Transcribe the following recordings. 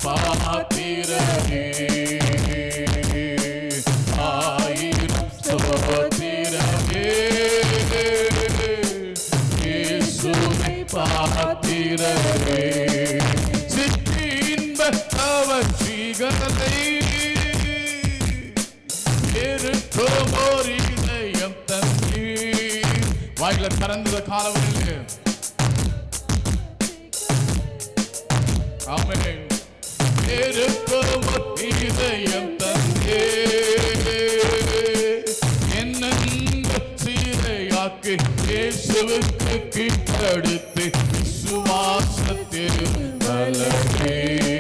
பாத்திரமே ஆயிரம் ஸ்தோத்திரமே இயேசுவை பாத்திரமே சித்தி இன்ப கவர்ச்சிகளை இருக்கும் ஒரு இதயம் தந்தி வாயில திறந்த காலவரில் ஆமென் இருக்கும் ஒரு இதயம் தந்தே என்ன சீரையாக்கி இயேசுவுக்கு கீழ்ப்படுத்து விசுவாசத்தில் வளரே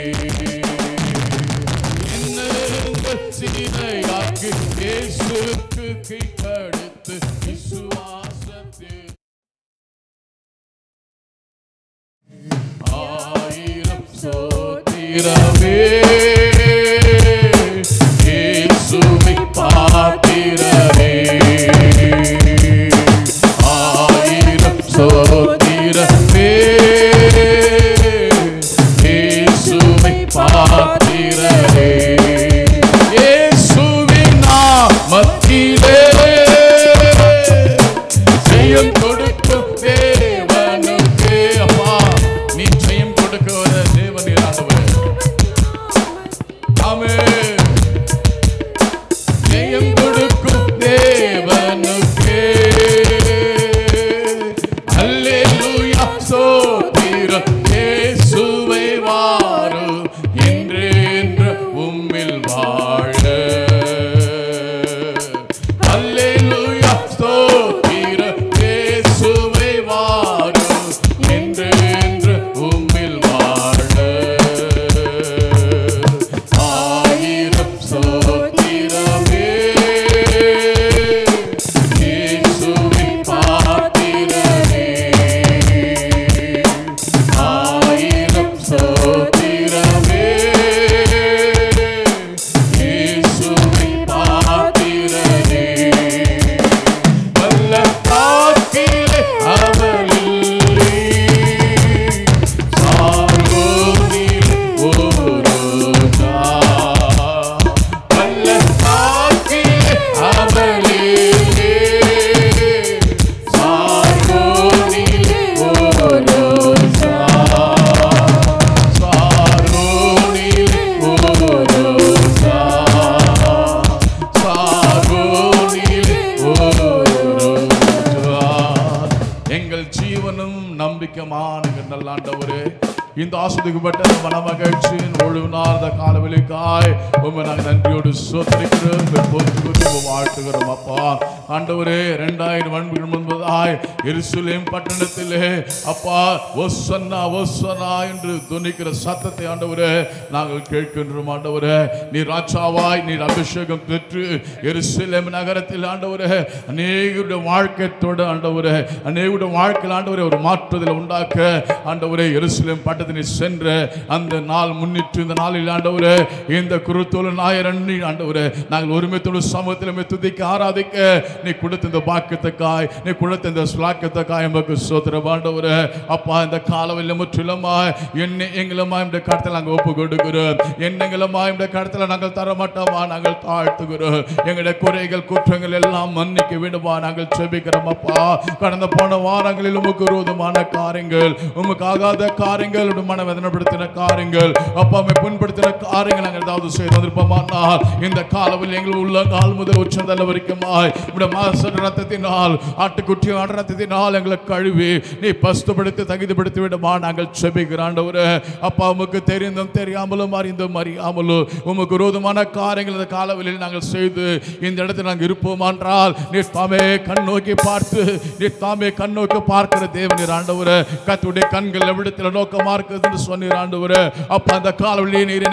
என்ன சீரையாக்கி இயேசுவுக்கு கீழ்ப்படுத்து விசுவாசத்தில் ஆயிரம் சோத்திரமே இயேசுவை பாத்திரமே ஆயிரம் சோத்திரமே இயேசுவை பாத்திரமே இயேசுவின் நாமத்திலே ஜெயம் கொடுக்கும் தேவனுக்கு அப்பா நீ ஜெயம் கொடுக்கிற தேவன் ஆண்டவர் ஆமென் ஜெயம் கொடுக்கும் தேவனுக்கு அல்லேலூயா ஸ்தோத்திரம் இயேசுவை வாரு என்று என்று உம்மில் வாழ அல்லேலூயா ஸ்தோத்திரம் இயேசுவை வாரு என்று என்று உம்மில் வாழ ஆயிரம் ஸ்தோத்திரமே இயேசுவை பாத்திரமே ஆயிரம் ஸ்தோத்திரமே இயேசுவை பாத்திரமே வல்ல காக்கிலே அவளில்லை சார்வோனில் ஓரோதா வல்ல காக்கிலே அவளில்லை சார்வோனில் ஓரோதா சார்வோனில் ஓரோதா சார்வோனில் ஓரோதா எங்கள் ஜீவனும் நம்பிக்கமான எங்கள் நல்ல ஆண்டவரே இந்த ஆஸ்வதிக்கப்பட்ட மன மகிழ்ச்சியின் ஒழுநாத காலவெளிக்காய் உண்மை நாங்கள் நன்றியோடு சோதரிக்கிறோம் போற்றுகிறோம் வாழ்த்துகிறோம் அப்பா ஆண்டவரே ரெண்டாயிரம் அன்புகள் முன்பதாய் எருசலேம் பட்டணத்திலே அப்பா ஒசன்னா ஒசன்னா என்று துணிக்கிற சத்தத்தை ஆண்டவரே நாங்கள் கேட்கின்றோம் ஆண்டவரே நீ ராஜாவாய் நீர் அபிஷேகம் பெற்று எருசலேம் நகரத்தில் ஆண்டவரே அநேகருடைய வாழ்க்கையத்தோடு ஆண்டவரே அநேகருடைய வாழ்க்கையில் ஆண்டவரே ஒரு மாற்றுதலை உண்டாக்க ஆண்டவரே எருசலேம் பட்டத்தினை சென்ற அந்த நாள் முன்னிட்டு இந்த நாளில் ஆண்டவரே இந்த குருத்தோல நாயரண்ணி ஆண்டவரே நாங்கள் ஒருமித்தோடு சமூகத்தில் துதிக்க ஆராதிக்க நீ கொடுத்த இந்த பாக்கியத்துக்காய் நீ கொடுத்த இந்த ஸ்லாக்கியத்துக்காய் எமக்கு சோத்திரம் ஆண்டவரே அப்பா இந்த காலவில் முற்றிலுமாய் என்ன எங்களுமா இந்த கடத்தில் நாங்கள் ஒப்பு கொடுக்கிறோம் எண்ணங்களுமா இந்த கடத்தில் நாங்கள் தர மாட்டோமா நாங்கள் தாழ்த்துகிறோம் எங்களுடைய குறைகள் குற்றங்கள் எல்லாம் மன்னிக்க வேண்டுமா நாங்கள் செபிக்கிறோம் அப்பா கடந்த போன வாரங்களில் உமக்கு விரோதமான காரியங்கள் உமக்கு ஆகாத காரியங்கள் உடைய மன வேதனைப்படுத்தின காரியங்கள் அப்பா உம்மை புண்படுத்தின காரியங்கள் நாங்கள் ஏதாவது செய்து வந்திருப்போமானால் இந்த காலவில் எங்கள் உள்ள கால் முதல் உச்சந்தல்ல வரைக்குமாய் உடைய மாச ரத்தத்தினால் ஆட்டுக்குட்டி ஆடு ரத்தத்தினால் எங்களை கழுவி நீ பஸ்துப்படுத்தி தகுதிப்படுத்தி விடுமா நாங்கள் செபிக்கிறாண்டவரே அப்பா உமக்கு தெரிந்தும் தெரியாமலும் அறிந்தும் அறியாமலும் உமக்கு விரோதமான காரியங்கள் இந்த காலவெளியில் நாங்கள் செய்து இந்த இடத்தில் நாங்கள் இருப்போமான்றால் நீ தாமே கண் நோக்கி பார்த்து நீ தாமே கண் நோக்கி பார்க்கிற தேவனீர் ஆண்டவரே கத்துடைய கண்கள் எவ்விடத்தில் நோக்கமா இருக்குது என்று சொன்னீர் ஆண்டவரே அப்ப அந்த காலவெளியை நீர் என்னை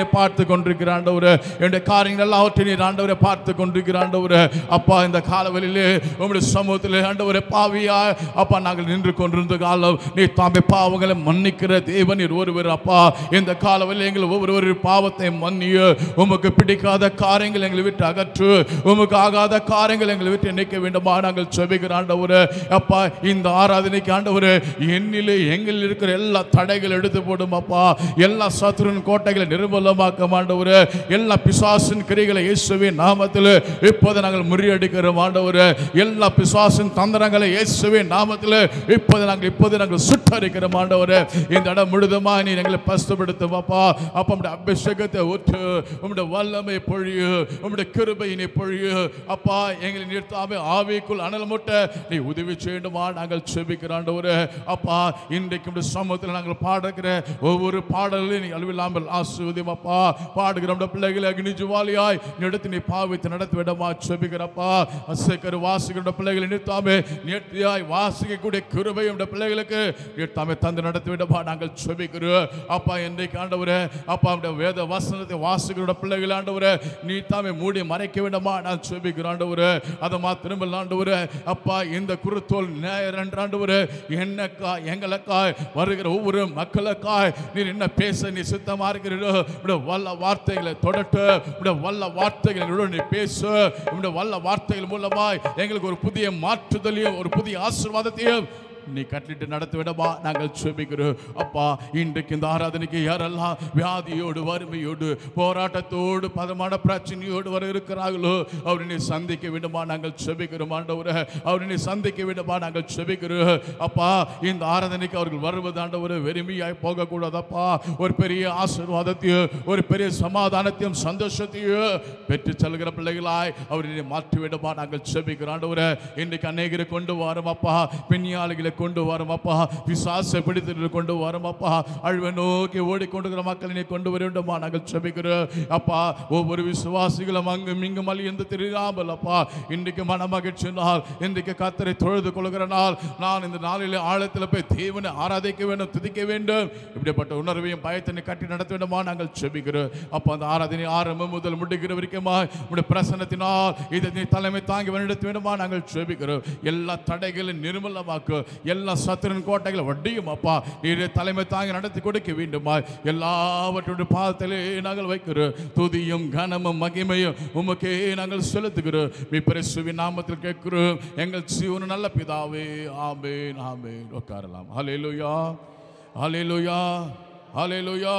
என்னை பார்த்து கொண்டிருக்கிற ஆண்டவரே என்னுடைய காரியங்கள் எல்லாவற்றையும் நீர் ஆண்டவரை பார்த்து கொண்டிருக்கிற ஆண்டவரே அப்பா இந்த காலவெளியிலே உங்களுடைய சமூகத்திலே ஆண்டவரே பாவியா அப்பா நாங்கள் நின்று கொண்டிருந்த காலம் நீ தாமே பாவங்களை மன்னிக்கிற தேவன் நீர் ஒருவர் அப்பா இந்த காலவெளியில் எங்கள் ஒவ்வொருவரின் பாவத்தை மன்னிய உமக்கு பிடிக்காத காரியங்கள் எங்களை விட்டு அகற்று உமக்கு ஆகாத காரியங்கள் எங்களை விட்டு நிற்க வேண்டுமா நாங்கள் செபிக்கிற ஆண்டவரே அப்பா இந்த ஆராதனைக்கு ஆண்டவரே என்னிலே எங்களில் இருக்கிற எல்லா தடைகள் எடுத்து போடும் அப்பா எல்லா சத்துருவின் கோட்டைகளை நிர்மூலமாக்க ஆண்டவரே எல்லா பிசாசின் கிரிகளை இயேசுவின் நாமத்தில் இப்போது நாங்கள் முறியடிக்கிறோம் ஆண்டவரே எல்லா பிசாசின் தந்திரங்களை இயேசுவின் நாமத்தில் இப்போது நாங்கள் இப்போது நாங்கள் சுட்டரிக்கிறோம் ஆண்டவரே இந்த இடம் முழுதுமா நீ எங்களை பசுப்படுத்தும் அப்பா அப்பா உம்முடைய அபிஷேகத்தை ஊற்று உம்முடைய வல்லமை பொழியு உம்முடைய கிருபையினை பொழியு அப்பா எங்களை நிறுத்தாம ஆவிக்குள் அனல் முட்ட நீ உதவி செய்யணுமா நாங்கள் செபிக்கிற ஆண்டவரே அப்பா இன்றைக்கு உம்முடைய சமூகத்தில் நாங்கள் பாடுகிற ஒவ்வொரு பாடலையும் நீ அழிவில்லாமல் ஆசுவதியும் அப்பா பாடுகிற நம்முடைய பிள்ளைகளை அக்னி ஜுவாலியாய் நீ எடுத்து நீ பாவித்து நடத்தி விடமா செபிக்கிறப்பா அசைக்கரு வாசிக்கிற பிள்ளைகளை நிறுத்தாமே நேர்த்தியாய் வாசிக்கக்கூடிய கிருபை உடைய பிள்ளைகளுக்கு நிறுத்தாமே தந்து நடத்தி விடமா நாங்கள் செபிக்கிறோம் அப்பா இன்றைக்கு ஆண்டவரே அப்பா உடைய வேத வசனத்தை வாசிக்கிற பிள்ளைகள் ஆண்டவரே நீ தாமே மூடி மறைக்க வேண்டுமா நான் செபிக்கிறேன் ஆண்டவரே அதை மாத்திரம் ஆண்டவரே அப்பா இந்த குருத்தோல் நேயர் என்ற ஆண்டவரே என்னக்காய் எங்களுக்காய் வருகிற ஒவ்வொரு மக்களுக்காய் நீர் என்ன பேச நீ சித்தமா இருக்கிறீரோ உடைய வல்ல வார்த்தைகளை தொடட்டு உடைய வல்ல வார்த்தைகளை எங்களோடு நீ பேசு உடைய வல்ல வார்த்தைகள் மூலமாய் எங்களுக்கு ஒரு புதிய மாற்றுதலையும் ஒரு புதிய ஆசீர்வாதத்தையும் நீ கட்டிட்டு நடத்த விடமா நாங்கள் செபிக்கிறோம் அப்பா இன்றைக்கு இந்த ஆராதனைக்கு யாரெல்லாம் வியாதியோடு வறுமையோடு போராட்டத்தோடு பதமான பிரச்சனையோடு வர இருக்கிறார்களோ அவரை நீ சந்திக்க விடுமா நாங்கள் செபிக்கிறோம் ஆண்டவரே அவரை நீ சந்திக்க விடுமா நாங்கள் செபிக்கிறோம் அப்பா இந்த ஆராதனைக்கு அவர்கள் வருவது ஆண்டவரே வெறுமையாய் போகக்கூடாதப்பா ஒரு பெரிய ஆசீர்வாதத்தையும் ஒரு பெரிய சமாதானத்தையும் சந்தோஷத்தையும் பெற்று செல்கிற பிள்ளைகளாய் அவரை மாற்றி விடுமா நாங்கள் செபிக்கிறோம் ஆண்டவரே இன்னைக்கு அநேகரை கொண்டு வரோம் அப்பா பின்னியாளிகளை கொண்டு வரும் அப்பா விசாசை பிடித்து கொண்டு வரும் அப்பா அழுவை நோக்கி ஓடிக்கொண்டுகிற மக்களை நீ கொண்டு வர வேண்டுமா நாங்கள் செபிக்கிறோம் அப்பா ஒவ்வொரு விசுவாசிகளும் அங்கும் இங்கும் அழியந்து தெரியாமல் அப்பா இன்றைக்கு மன மகிழ்ச்சி நாள் இன்றைக்கு கத்தரை தொழுது கொள்கிற நாள் நான் இந்த நாளில் ஆழத்தில் போய் தேவனை ஆராதிக்க வேண்டும் துதிக்க வேண்டும் இப்படிப்பட்ட உணர்வையும் பயத்தினை கட்டி நடத்த வேண்டுமா நாங்கள் செபிக்கிறோம் அப்போ அந்த ஆராதனை ஆரம்பம் முதல் முடிக்கிற வரைக்குமா உடைய பிரசன்னத்தினால் இதை நீ தலைமை தாங்கி வழிநடத்த வேண்டுமா நாங்கள் செபிக்கிறோம் எல்லா தடைகளும் நிர்மூலமாக்கு எல்லா சத்துரன் கோட்டைகளை வட்டியும் அப்பா நீரே தலைமை தாங்கி நடத்தி கொடுக்க வேண்டுமா எல்லாவற்றுடைய பாதத்திலே நாங்கள் வைக்கிறோம் துதியும் கனமும் மகிமையும் உமக்கே நாங்கள் செலுத்துகிறோம் மீ பரிசுவின் நாமத்தில் கேட்கிறோம் எங்கள் ஜீவன நல்ல பிதாவே ஆமேன் ஆமேன் உட்காரலாம் ஹalleluya ஹalleluya ஹalleluya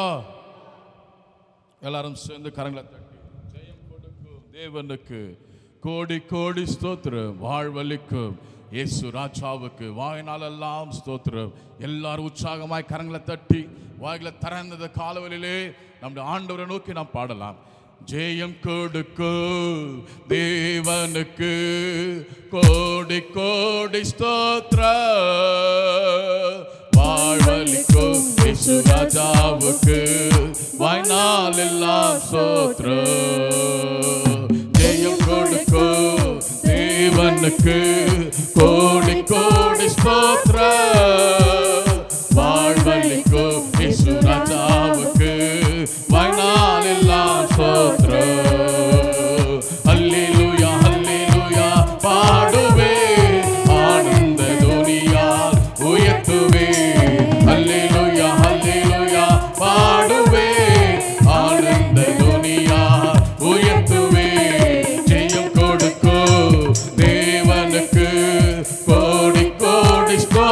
எல்லாரும் சேர்ந்து கரங்களை தட்டி ஜெயம் கொடுக்கும் தேவனுக்கு கோடி கோடி ஸ்தோத்திரம் வாழ்வழிக்கும் இயேசு ராஜாவுக்கு வாயினாலெல்லாம் ஸ்தோத்திரம் எல்லாரும் உற்சாகமாய் கரங்களை தட்டி வாயில திறந்தது காலவெளியிலே நம்முடைய ஆண்டவரை நோக்கி நாம் பாடலாம் ஜெயம் கொடுக்கு தேவனுக்கு கோடி கோடி ஸ்தோத்திர வாழ்வழிக்கும் இயேசு ராஜாவுக்கு வாய்நாள் எல்லாம் ஸ்தோத்திரம் ஜெயம் கொடுக்கும் தேவனுக்கு கோடி கோடி ஸ்தோத்திர வாழ்வழிக்கும் இயேசு ராஜாவுக்கு வாய்நாள் எல்லாம் ஸ்தோத்திரம் அல்லேலூயா அல்லேலூயா பாடுவே ஆனந்த துனியால் உயர்த்துவே அல்லேலூயா அல்லேலூயா பாடுவே ஆனந்த துனியால் உயர்த்துவே ஜெயம் கொடுக்கோ தேவனுக்கு கோடி கோடி ஸ்தோத்திரம்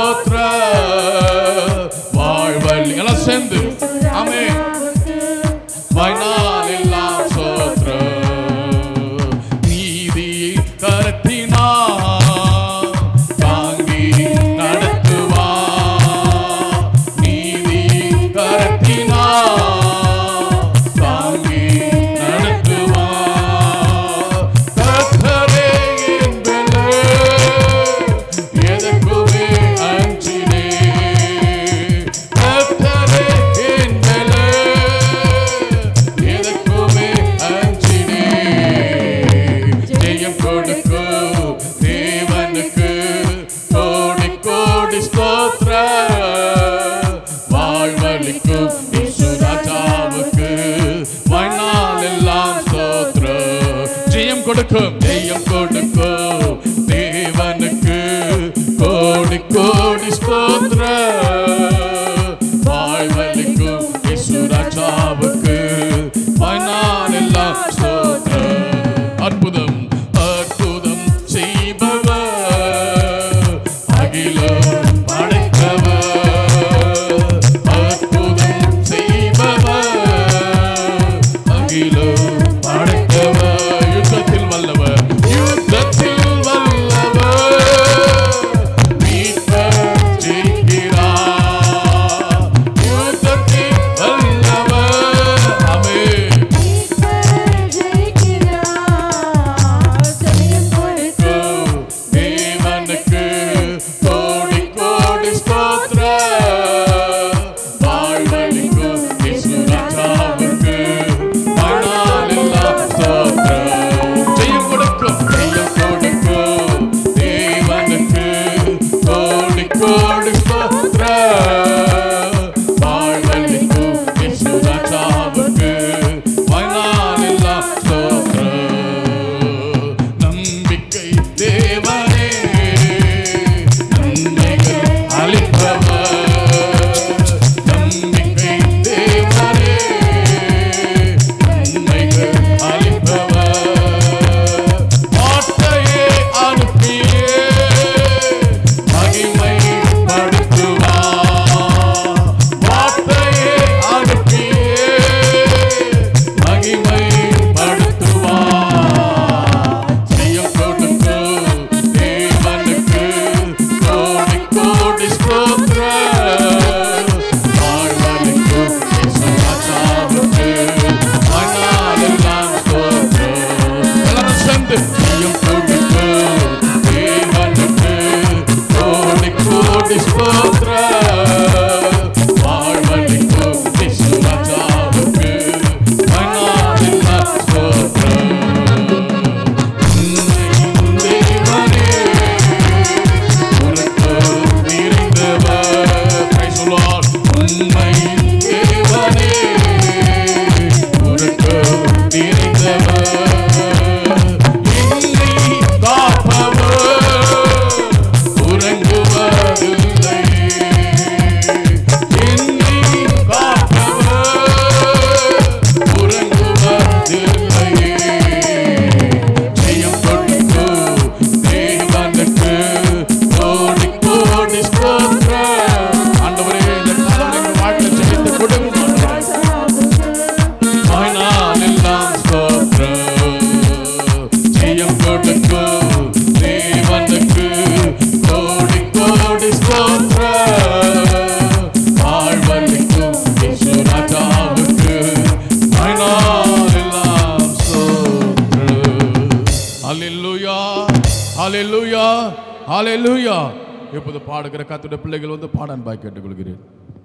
கொடுக்கும் ஜெயம் கொடுக்கும் தேவனுக்கு கோடி கோடி ஸ்தோத்திர வாழ்வழிக்கும் இசுராஜாவுக்கு மனால் எல்லாம் ஸ்தோத்திர அற்புதம் அற்புதம் செய்பவர் அகிலம் படைத்தவர் அற்புதம் செய்பவர் அகிலம் படைத்தவர் யுத்தத்தில் வல்லவர் யுத்தத்தில் வல்லவர் மீட்பர் ஜெயிக்கிறார் யுத்தத்தில் வல்லவர் ஆமென் தேவனுக்கு கோடி கோடி ஸ்தோத்திர வாழ்வழிக்கும் இசுராஜாவுக்கு மணாலெல்லாம் ஸ்தோத்திர ஜெயம் கொடுக்கும் ஜெயம் கொடுக்கும் தேவனுக்கு கோடி கோடி ஸ்தோத்திர வாழ்வழிக்கும் இசுராஜாவுக்கு மணாலெல்லாம் ஸ்தோத்திர நம்பிக்கை தேவனே நன்மைகள் அளிப்பவர் நம்பிக்கை தேவனே நன்மைகள் அளிப்பவர் வார்த்தையை அனுப்பியே மகிமை படுத்துவார் வார்த்தையை அனுப்பியே மகிமை படுத்துவார் ஜெயம் கொடுத்து தேவனுக்கு கோடி கோடி ஸ்தோத்திர வாழ்வனுக்கு இயேசுராஜாவுக்கு மணாலெல்லாம் ஸ்தோத்திர எல்லாரும் சேர்ந்து ஜெயம் கொடுத்து தேவனுக்கு கோடி கோடி ஸ்தோத்திர வாழ்வனுக்கு இயேசுராஜாவுக்கு மணாலெல்லாம் ஸ்தோத்திர ஜெயம் கொடுத்து தேவனுக்கு கோடி கோடி ஸ்தோத்திர ஆண்டவரே இந்த காலம் எங்கள் வாழ்க்கையில் ஜெயித்து கொடுங்க மகனால் எல்லாம் ஸ்தோத்திர ஜெயம் கொடுத்து தேவனுக்கு கோடி கோடி ஸ்தோத்திர வாழ்வழிக்கும் இயேசுராஜாவுக்கு மகனால் எல்லாம் ஸ்தோத்திர ஹalleluya ஹalleluya ஹalleluya இப்போது பாடுகிற கர்த்தருடைய பிள்ளைகள் வந்து பாட அன்பாய் கேட்டுக்கொள்கிறேன்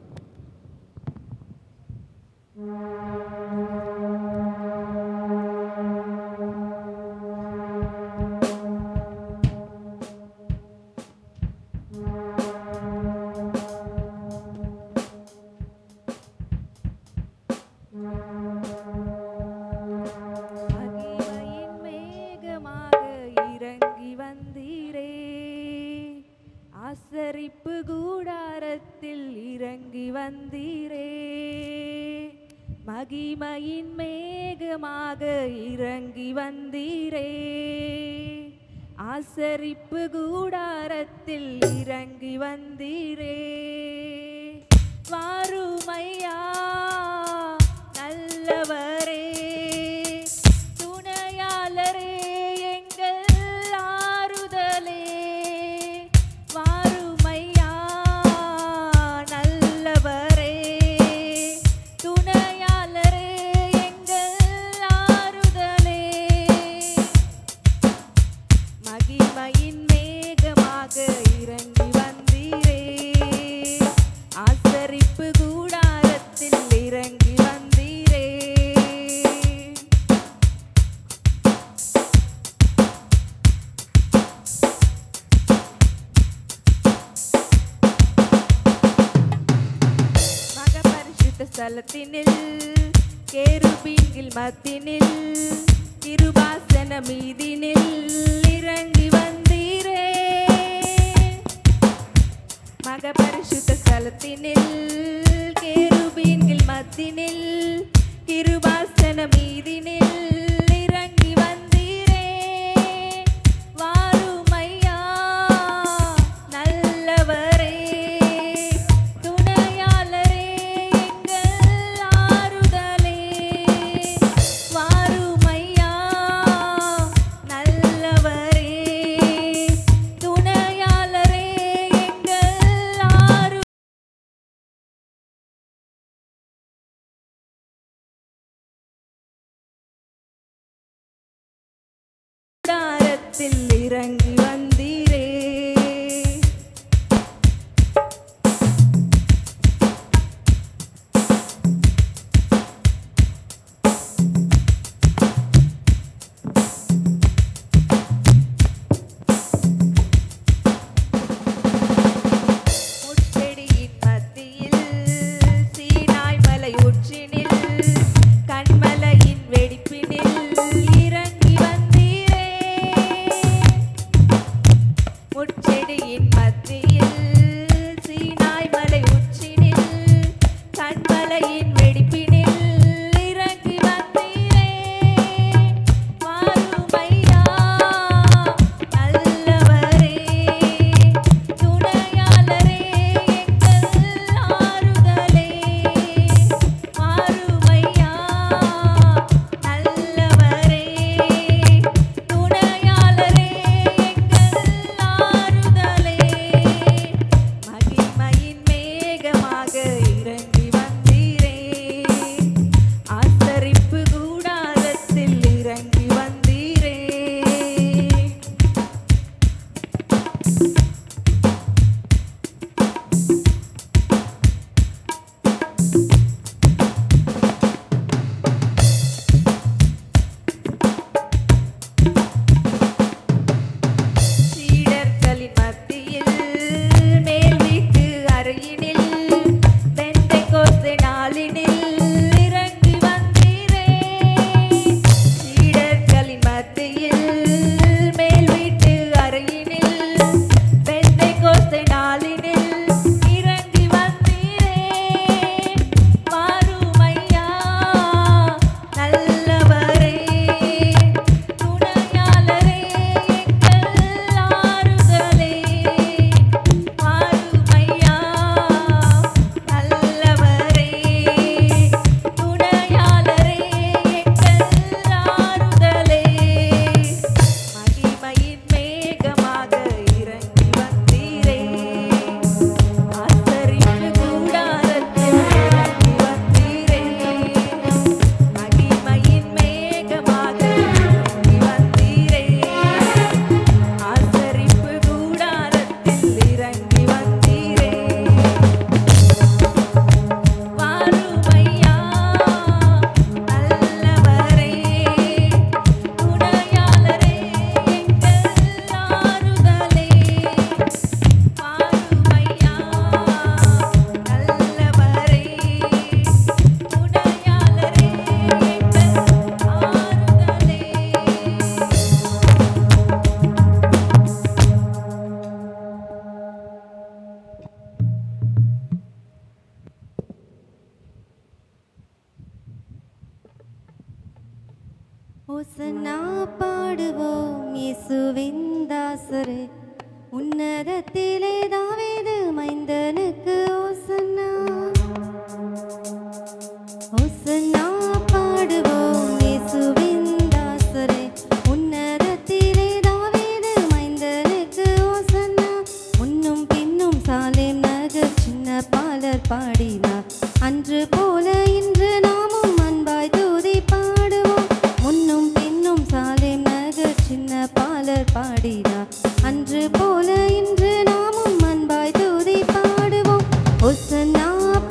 மகிமையின் மேகமாக இறங்கி வந்தீரே ஆசரிப்பு கூடாரத்தில் இறங்கி வந்தீரே மகிமையின் மேகமாக இறங்கி வந்தீரே ஆசரிப்பு கூடாரத்தில் இறங்கி வந்தீரே வாருமையா நல்லவரே துணையாளரே எங்கள் ஆறுதலே வாருமையா நல்லவரே துணையாளரே எங்கள் ஆறுதலே மகிமையின் மேகமாக இறங்கி வந்தீரே ஆசரிப்பு கூடாரத்தில் இறங்கி வந்தீரே மகபரிசுத்த ஸ்தலத்தினில் கேருபீன்கில் மத்தினில் கிருபாசன மீதினில் இறங்கி வந்தீரே மகபரிசுத்த ஸ்தலத்தினில் கேருபீன்கள் மத்தினில் கிருபாசன மீதினில் இறங்கி வந்தீரே வாருமையா நல்லவரே துணையாளரே எங்கள் ஆறுதலே வாருமையா நல்லவரே துணையாளரே எங்கள் ஆறு கூடாரத்தில் இறங்கி வந்தீரே முட்செடியின் மத்தியில் சீனாய் மலை உச்சினில் கண்மலையின் வெடிப்பினில் இறங்கி வந்தீரே முட்செடியின் மத்தியில் சீனாய் மலை உச்சினில் கண்மலையின் வெடிப்பினில் இறங்கி வந்தீரே வாருமையா நல்லவரே துணையாளரே எங்கள் ஆறுதலே வாருமையா நல்லவரே துணையாளரே எங்கள் ஆறுதலே மகிமையின் மேகமாக இறங்கி வந்தீரே ஆசரிப்பு கூடாரத்தில் இறங்கி வந்தீரே சீடர்களின் மத்தியில் மேல் வீட்டு அறையினில் பெந்தைக்கோஸ்து நாளினில் இறங்கி வந்தீரே சீடர்களின் மத்தியில் மேல் வீட்டு அறையினில் பெந்தைக்கோஸ்து நாளினில் இறங்கி வந்தீரே வாருமையா நல்லவரே துணையாளரே எங்கள் ஆறுதலே வாருமையா நல்லவரே துணையாளரே எங்கள் ஆறுதலே மகிமையின் மேகமாக இறங்கி வந்தீரே ஆசரிப்பு கூடாரத்தில் இறங்கி வந்தீரே மகிமையின் மேகமாக இறங்கி வந்தீரே ஆசரிப்பு கூடாரத்தில் இறங்கி வந்தீரே வாருமையா நல்லவரே துணையாளரே எங்கள் ஆறுதலே வாருமையா நல்லவரே துணையாளரே எங்கள் ஆறுதலே ஓசன்னா பாடுவோம் இயேசுவின் தாசரே உன்னதத்திலே தாவீது மைந்தனுக்கு ஓசன்னா ஓசன்னா பாடுவோம் இயேசுவின் தாசரே உன்னதத்திலே தாவீது மைந்தனுக்கு ஓசன்னா முன்னும் பின்னும் சாலேம் நகர் சின்ன பாலர் பாடினார் அன்று போல இன்று நாமும் அன்பாய் தூதி பாடுவோம் முன்னும் பின்னும் சாலேம் நகர் சின்ன பாலர் பாடினார் அன்று போல இன்று நாமும் அன்பாய் தூதி பாடுவோம் ஒசன்னா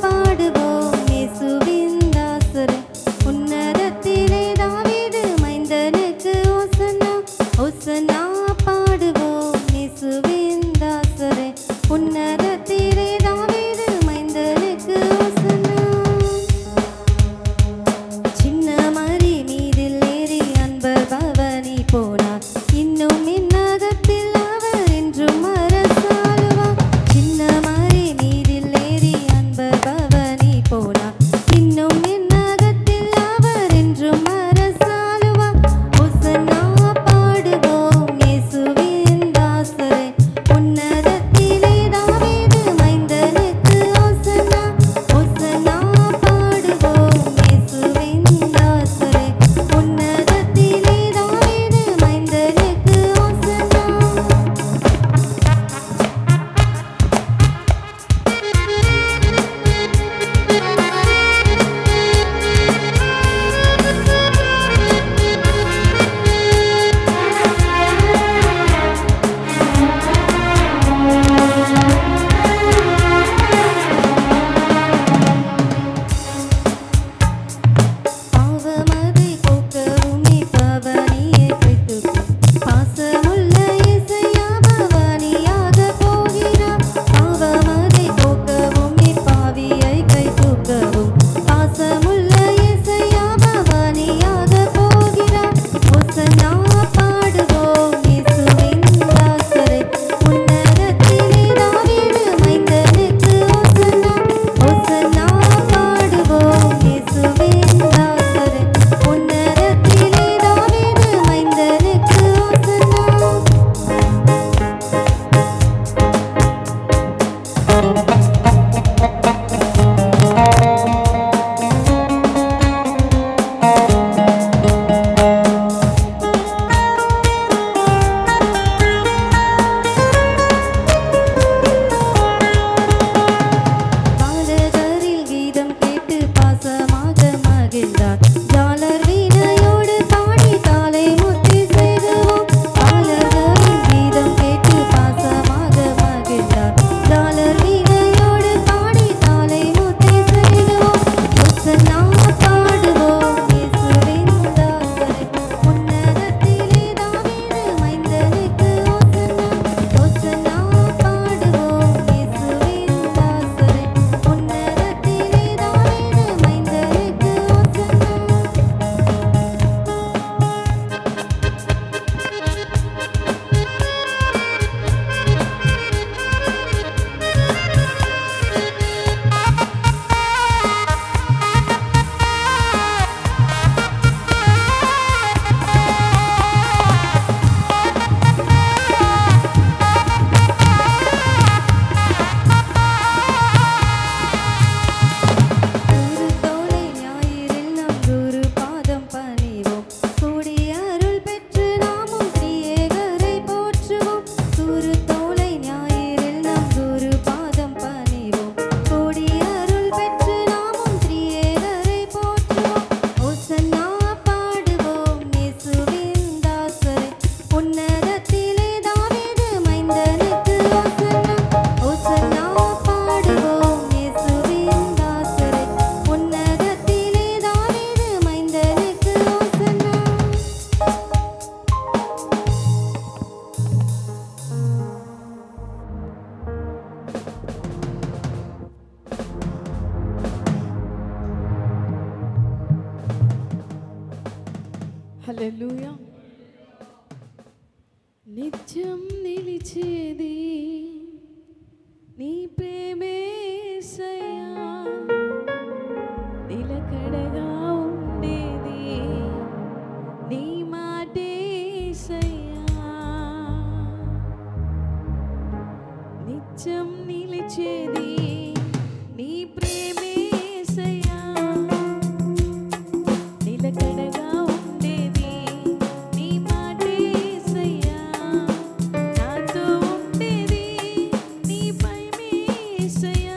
హల్లెలూయా నిత్యం నిలిచేది నీ ప్రేమేసయ్యా నిలకడగా ఉండేది నీ మాటేసయ్యా నిత్యం నిలిచేది నీ ప్రేమేసయ్యా నిలకడగా ఉండేది నీ మాటేసయ్యా నాతో ఉండేది నీ భయమేసయ్యా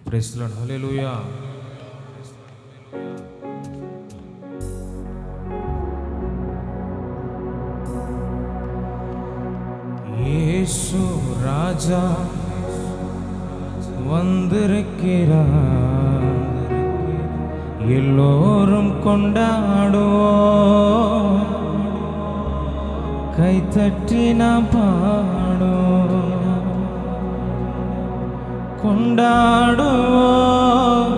Praise the Lord. Hallelujah. இயேசு ராஜா வந்திருக்கிறார் எல்லோரும் கொண்டாடுவோம் கைத்தட்டி நாம் பாடுவோம் கொண்டாடுவோம்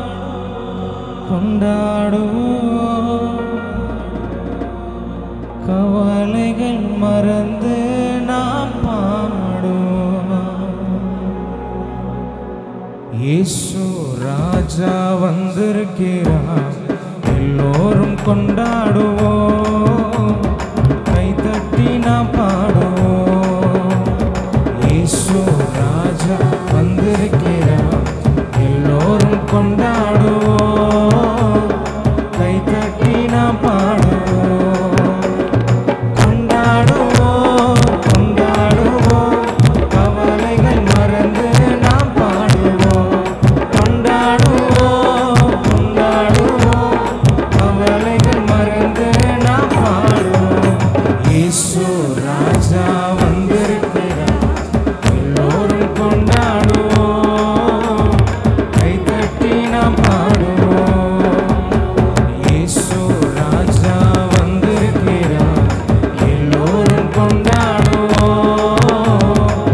கொண்டாடுவோம் கவலைகள் மறந்து நாம் பாடுவோம் இயேசு ராஜா வந்திருக்கிறார் எல்லோரும் கொண்டாடுவோம் கைத்தட்டி நாம் பாடுவோம் இயேசு ராஜா வந்திருக்கிறார் எல்லோரும் கொண்டாடுவோம் கைத்தட்டி நாம் பாடுவோம் கொண்டாடுவோம் கொண்டாடுவோம் கவலைகள் மறந்து நாம் பாடுவோம் கொண்டாடுவோம் கொண்டாடுவோம் கவலைகள் மறந்து நாம் பாடுவோம் இயேசு ராஜா வந்திருக்கிறார் எல்லோரும் கொண்டாடுவோம் கைத்தட்டி நாம் பாடுவோம் இயேசு ராஜா வந்திருக்கிறார் எல்லோரும் கொண்டாடுவோம்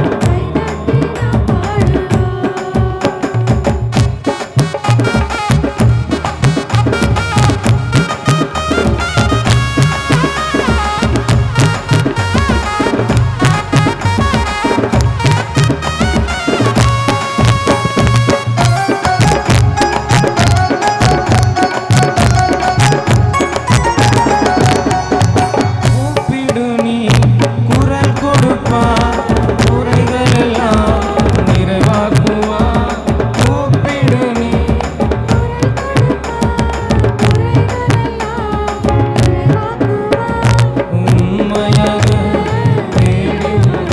கூப்பிடு நீ குரல் கொடுப்பார் குறைகள் எல்லாம் நிறைவாக்குவார் கூப்பிடு நீ உண்மையாக தேடி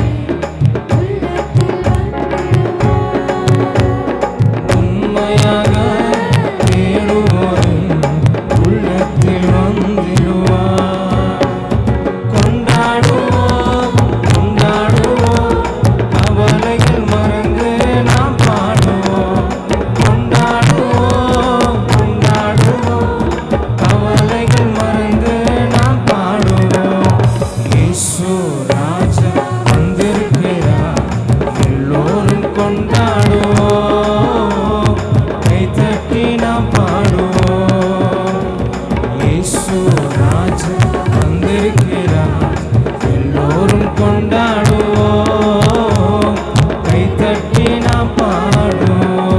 உண்மையாக தேடுவோரும் உள்ளத்தில் வந்திடுவார் கொண்டாடுவோம் கொண்டாடுவோம் கவலைகள் மறந்து நாம் பாடுவோம் கொண்டாடுவோம் கொண்டாடுவோம் கவலைகள் மறந்து நாம் பாடுவோம் இயேசு ராஜா வந்திருக்கிறார் எல்லோரும் கொண்டாடுவோம் கைத்தட்டி நாம் பாடுவோம் இயேசு ராஜா வந்திருக்கிறார் எல்லோரும் கொண்டாடுவோம் கைத்தட்டி நாம் பாடுவோம்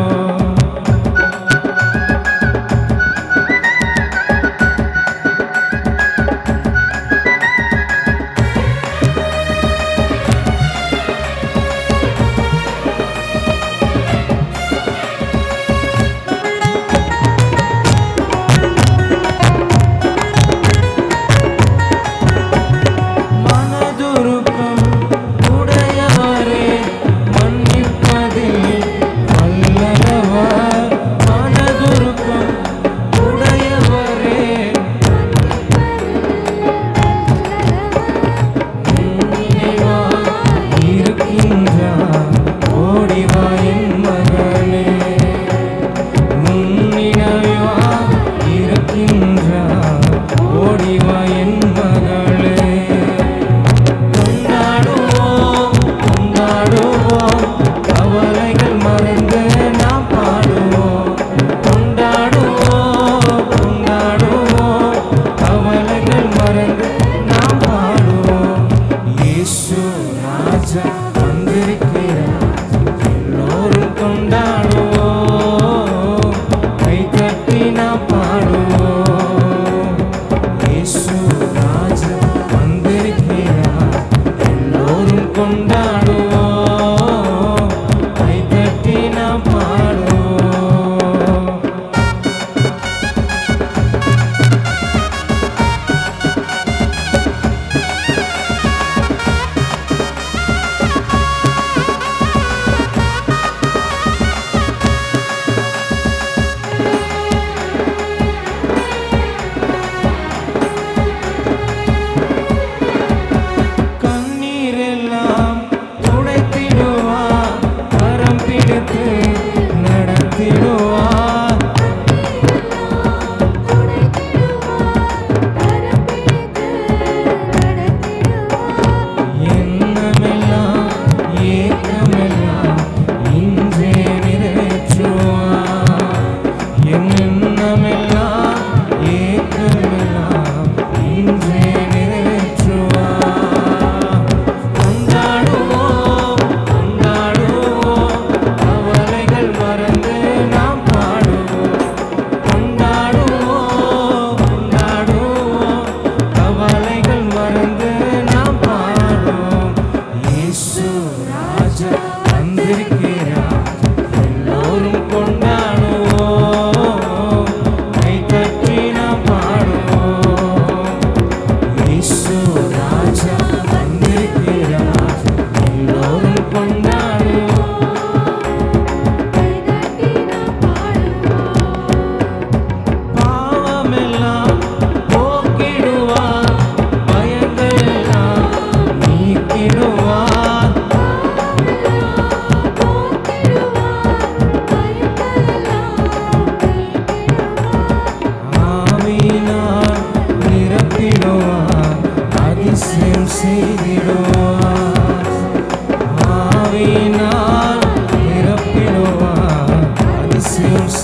மனதுருக்கம் உடையவரே மன்னிப்பதில் வல்லவர் மனதுருக்கம் உடையவரே நினைவா இருக்கின்றார் ஓடிவா என் மகனே முன்னினைவா இருக்கின்றார் ஓடிவா என் மகளே கொண்டாடுவோம் கொண்டாடுவோம் கவலைகள் மறந்து நாம் பாடுவோம் கொண்டாடுவோம் கொண்டாடுவோம் கவலைகள் மறந்து நாம் பாடுவோம் இயேசு ராஜா வந்திருக்கிறார் எல்லோரும் கொண்டாடுவோம் கைத்தட்டி நாம் பாடுவோம் இயேசு ராஜா வந்திருக்கிறார் எல்லோரும் கொண்டாடுவோம் கைத்தட்டி நாம் பாடுவோம் கொண்டாடுவோம்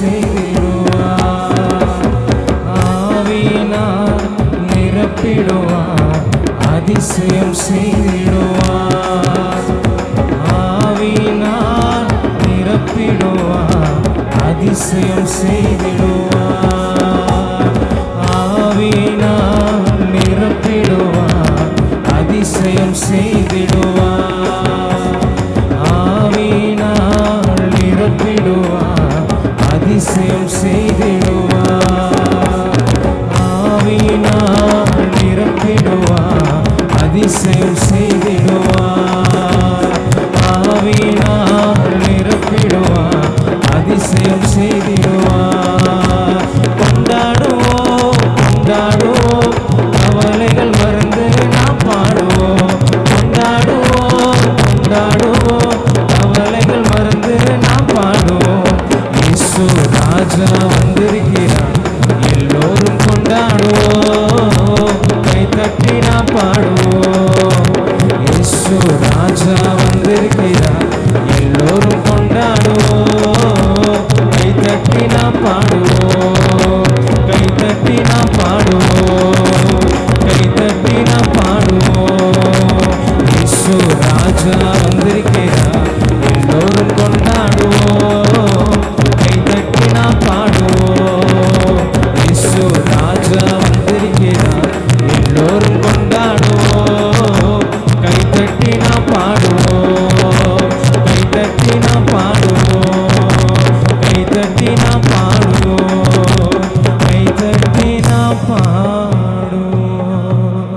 செய்திடுவார் ஆவியினால் நிரப்பிடுவார் அதிசயம் செய்திடுவார் ஆவியினால் நிரப்பிடுவார் அதிசயம் செய்திடுவார் ஆவியினால் நிரப்பிடுவார் அதிசயம் செய்திடுவார் ஆவியினால் நிரப்பிடுவார் அதிசயம் செய்திடுவார் ஆவியினால் நிரப்பிடுவார் அதிசயம் செய்திடுவார் ஆவியினால் நிரப்பிடுவார் அதிசயம் செய்திடுவார் கொண்டாடுவோம் கொண்டாடுவோம் கவலைகள் மறந்து நாம் பாடுவோம் கொண்டாடுவோம் கொண்டாடுவோம் கவலைகள் மறந்து நாம் பாடுவோம் இயேசு ராஜா வந்திருக்கிறார் எல்லோரும் கொண்டாடுவோம் கை தட்டி நாம் பாடுவோம் இயேசு ராஜா வந்திருக்கிறார் எல்லோரும் கொண்டாடுவோம் கை தட்டி நாம் பாடுவோம் கை தட்டி நாம் பாடுவோம் கை தட்டி நாம் பாடுவோம் இயேசு ராஜா வந்திருக்கிறார் எல்லோரும் கொண்டாடுவோம் கை தட்டி நாம் பாடுவோம் இயேசு ராஜா வந்திருக்கிறார் எல்லோரும் கொண்டாடுவோம் கை தட்டி நாம் பாடுவோம் கை தட்டி நாம் பாடுவோம் கை தட்டி நாம் பாடுவோம் கை தட்டி நாம் பாடுவோம்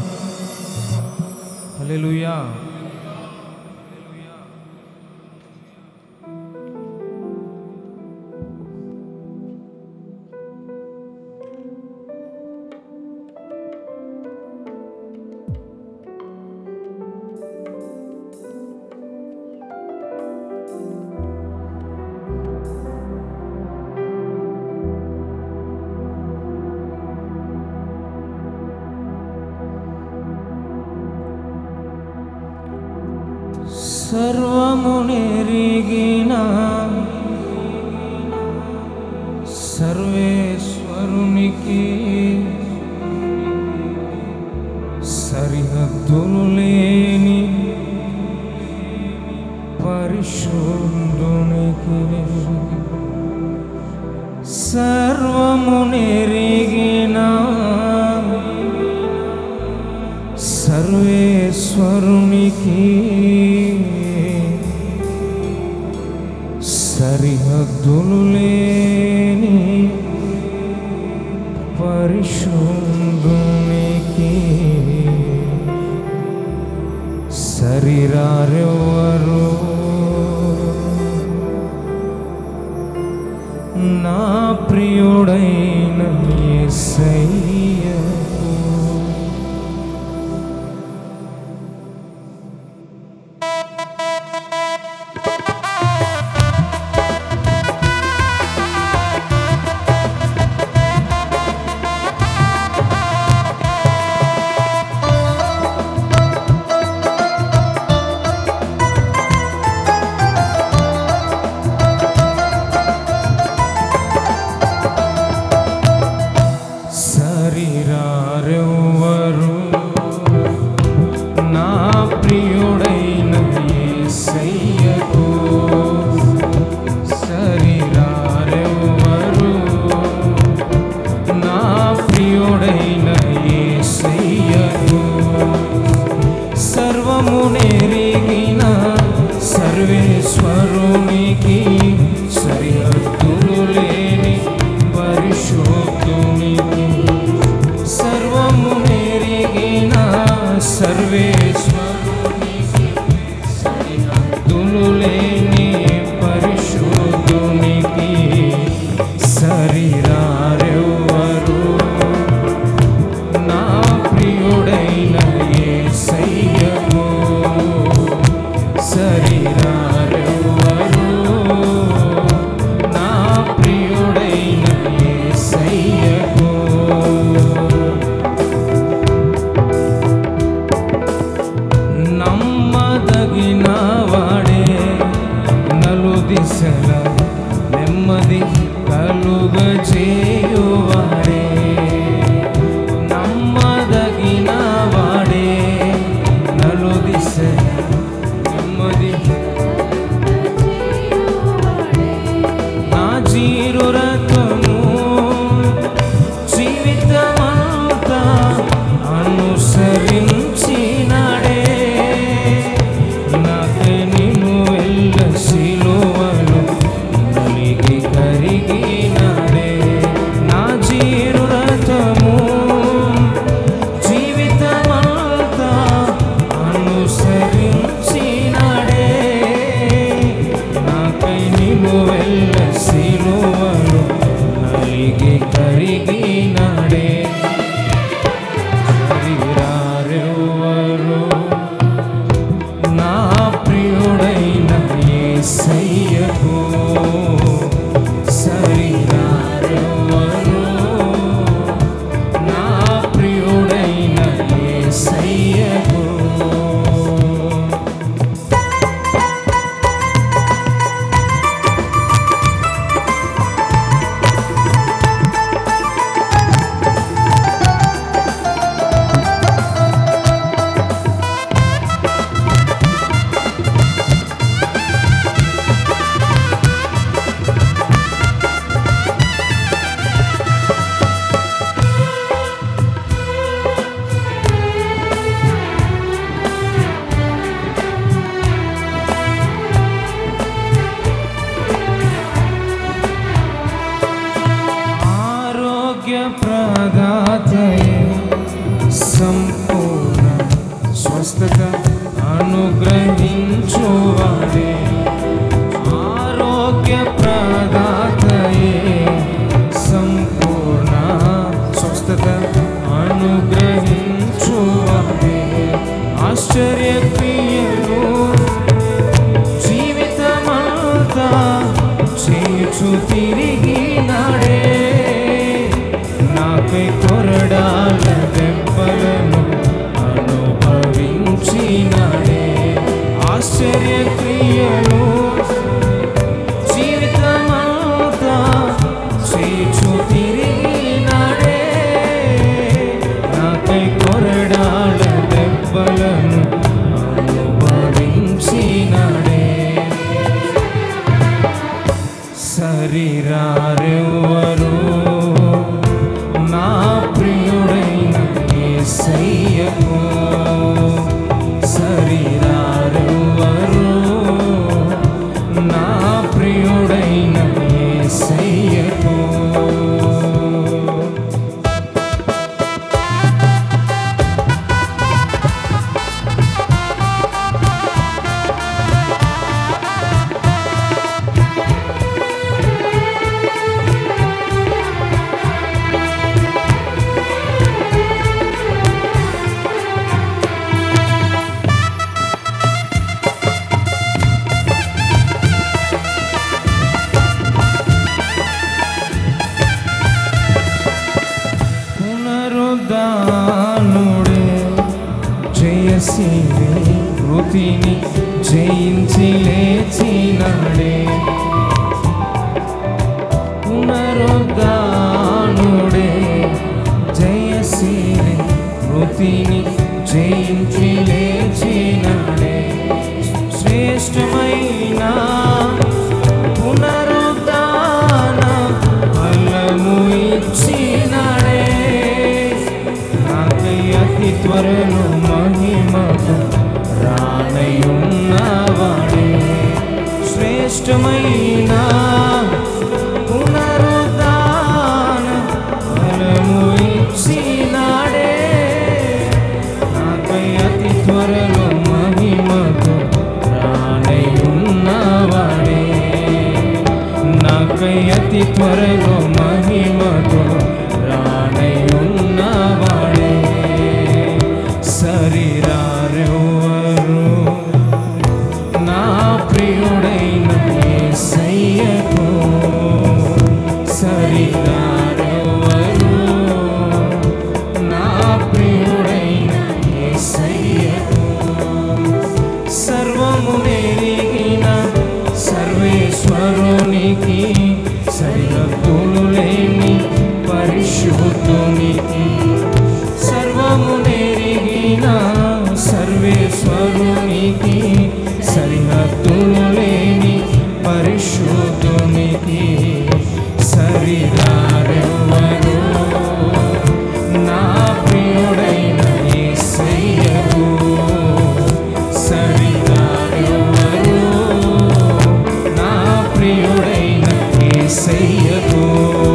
ஹalleluya సర్వమునిరిగిన సర్వేశ్వరునికి సరిహద్దులు లేని పరిశుద్ధునికి సర్వమునిరిగిన సర్వేశ్వరునికి సరిహద్దులు లేని పరిశుద్ధునికి శరీరారెవరు నా ప్రియుడైన యేసయ్యకు శరీరారెవ్వరు నా ప్రియుడైన యేసయ్యకు శరీరారెవ్వరు నా ప్రియుడైన యేసయ్యకు సర్వము నెరిగిన సర్వేశ్వరునికి సరిహద్దులు లేని పరిశోధునికి సర్వము నెరిగిన సర్వేశ్వరునికి సరిహద్దులు లేని పరిశోధునికి శరీరారెవ్వరు నా ప్రియుడైన యేసయ్యకు శరీరారెవ్వరు నా ప్రియుడైన యేసయ్యకు నమ్మదగిన వాడే నలు దిశల నెమ్మది కలుగ చేయువాడే నమ్మదగిన వాడే నలు దిశ నెమ్మది నా జీరు రథము జీవితమంతా అనుసరించినాడే నాకే నిన్ను వెళ్ళ సిలువలు నలిగి కరిగినాడే నా జీరు రథము జీవితమంతా అనుసరించినాడే నాకై నీవు వెళ్ళ సిలువలు నలిగి కరిగినాడే శరీరారెవ్వరు నా ప్రియుడైన యేసయ్యకు శరీరారెవ్వరు నా ప్రియుడైన యేసయ్యకు ఆరోగ్య ప్రదాతయే సంపూర్ణ స్వస్థత అనుగ్రహించువాడే ఆరోగ్య ప్రదాతయే సంపూర్ణ స్వస్థత అనుగ్రహించువాడే ఆశ్చర్య క్రియలు జీవితమంతా చేచు తిరిగి నాడే నాపై కొరడాల దెబ్బలను అనుభవించినాడే ఆశ్చర్య క్రియలు జీవితమంతా చేచు తిరిగి నాడే నాపై కొరడాల దెబ్బలను అనుభవించినాడే శరీరారెవ్వరు నా ప్రియుడైన యేసయ్యకు శరీరారెవ్వరు నా ప్రియుడైన యేసయ్యకు పునరుద్ధానుడే జయశీలి వృతిని జయించి లేచినాడే పునరుద్ధానుడే జయశీలి వృతిని జయించి లేచినాడే శ్రేష్టమైన పునరుద్ధాన ఫలము ఇచ్చినాడే నాకై అతి త్వరలో మహిమకు రానయున్నవాడే శ్రేష్టమైన పునరుద్ధాన ఫలము ఇచ్చినాడే నాకై అతి త్వరలో మహిమకు రానయున్నవాడే నాకై అతి త్వరలో మహిమతో రానయున్నవాడే శరీరారెవ్వరు నా ప్రియుడైన యేసయ్యకు శరీరారెవ్వరు నా ప్రియుడైన యేసయ్యకు సర్వము నెరిగిన సర్వేశ్వరునికి సరిహద్దు స్వరూనికి సరిదారెవ్వరు నా ప్రియుడైన యేసయ్యకు సరిదారెవ్వరు నా ప్రియుడైన యేసయ్యకు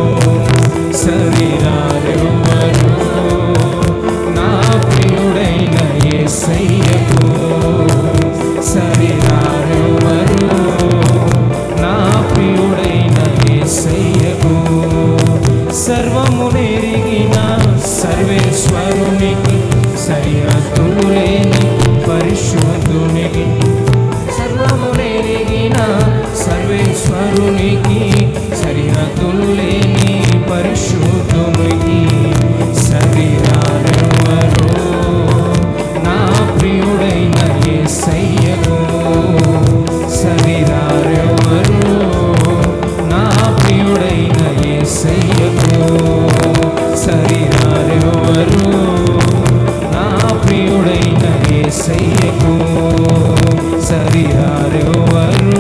సరిదారెవ్వరు నా ప్రియుడైన యేసయ్యకు సరిదారెవ్వరు నా ప్రియుడైన యేసయ్యకు సర్వము నెరిగిన సర్వేశ్వరునికి సరిహద్దులు లేని పరిశుద్ధునికి సర్వము నెరిగిన సర్వేశ్వరునికి సరిహద్దులు లేని పరిశుద్ధునికి సరిరారెవ్వరు నా ప్రియుడైన యేసయ్యకు సరిరారెవ్వరు నా ప్రియుడైన యేసయ్యకు సరిరారెవ్వరు నా ప్రియుడైన యేసయ్యకు సరిరారెవ్వరు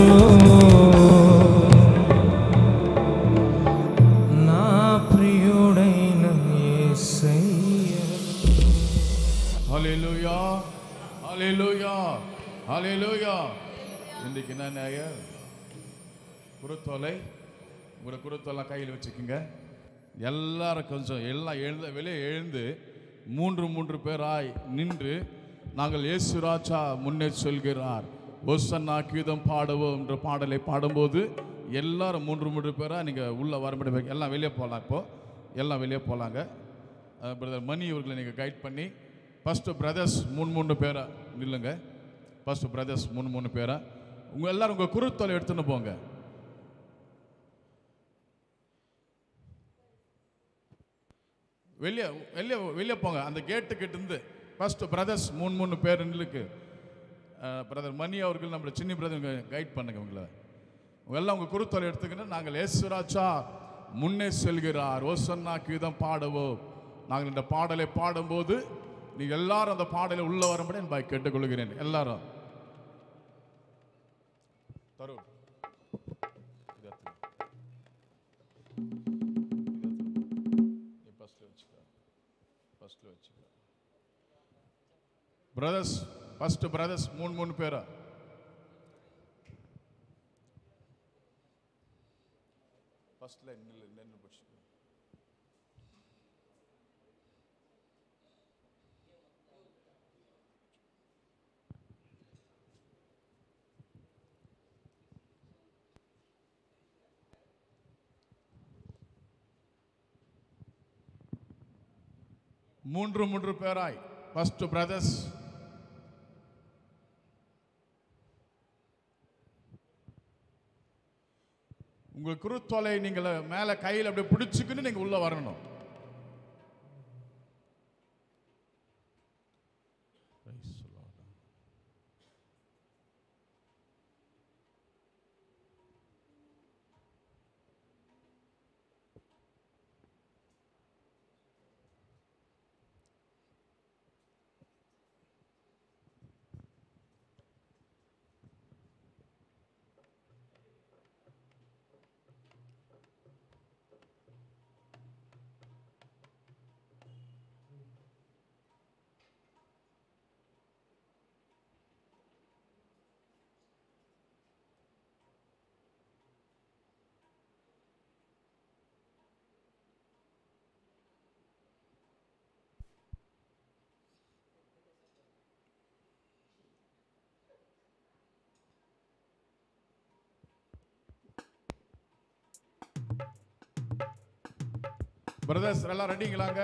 నా ప్రియుడైన యేసయ్యకు ஹalleluya ஹalleluya ஹalleluya இன்னைக்கு என்ன ஐயா குருத்தோலை உங்களோட குருத்தோலை கையில் வச்சுக்கோங்க எல்லாரும் கொஞ்சம் எல்லாம் எழுந்த வெளியே எழுந்து மூன்று மூன்று பேராய் நின்று நாங்கள் இயேசு ராஜா முன்னே சொல்கிறார் ஒசன்னா கீதம் பாடுவோம் என்ற பாடலை பாடும்போது எல்லாரும் மூன்று மூன்று பேராக நீங்கள் உள்ளே வர முடியும் எல்லாம் வெளியே போகலாம் இப்போ எல்லாம் வெளியே போகலாங்க பிரதர் மணி இவர்களை நீங்கள் கைட் பண்ணி ஃபஸ்ட்டு பிரதர்ஸ் மூணு மூணு பேரா நில்லுங்க ஃபஸ்ட்டு பிரதர்ஸ் மூணு மூணு பேரா உங்கள் எல்லாரும் உங்கள் குருத்தொலை எடுத்துன்னு போங்க வெளியே வெளியே வெளியே போங்க அந்த கேட்டுக்கிட்ட இருந்து ஃபஸ்ட்டு பிரதர்ஸ் மூணு மூணு பேர் நில்லுக்கு பிரதர் மணி அவர்கள் நம்மளோட சின்ன பிரதர் கைட் பண்ணுங்க உங்களை உங்க எல்லாம் உங்கள் குருத்தொலை எடுத்துக்கிட்டு நாங்கள் ஏசுராச்சா முன்னே செல்கிறார் ஓசன்னா கீதம் பாடுவோம் நாங்கள் இந்த பாடலை பாடும்போது நீங்கள் எல்லாரும் அந்த பாடலை உள்ள வரும்படி நான் பாய் கேட்டுக்கொள்கிறேன் எல்லாரும் தருண் இது எடுத்துக்கோ. இது எடுத்துக்கோ. நீ ஃபர்ஸ்ட்ல வச்சுக்க ஃபர்ஸ்ட்ல வச்சுக்க பிரதர்ஸ் ஃபர்ஸ்ட் பிரதர்ஸ் மூணு மூணு பேரா ஃபர்ஸ்ட்ல நில்லு நின்று பிடிச்சிக்க மூன்று மூன்று பேராய் ஃபர்ஸ்ட் பிரதர்ஸ் உங்கள் குருத்தோலை நீங்கள் மேலே கையில் அப்படியே பிடிச்சிக்கின்னு நீங்கள் உள்ள வரணும் Praise the Lord. பிரதர்ஸ் எல்லாம் ரெடிங்களாங்க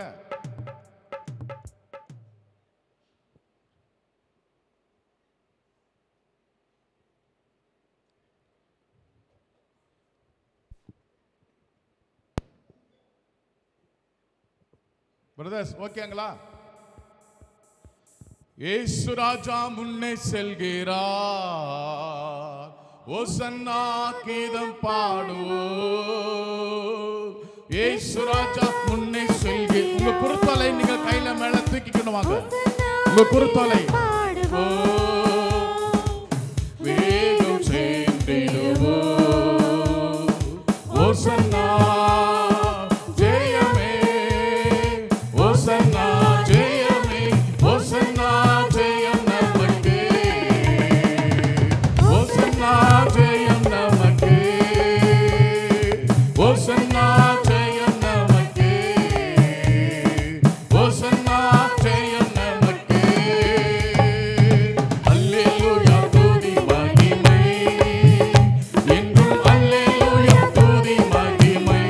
பிரதர்ஸ் ஓகேங்களா ஏசு ராஜா முன்னே செல்கிறார் ஓசன்னா கீதம் பாடுவோம் ஏசு ராஜா முன்னே செல்கி உங்க குருத்தோலை நீங்க கையில மேல தூக்கிக்கணும் வாங்க உங்க குருத்தோலை ஓ, வேகம் சேர்ந்திடுவோம் ஓசன்னா ஜெயமே ஓசன்னா ஜெயமே ஓசன்னா ஜெயம் நமக்கு ஓசன்னா ஜெயம் நமக்கு ஓசன்னா ஜெயம் நமக்கு ஓசன்னா ஜெயம் நமக்கு அல்லேலூயா துதி மகிமை என்றும் அல்லேலூயா துதி மகிமை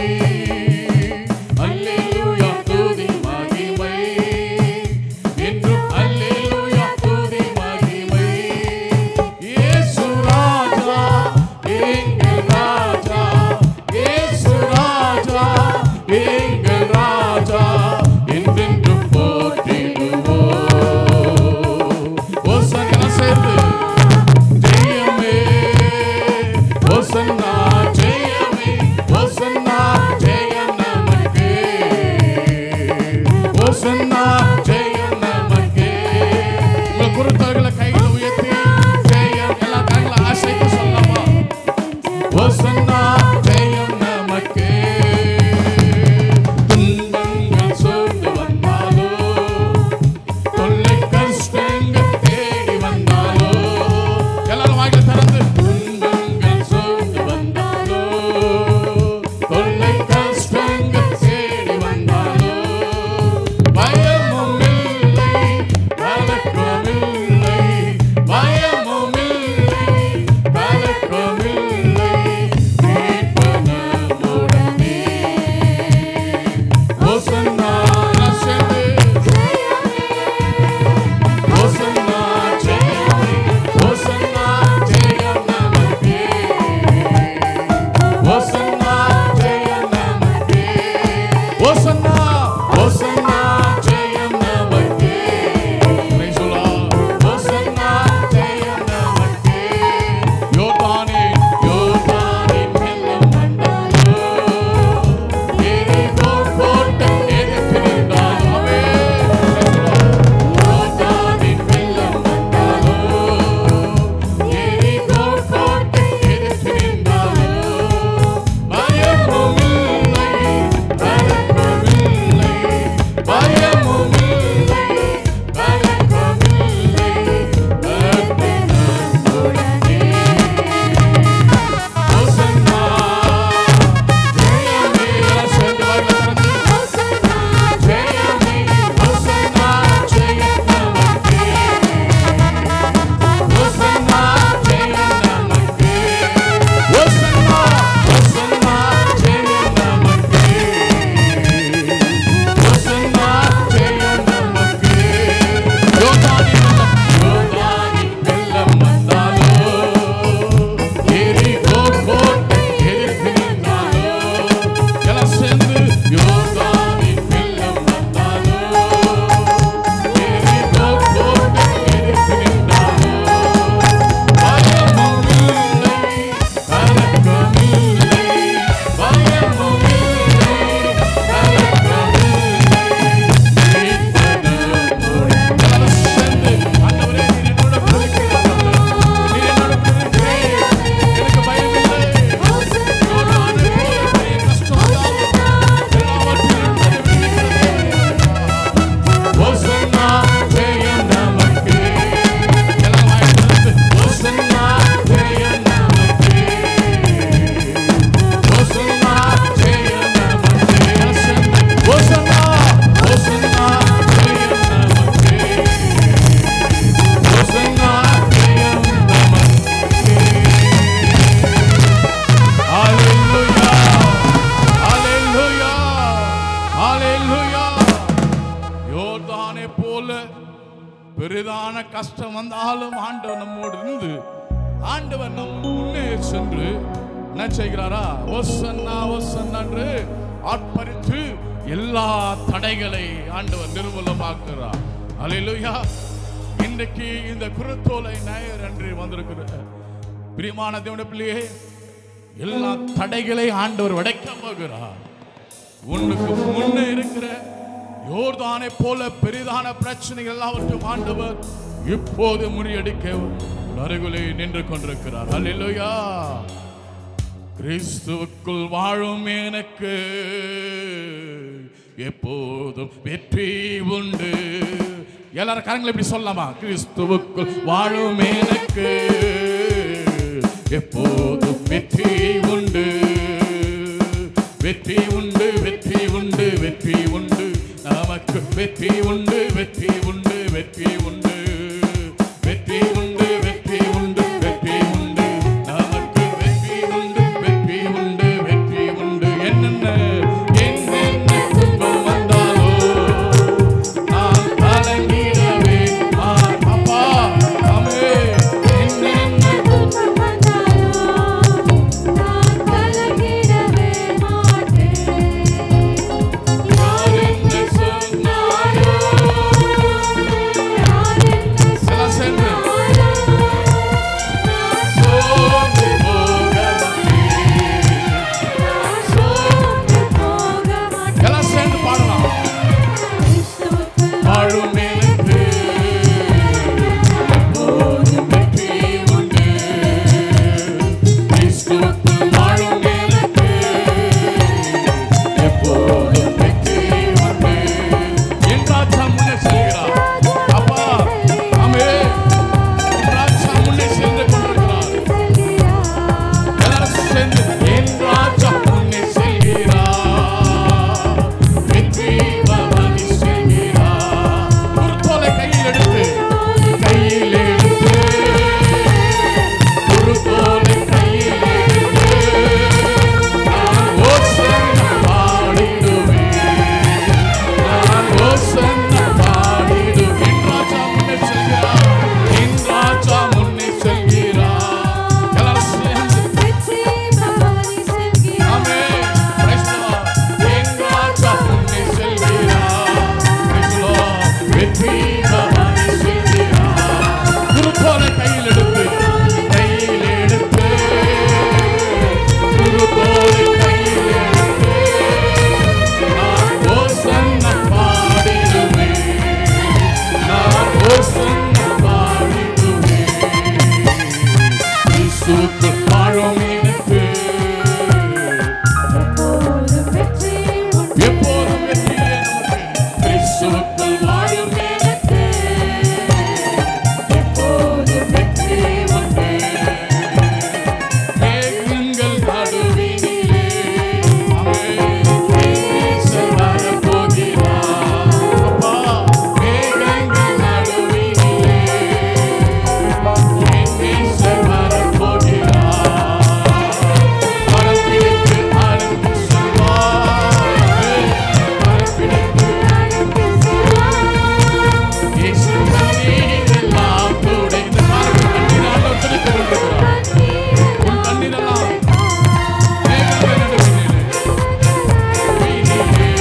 அல்லேலூயா துதி மகிமை என்றும் அல்லேலூயா துதி மகிமை இயேசு ராஜா எங்கள் ராஜா இயேசு ராஜா எங்கள் ராஜா என்றென்றும் போற்றிடுவோம் ஓசன்னா சேர்ந்து ஜெயமே ஓசன்னா ஜெயமே ஓசன்னா ஜெயம் நமக்கு ஓசன்னா ஜெயம் நமக்கு உங்க குருத்தவர்களை கைகளை உயர்த்தி ஜெயம் எல்லா கைகளை ஆசைக்கு சொல்லலாமா ஓசன்னா ஜெயம் நமக்கு துன்பங்கள் சூழ்ந்து வந்தாலோ தொல்லை கஷ்டங்கள் தேடி வந்தாலோ எல்லாரும் வாயில திறந்து துன்பங்கள் சூழ்ந்து வந்தாலோ தொல்லை கஷ்டங்கள் தேடி வந்தாலோ பயமும் இல்லை கலக்கம் இல்லை பயமும் இல்லை கலக்கம் இல்லை மீட்பனமுடனே ஓசன்னா சேர்ந்து ஓசன்னா ஜெயமே ஓசன்னா ஜெயம் நமக்கு ஓசன்னா ஜெயம் நமக்கு ஓசன்னா ஓசன்னா ஜெயம் நமக்கு Praise the Lord. ஓசன்னா ஜெயம் நமக்கு யோர்தானே யோர்தானே வெள்ளம் வந்தாலோ எரிகோ கோட்டை எதிர்த்து நின்றாலே யோர்தானின் வெள்ளம் வந்தாலோ எரிகோ கோட்டை எதிர்த்து நின்றாலோ பயமும் இல்லை கலக்கமும் இல்லை பயமும் இல்லை கலக்கமும் இல்லை கர்த்தனுடனே ஓசன்னா ஜெயமே சேர்ந்து வாயில திறந்து ஜெயமே ஓசன்னா ஜெயம் நமக்கு ஓசன்னா ஜெயம் நமக்கு ஓசன்னா ஓசன்னா ஜெயம் நமக்கு ஓசன்னா ஜெயம் நமக்கு யோர்தானின் வெள்ளம் யோர்தானின் வெள்ளம் வந்தாலோ எரிகோ கோட்டை எதிர்த்து நின்றாலோ எல்லாம் சேர்ந்து யோர்தானின் வெள்ளம் வந்தாலோ எரிகோ கோட்டை எதிர்த்து நின்றாலோ பயமும் இல்லை கலக்கம் இல்லை பயமும் இல்லை கலக்கம் இல்லை மீட்பனமுடனே எல்லாம் சேர்ந்து ஆண்டவரே நீர் என்னோட கூட இருக்கிறீர் நீர் என்னோட கூட இருக்கிறீர் எனக்கு பயமில்லை யோர்தானை போல பெரிய கஷ்டம் வந்தாலும் எல்லாவற்றிலும் என்னை விடுவிக்கிறதே. ஓசன்னா ஜெயம் நமக்கு எல்லாம் வாய் திறந்து, ஓசன்னா ஜெயம் நமக்கு ஓசன்னா ஜெயம் நமக்கு எல்லாம் சேர்ந்து, ஓசன்னா ஓசன்னா ஜெயம் நமக்கு ஓசன்னா ஜெயம் நமக்கு Hallelujah. Hallelujah. Hallelujah. யோர்தானை போல பெரிதான கஷ்டம் வந்தாலும் ஆண்டவர் நம்மோடு இருந்து ஆண்டவர் நம் முன்னே சென்று என்ன செய்கிறாரா ஒசன்னா ஒசன்னா என்று ஆட்பரித்து எல்லா தடைகளை ஆண்டவர் நிர்மூலமாக்குகிறார் அல்லேலூயா இன்றைக்கு இந்த குருத்தோலை நாயர் என்று வந்திருக்கிற பிரியமான தேவனுடைய பிள்ளையே எல்லா தடைகளை ஆண்டவர் உடைக்க போகிறார் உன்னுக்கு முன்னே இருக்கிற யோர்தானை போல பெரிதான பிரச்சனைகள் எல்லாவற்றையும் ஆண்டவர் இப்போது முறியடிக்க அருகிலே நின்று கொண்டிருக்கிறார் அல்லேலூயா கிறிஸ்துவுக்குள் வாழும் எனக்கு எப்போதும் வெற்றி உண்டு எல்லாரும் கரங்களை இப்படி சொல்லலாமா கிறிஸ்துவுக்குள் வாழும் எனக்கு எப்போதும் வெற்றி உண்டு வெற்றி உண்டு வெற்றி உண்டு வெற்றி உண்டு நமக்கு வெற்றி உண்டு வெற்றி உண்டு வெற்றி உண்டு வெற்றி உண்டு வெற்றி உண்டு வெற்றி உண்டு நமக்கு வெற்றி உண்டு வெற்றி உண்டு வெற்றி உண்டு என்னென்ன என்னென்ன துன்பம் வந்தாலோ நான் கலங்கிடவே நான் அப்பா அமே என்னென்ன யார் என்ன சொன்னாரோ எல்லாம் சேர்ந்து சோர்ந்து போக எல்லாம் சேர்ந்து பாடலாம் வாழும் எனக்கு எப்போதும் வெற்றி உண்டு கிறிஸ்துவுக்குள் வாழும் எனக்கு எப்போதும் வெற்றி உண்டு என் ராஜா முன்னே செல்கிறார் அப்பா ஆமே என் ராஜா முன்னே சென்று கொண்டிருக்கிறார் எல்லாரும் சேர்ந்து என் ராஜா முன்னே செல்கிறார் வெற்றி பவனி செல்கிறார் குருத்தோலை கையில் எடுத்து கையில் எடுத்து குருத்தோலை கையில் எடுத்து நான் ஓசன்னா பாடிடுவேன் நான் ஓசன்னா பாடிடுவேன் ராஜா முன்னே செல்கிறார் என் ராஜா முன்னே செல்கிறார் எல்லாரும் சேர்ந்து ஆமென். Praise the Lord. என் ராஜா முன்னே செல்கிறார். Praise the Lord. வெற்றி பவனி செல்கிறார். குருத்தோலை கையில் எடுத்து, கையில் எடுத்து, குருத்தோலை கையில் எடுத்து, நான் ஓசன்னா பாடிடுவேன். நான் ஓசன்னா பாடிடுவேன். கிறிஸ்துவுக்குள் வாழும் எனக்கு எப்போதும் வெற்றியே நமக்கு கிறிஸ்துவுக்குள் வாழும் எனக்கு எப்போதும் வெற்றி உண்டு மேகங்கள் நடுவினிலே நேசர் வரப்போகிறார். அப்பா, மேகங்கள் நடுவினிலே நேசர் வரப்போகிறார். கரம் பிடித்து அழைத்து செல்வார். கரம் பிடித்து இயேசு கண்ணீரெல்லாம் துடைத்து பாருங்கள், கண்ணீரால் துடைத்து கொண்டிருக்கிறார். உன் கண்ணீரெல்லாம் மேகங்கள் நடுவினிலே, நடுவினிலே,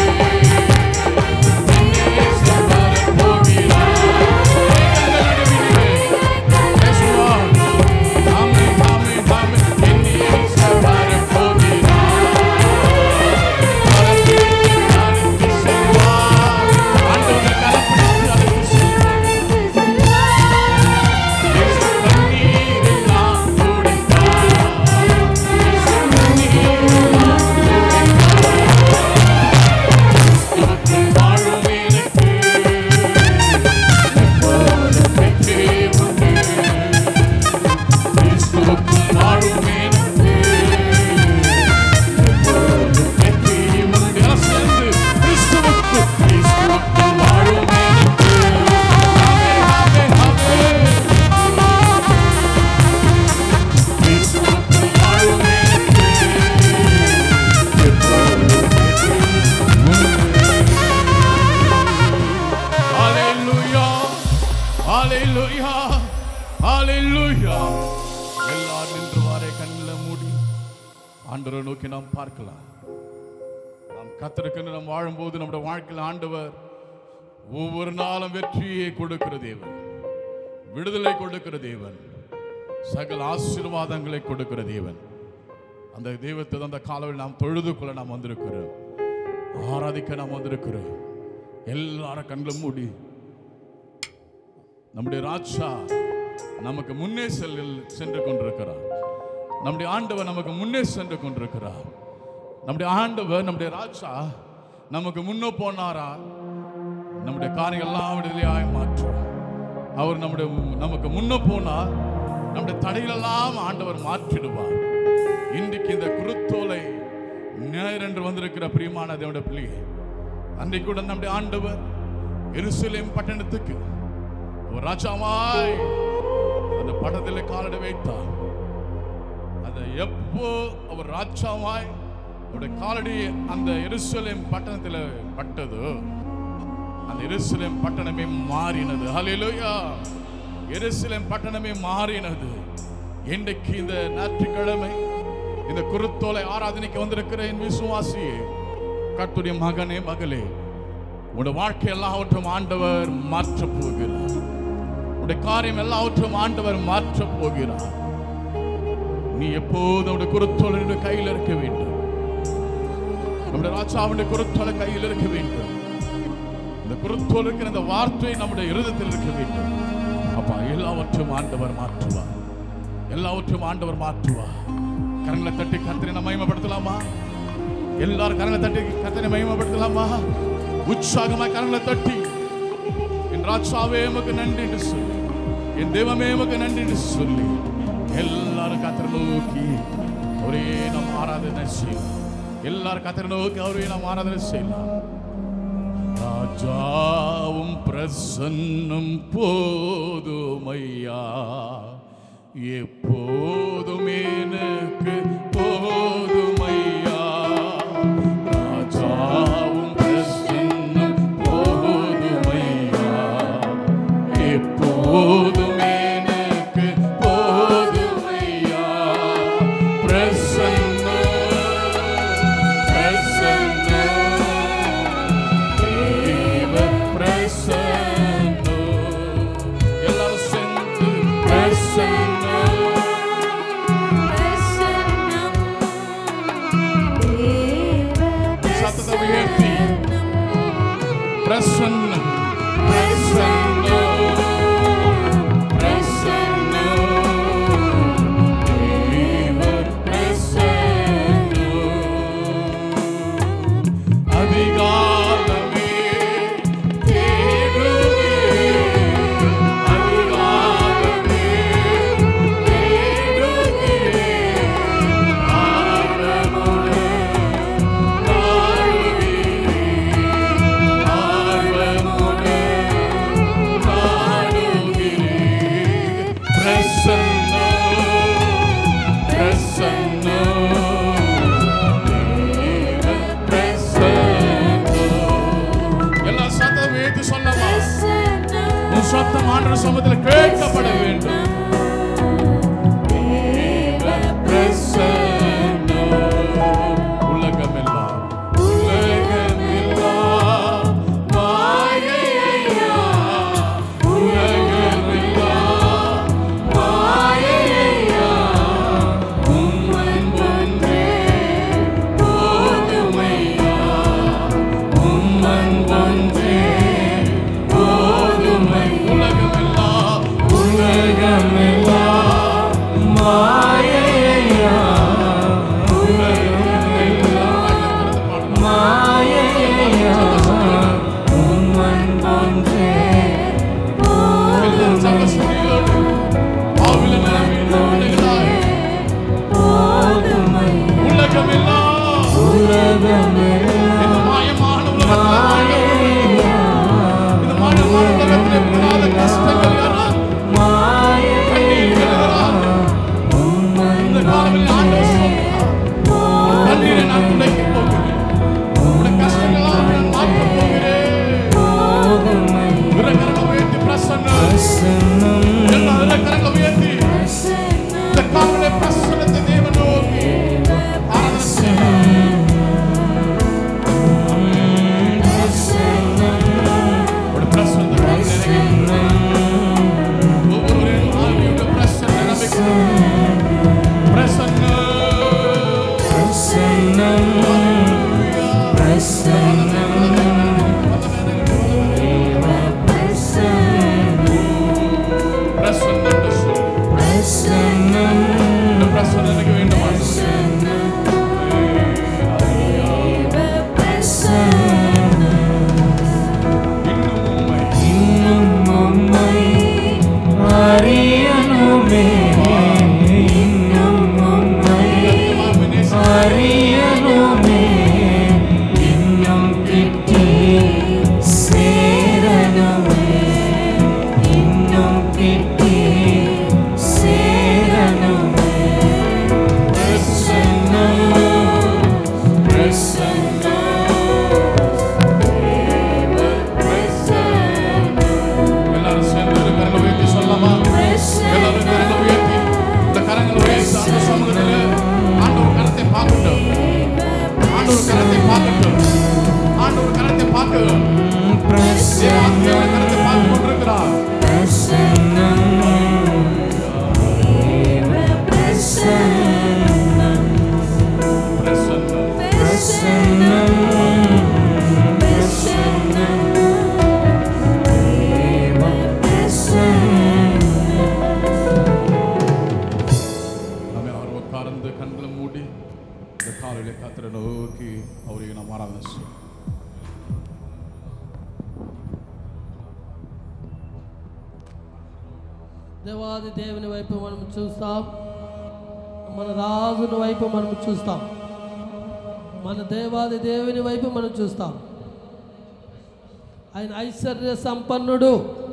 நேசர் வரப்போகிறார். மேகங்கள் நடுவினிலே, பேசுவார். ஆமென், ஆமென், ஆமென். என் நேசர் வரப்போகிறார். கரம் பிடித்து அழைத்து செல்வார். ஆண்டவரை கரம் பிடித்து அழைத்து செல்வார். இயேசு கண்ணீரெல்லாம் துடைத்தார். இயேசு கண்ணீரெல்லாம் துடைத்தார். கிறிஸ்துவுக்குள் வாழும் எனக்கு எப்போதும் வெற்றி உண்டு. கிறிஸ்துவுக்குள் வாழும் எனக்கு எப்போதும் வெற்றி உண்டு. எல்லாம் சேர்ந்து கிறிஸ்துவுக்குள், கிறிஸ்துவுக்குள் வாழும் எனக்கு. ஆமென், ஆமென், ஆமென். கிறிஸ்துவுக்குள் வாழும் எனக்கு எப்போதும் வெற்றி Hallelujah. Hallelujah. Hallelujah. எல்லாரும் நின்று வாரை கண்ணில் மூடி ஆண்டவரை நோக்கி நாம் பார்க்கலாம் நாம் கத்திருக்கின்ற நாம் வாழும்போது நம்முடைய வாழ்க்கையில் ஆண்டவர் ஒவ்வொரு நாளும் வெற்றியை கொடுக்கிற தேவன் விடுதலை கொடுக்கிற தேவன் சகல ஆசீர்வாதங்களை கொடுக்கிற தேவன் அந்த தெய்வத்தை அந்த காலவில் நாம் தொழுது கொள்ள நாம் வந்திருக்கிறோம் ஆராதிக்க நாம் வந்திருக்கிறோம் எல்லாரும் கண்களும் மூடி நம்முடைய ராஜா நமக்கு முன்னே செல்லில் சென்று கொண்டிருக்கிறார் நம்முடைய ஆண்டவர் நமக்கு முன்னே சென்று கொண்டிருக்கிறார் நம்முடைய ஆண்டவர் நம்முடைய ராஜா நமக்கு முன்னே போனாரா நம்முடைய காரியங்கள் எல்லாம் விடுதலையாய் மாற்றும் அவர் நம்முடைய நமக்கு முன்ன போனால் நம்முடைய தடைகளெல்லாம் ஆண்டவர் மாற்றிடுவார் இன்றைக்கு இந்த குருத்தோலை நேரென்று வந்திருக்கிற பிரியமான தேவனுடைய பிள்ளையே அன்றைக்கு கூட நம்முடைய ஆண்டவர் எருசலேம் பட்டணத்துக்கு ஒரு ராஜாவாய் அந்த படத்தில் காலடி வைத்தார் அந்த எப்போ அவர் ராஜாவாய் அவருடைய காலடி அந்த எருசலேம் பட்டணத்தில் பட்டதோ அந்த எருசலேம் பட்டணமே மாறினது ஹalleluya எருசலேம் பட்டணமே மாறினது இன்றைக்கு இந்த ஞாயிற்றுக்கிழமை இந்த குருத்தோலை ஆராதனைக்கு வந்திருக்கிற என் விசுவாசியே கர்த்தருடைய மகனே மகளே உடைய வாழ்க்கை எல்லாவற்றும் ஆண்டவர் மாற்றப் போகிறார் உடைய காரியம் எல்லாவற்றும் ஆண்டவர் மாற்றப் போகிறார் நீ எப்போதும் உடைய குருத்தோலை கையில் இருக்க வேண்டும் நம்முடைய ராஜாவுடைய குருத்தோலை கையில் இருக்க வேண்டும் இந்த குருத்தோல் இருக்கிற இந்த வார்த்தை நம்முடைய இருதயத்தில் இருக்க வேண்டும் அப்பா எல்லாவற்றையும் ஆண்டவர் மாற்றுவார் எல்லாவற்றையும் ஆண்டவர் மாற்றுவார் கரங்களை தட்டி கத்திரை மகிமைப்படுத்தலாமா எல்லாரும் கரங்களை தட்டி கத்திரை மகிமைப்படுத்தலாமா உற்சாகமா கரங்களை தட்டி என் ராஜாவே எமக்கு நன்றி என்று சொல்லி என் தெய்வமே எமக்கு நன்றி என்று சொல்லி எல்லாரும் கத்திர நோக்கி அவரே நாம் ஆராதனை செய்யலாம் எல்லாரும் கத்திர நோக்கி அவரே நாம் ஆராதனை செய்யலாம் ராஜாவும் பிரசன்னம் போதுமையா எப்போதும் எனக்கு போதுமையா ராஜாவும் பிரசன்னம் போதுமையா எப்போதும் எனக்கு போதுமையா பிரசன்னம் பிரசன்னம் தேவ பிரசன்னோ. எல்லாரும் சேர்ந்து பிரசன்னோ. சத்தத்தை உயர்த்தி பிரசன்னம் பிரசன்னோ. பிரசன்னோ. தேவ பிரசன்னோ. அதிகாலமே தேடுவே அதிகாலமே தேடுவே ஆர்வமுடன் நாடுகிறேன் ஆர்வமுடன் நாடுகிறேன் பிரசன்னோ பிரசன்னோ எல்லா சத்தம் ஏத்து சொல்லமா உன் சத்தம் ஆண்டவர் சமூகத்தில் கேட்கப்பட வேண்டும் உலகமெல்லாம் உலகமெல்லாம் மாயையா உலகமெல்லாம் மாயையா உம்மன் ஒன்றே போதுமையா உம்மன் ஒன்றே போதுமை உலகமெல்லாம் உலகமெல்லாம் மாயையா உலகமெல்லாம் மாயையா உம்மன் ஒன்றே எல்லாம் சகஸ்திரியோடு ஆவில நிரம்பினாய் போதுமை உலகமெல்லாம் உலகமெல்லாம் இந்த மாயமான உலகத்தில் இந்த மாயமான உலகத்தில் கூடாத கஷ்டங்கள் யாரால் கண்ணீர் விழுகிறார். இந்த காலத்தில் ஆண்டவர் சொல்கிறார், கண்ணீரை நான் துடைக்கப் போகிறேன். உன்னுடைய கஷ்டங்களால் நான் மாற்றப் போகிறேன். இரு கரங்களை உயர்த்தி பிரசன்னம். எல்லா இரு கரங்களை உயர்த்தி இந்த காலத்திலே பிரசன்னத்தை தேவன் நோக்கி ஆராதனை செய்யுங்கள். உடைய பிரசன்னத்தை காலத்திலே ஒவ்வொருவரின் ஆவியுடைய பிரசன்னம் நிரம்பிக்கணும். பிரசன்னம். பிரசன்னம் என்று சொல்லு. இந்த பிரசன்னம் எனக்கு ஆண்டவர் கரத்தை பார்க்க தேவன் பிரசன்னம் தேவன் கரத்தை பார்த்து கொண்டிருக்கிறார் பிரசன்னம் பிரசன்னம் பிரசன்னம் நம்ம அவர் உட்கார்ந்து கண்களை மூடி இந்த காலையில கத்திர நோக்கி அவருக்கு நாம் ஆராதனை செய்வோம் దేవాది దేవుని వైపు మనం చూస్తాం మన రాజుని వైపు మనం చూస్తాం మన దేవాది దేవుని వైపు మనం చూస్తాం ఆయన ఐశ్వర్య సంపన్నుడు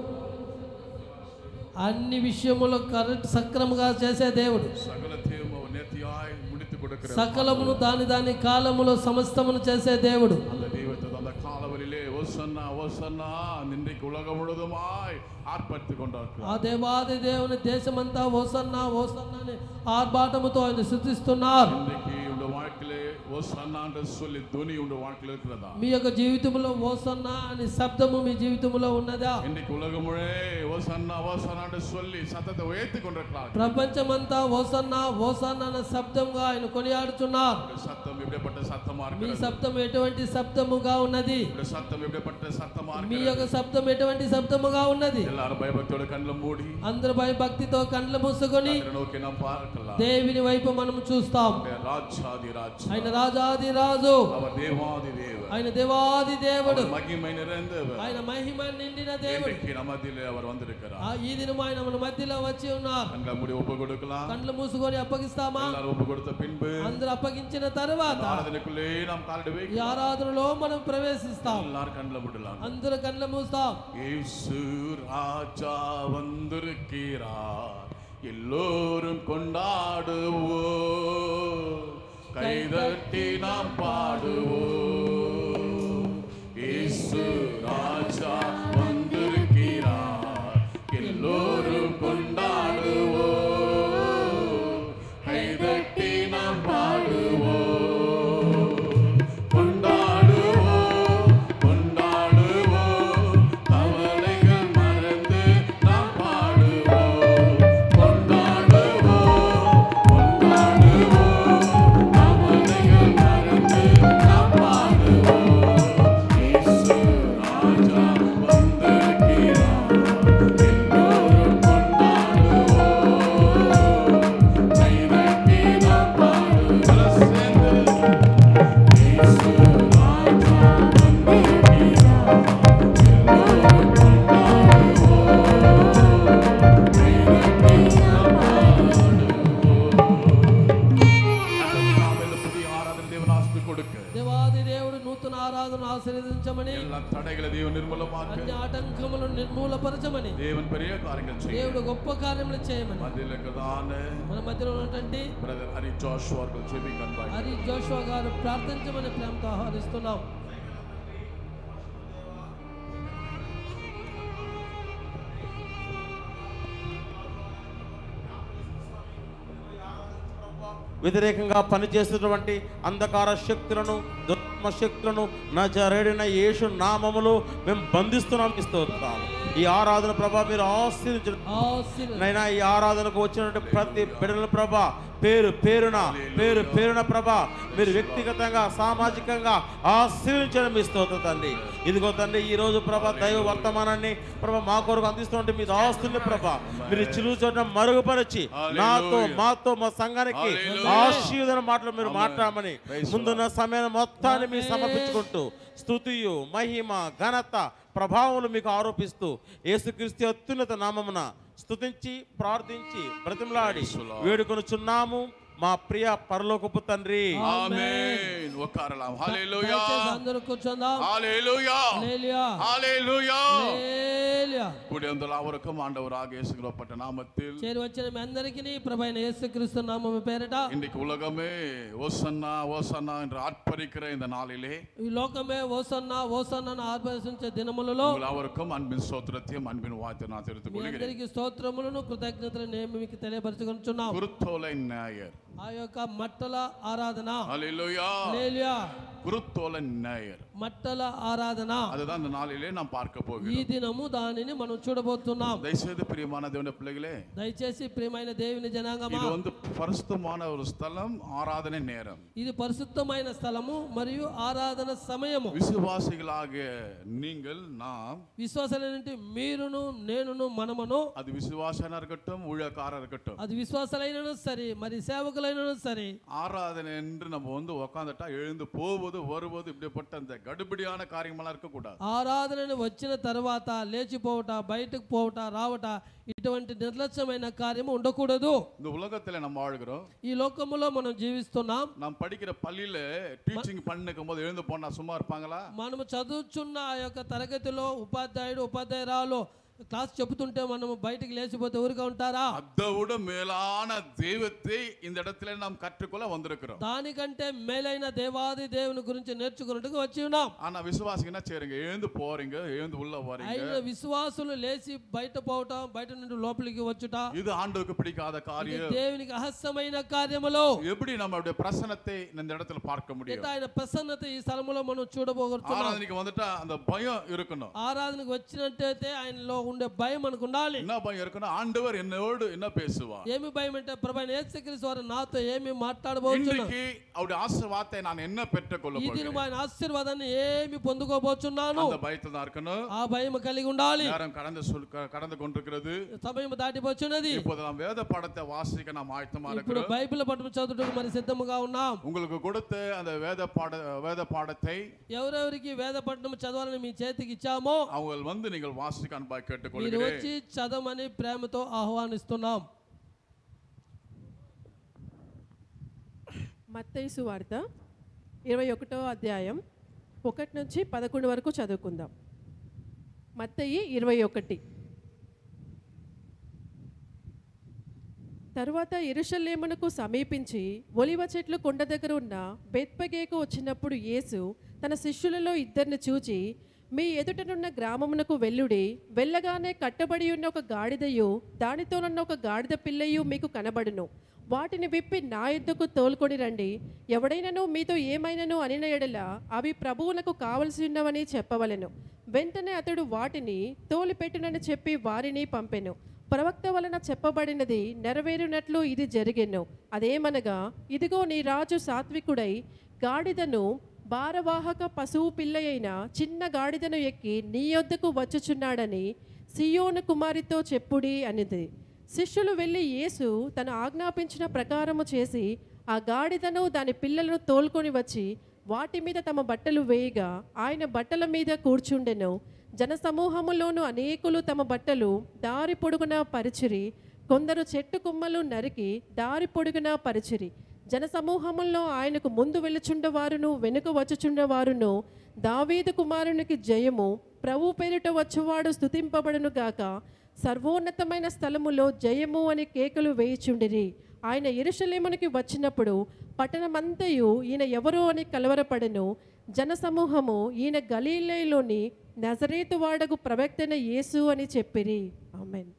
అన్ని విషయములో కరెక్ట్ సక్రమంగా చేసే దేవుడు சகலத்தையும் அவர் நேர்த்தியாய் முடித்து கொடுக்கிற సకలమును దాని దాని కాలములో సమస్తమును చేసే దేవుడు அந்த தெய்வத்தை அந்த காலவரிலே ஓசன்னா ஓசன்னா இன்றைக்கு உலகம் முழுவதுமாய் ஆர்ப்பரித்துக் ఆ கொண்டிருக்கிறார் దేవాది దేవుని దేశమంతా ఓసన్నా ఓసన్నా అని ఆర్భాటముతో ఆయన శుద్ధిస్తున్నారు இன்றைக்கு உங்க வாழ்க்கையிலே ஓசன்னா என்று சொல்லி துணி உங்க வாழ்க்கையில் இருக்கிறதா మీ యొక్క జీవితంలో ఓసన్నా అనే శబ్దము మీ జీవితంలో ఉన్నదా இன்றைக்கு உலகம் முழே ஓசன்னா ஓசன்னா என்று சொல்லி சத்தத்தை உயர்த்தி கொண்டிருக்கிறார் ప్రపంచమంతా ఓసన్నా ఓసన్నా అనే శబ్దంగా ఆయన కొనియాడుచున్నారు உங்க சத்தம் எப்படிப்பட்ட சத்தமா మీ இருக்கிறது శబ్దం ఎటువంటి శబ్దముగా ఉన్నది உங்க சத்தம் எப்படிப்பட்ட சத்தமா మీ இருக்கிறது యొక్క శబ్దం ఎటువంటి శబ్దముగా ఉన్నది எல்லாரும் பயபக்தியோட கண்ணில் மூடி అందరు భయభక్తితో కండ్లు మూసుకొని கர்த்தரை நோக்கி நாம் பார்க்கலாம் దేవుని వైపు మనం చూస్తాం ராஜாதி ராஜா ఆయన రాజాది రాజు அவர் தேவாதி தேவன் ఆయన దేవాది దేవుడు அவர் மகிமை நிறைந்தவர் ఆయన మహిమ నిండిన దేవుడు இன்றைக்கு நமதிலே அவர் வந்திருக்கிறார் ఆ ఈ దినం ఆయన మన మధ్యలో వచ్చి ఉన్నారు கண்களை மூடி ஒப்பு கொடுக்கலாம் కండ్లు మూసుకొని అప్పగిస్తామా எல்லாரும் ஒப்பு கொடுத்த பின்பு అందరూ అప్పగించిన తర్వాత ஆராதனைக்குள்ளே நாம் காலிட்டு ఈ வைக்கலாம் ఆరాధనలో మనం ప్రవేశిస్తాం எல்லாரும் கண்ணில் விடலாம் అందరూ కండ్లు మూస్తాం இயேசு ராஜா வந்திருக்கிறார் எல்லோரும் கொண்டாடுவோம் கைதட்டி நாம் பாடுவோம் இயேசு ராஜா வந்திருக்கிறார் எல்லோரும் கொண்டாடுவோம் கைதட்டி நாம் பாடுவோம் கொண்டாடுவோம் கொண்டாடுவோம் கவலைகள் மறந்து நாம் பாடுவோம் கொண்டாடுவோம் கொண்டாடுவோம் கவலைகள் மறந்து நாம் பாடுவோம் இயேசு ராஜா வந்திருக்கிறார் எல்லோரும் கொண்டாடுவோம் கைதட்டி நாம் பாடுவோம் சேர்ந்து இயேசு ராஜா வந்திருக்கிறார் எல்லோரும் கொண்டாடுவோம் கைதட்டி நாம் பாடுவோம் புதிய ஆராதனை தேவன் ஆசித்து கொடுக்க దేవాది దేవుడు నూతన ఆరాధన ఆశీర్వదించమని எல்லா தடைகளை தேவன் நிர்மூலமாக்க అన్ని ఆటంకములను నిర్మూలపరచమని தேவன் பெரிய காரியங்கள் செய்ய దేవుడు గొప్ప కార్యములు చేయమని மத்தியில் இருக்கிறதான మన మధ్యలో ఉన్నటువంటి பிரதர் ஹரி ஜோஷ் அவர்கள் செவி கண்பாய் హరి జోషువా గారు ప్రార్థించమని ప్రేమతో ఆహ్వానిస్తున్నాం వ్యతిరేకంగా పనిచేస్తున్నటువంటి అంధకార శక్తులను దుర్మ శక్తులను నజరేడిన యేసు నామములో మేము బంధిస్తున్నాం ఇస్తున్నాం ఈ ఆరాధన ప్రభా మీరు ఆశీర్వదించిన ఆశీర్వదించండి. నైనా ఈ ఆరాధనకు వచ్చినటువంటి ప్రతి బిడ్డల ప్రభ పేరు పేరున పేరు పేరున ప్రభ మీరు వ్యక్తిగతంగా సామాజికంగా ఆశీర్వించడం మీ స్తోత్రం తండ్రి ఇదిగో తండ్రి ఈ రోజు ప్రభ దైవ వర్తమానాన్ని ప్రభ మా కొరకు అందిస్తుంటే మీ ఆస్తుంది ప్రభ మీరు చిలువు చూడడం మరుగుపరిచి నాతో మాతో మా సంఘానికి ఆశీర్వదన మాటలు మీరు మాట్లాడమని ముందున్న సమయం మొత్తాన్ని మీరు సమర్పించుకుంటూ స్తుతియు మహిమ ఘనత ప్రభావములు మీకు ఆరోపిస్తూ యేసుక్రీస్తు అత్యున్నత నామమున స్తుతించి ప్రార్థించి బ్రతిమలాడి వేడుకొనుచున్నాము మా ప్రియ పరలోకపు తండ్రి ஆமென் உட்காரலாம் ஹalleluya దయచేసి అందరూ కూర్చుందాం ஹalleluya హల్లెలూయా ஹalleluya హల్లెలూయా கூடி வந்த அவருக்கும் ஆண்டவராக இயேசு கிறிஸ்துவப்பட்ட நாமத்தில் చేరి వచ్చిన మీ అందరికీ ప్రభైన యేసుక్రీస్తు నామము పేరట இன்றைக்கு உலகமே ஓசன்னா ஓசன்னா என்று ஆர்ப்பரிக்கிற இந்த நாளிலே ఈ లోకమే ఓసన్న ఓసన్నను ఆర్భవించే దినములలో உங்கள் அவருக்கும் அன்பின் சோத்திரத்தையும் அன்பின் வார்த்தை நான் தெரிவித்துக் మీ கொள்கிறேன் అందరికీ స్తోత్రములను కృతజ్ఞతలు నేను మీకు తెలియపరచుకుంటున్నాం குருத்தோலை நாயர் ఆ యొక్క మట్టల ఆరాధన ஹalleluya హల్లెలూయా குருத்தோல நேயர் మట్టల ఆరాధన அதுதான் இந்த நாளிலே நாம் பார்க்க ఈ போகிறோம் దినము దానిని మనం చూడబోతున్నాం தயவுசெய்து பிரியமான தேவனுடைய பிள்ளைகளே దయచేసి ప్రియమైన దేవుని జనాంగమా இது வந்து பரிசுத்தமான ஒரு ஸ்தலம் ஆராதனை நேரம் ఇది పరిశుద్ధమైన స్థలము మరియు ఆరాధన సమయము விசுவாசிகளாகிய நீங்கள் நாம் విశ్వాసాలంటే మీరును నేనును మనమును அது விசுவாசனா இருக்கட்டும் ஊழியக்காரர் இருக்கட்டும் అది విశ్వాసాలైనను సరే మరి సేవకులైనను సరే ஆராதனை என்று நம்ம வந்து உக்காந்துட்டா எழுந்து போவது வருவது இப்படிப்பட்ட அந்த கடுபிடியான காரியமெல்லாம் இருக்கக்கூடாது ఆరాధనని వచ్చిన తర్వాత లేచిపోవట బయటకు పోవట రావట ఇటువంటి నిర్లక్ష్యమైన కార్యము ఉండకూడదు இந்த ఉலగத்துல நம்ம வாழ்கிறோம் ఈ లోకములో మనం జీవిస్తున్నాం நாம் படிக்கிற பள்ளியில டீச்சிங் பண்ணிக்கும் போது எழுந்து போனா சும்மா இருப்பாங்களா మనము చదువుచున్న ఆ యొక్క తరగతిలో ఉపాధ్యాయుడు ఉపాధ్యాయురాలు క్లాస్ చెబుతుంటే మనము బయటికి లేచిపోతే ఊరిగా ఉంటారా அதை விட மேலான தெய்வத்தை இந்த இடத்துல நாம் கற்றுக்கொள்ள வந்திருக்கிறோம் దానికంటే మేలైన దేవాది దేవుని గురించి నేర్చుకున్నట్టుగా వచ్చి ఉన్నాం ஆனா விசுவாசிங்க என்ன செய்றீங்க எழுந்து போறீங்க எழுந்து உள்ள வரீங்க అయిన విశ్వాసులు లేచి బయట పోవటం బయట నుండి లోపలికి వచ్చుట இது ஆண்டவருக்கு பிடிக்காத ఇది காரியம் దేవునికి అహస్యమైన కార్యములో எப்படி நம்மளுடைய பிரசனத்தை இந்த இடத்துல பார்க்க முடியும் ఎట్లా ఆయన ప్రసన్నత ఈ స్థలములో మనం చూడబోగొడుతున్నాం ஆராதனைக்கு வந்துட்டா அந்த பயம் இருக்கணும் ఆరాధనకు వచ్చినట్టయితే ఆయనలో ఉండే భయం మనకు ఉండాలి என்ன பயம் இருக்கணும் ஆண்டவர் என்னோடு என்ன பேசுவார் ఏమి భయం అంటే ప్రభు యేసుక్రీస్తు వారు నాతో ఏమి మాట్లాడబోతున్నా இன்றைக்கு அவருடைய ஆசீர்வாதத்தை நான் என்ன பெற்றுக்கொள்ள ఈ దినం போகிறேன் ఆయన ఆశీర్వాదాన్ని ఏమి పొందుకోబోచున్నాను அந்த பயத்தில் தான் இருக்கணும் ఆ భయం కలిగి ఉండాలి நேரம் கடந்து சொல் க- கடந்து கொண்டிருக்கிறது సమయం దాటిపోచున్నది இப்போது நாம் வேத பாடத்தை வாசிக்க நாம் ஆயத்தமா ఇప్పుడు இருக்கிறோம் బైబిల్ పట్టణం చదువుటకు మరి సిద్ధముగా ఉన్నాం உங்களுக்கு கொடுத்த அந்த வேத பாட வேத பாடத்தை ఎవరెవరికి వేద పట్టణం చదవాలని మీ చేతికి ఇచ్చామో அவங்க வந்து நீங்கள் வாசிக்க அன்பாய் మీరు கேட்டுக்கொள்கிறேன் వచ్చి చదవమని ప్రేమతో ఆహ్వానిస్తున్నాం మత్తయి వార్త ఇరవై ఒకటో అధ్యాయం ఒకటి నుంచి పదకొండు వరకు చదువుకుందాం మత్తయి ఇరవై ఒకటి తరువాత ఎరుషలేమునకు సమీపించి ఒలివ చెట్లు కొండ దగ్గర ఉన్న బెత్పగేకు వచ్చినప్పుడు యేసు తన శిష్యులలో ఇద్దరిని చూచి మీ ఎదుటనున్న గ్రామమునకు వెళ్ళుడి వెళ్ళగానే కట్టబడి ఉన్న ఒక గాడిదయు దానితోనున్న ఒక గాడిద పిల్లయు మీకు కనబడును వాటిని విప్పి నా ఎద్దుకు తోలుకొని రండి ఎవడైనను మీతో ఏమైనను అనిన ఎడల అవి ప్రభువులకు కావలసి ఉన్నవని చెప్పవలెను వెంటనే అతడు వాటిని తోలిపెట్టునని చెప్పి వారిని పంపెను ప్రవక్త వలన చెప్పబడినది నెరవేరునట్లు ఇది జరిగెను అదేమనగా ఇదిగో నీ రాజు సాత్వికుడై గాడిదను భారవాహక పశువు పిల్లయైన చిన్న గాడిదను ఎక్కి నీ యొద్దకు వచ్చుచున్నాడని సియోను కుమారితో చెప్పుడి అనిది శిష్యులు వెళ్ళి యేసు తను ఆజ్ఞాపించిన ప్రకారము చేసి ఆ గాడిదను దాని పిల్లలను తోలుకొని వచ్చి వాటి మీద తమ బట్టలు వేయగా ఆయన బట్టల మీద కూర్చుండెను జనసమూహములోను అనేకులు తమ బట్టలు దారి పొడుగున పరిచిరి కొందరు చెట్టు కొమ్మలు నరికి దారి పొడుగున పరిచిరి జనసమూహముల్లో ఆయనకు ముందు వెలుచుండవారును వెనుక వచ్చుచుండవారును దావీదు కుమారునికి జయము ప్రభు పేరిట వచ్చువాడు స్తుతింపబడును గాక సర్వోన్నతమైన స్థలములో జయము అని కేకలు వేయిచుండిరి ఆయన ఎరుషలేమునికి వచ్చినప్పుడు పట్టణమంతయు ఈయన ఎవరో అని కలవరపడెను జనసమూహము ఈయన గలీలలోని నజరేతు వాడకు ప్రవక్తన యేసు అని చెప్పిరి ఆమెన్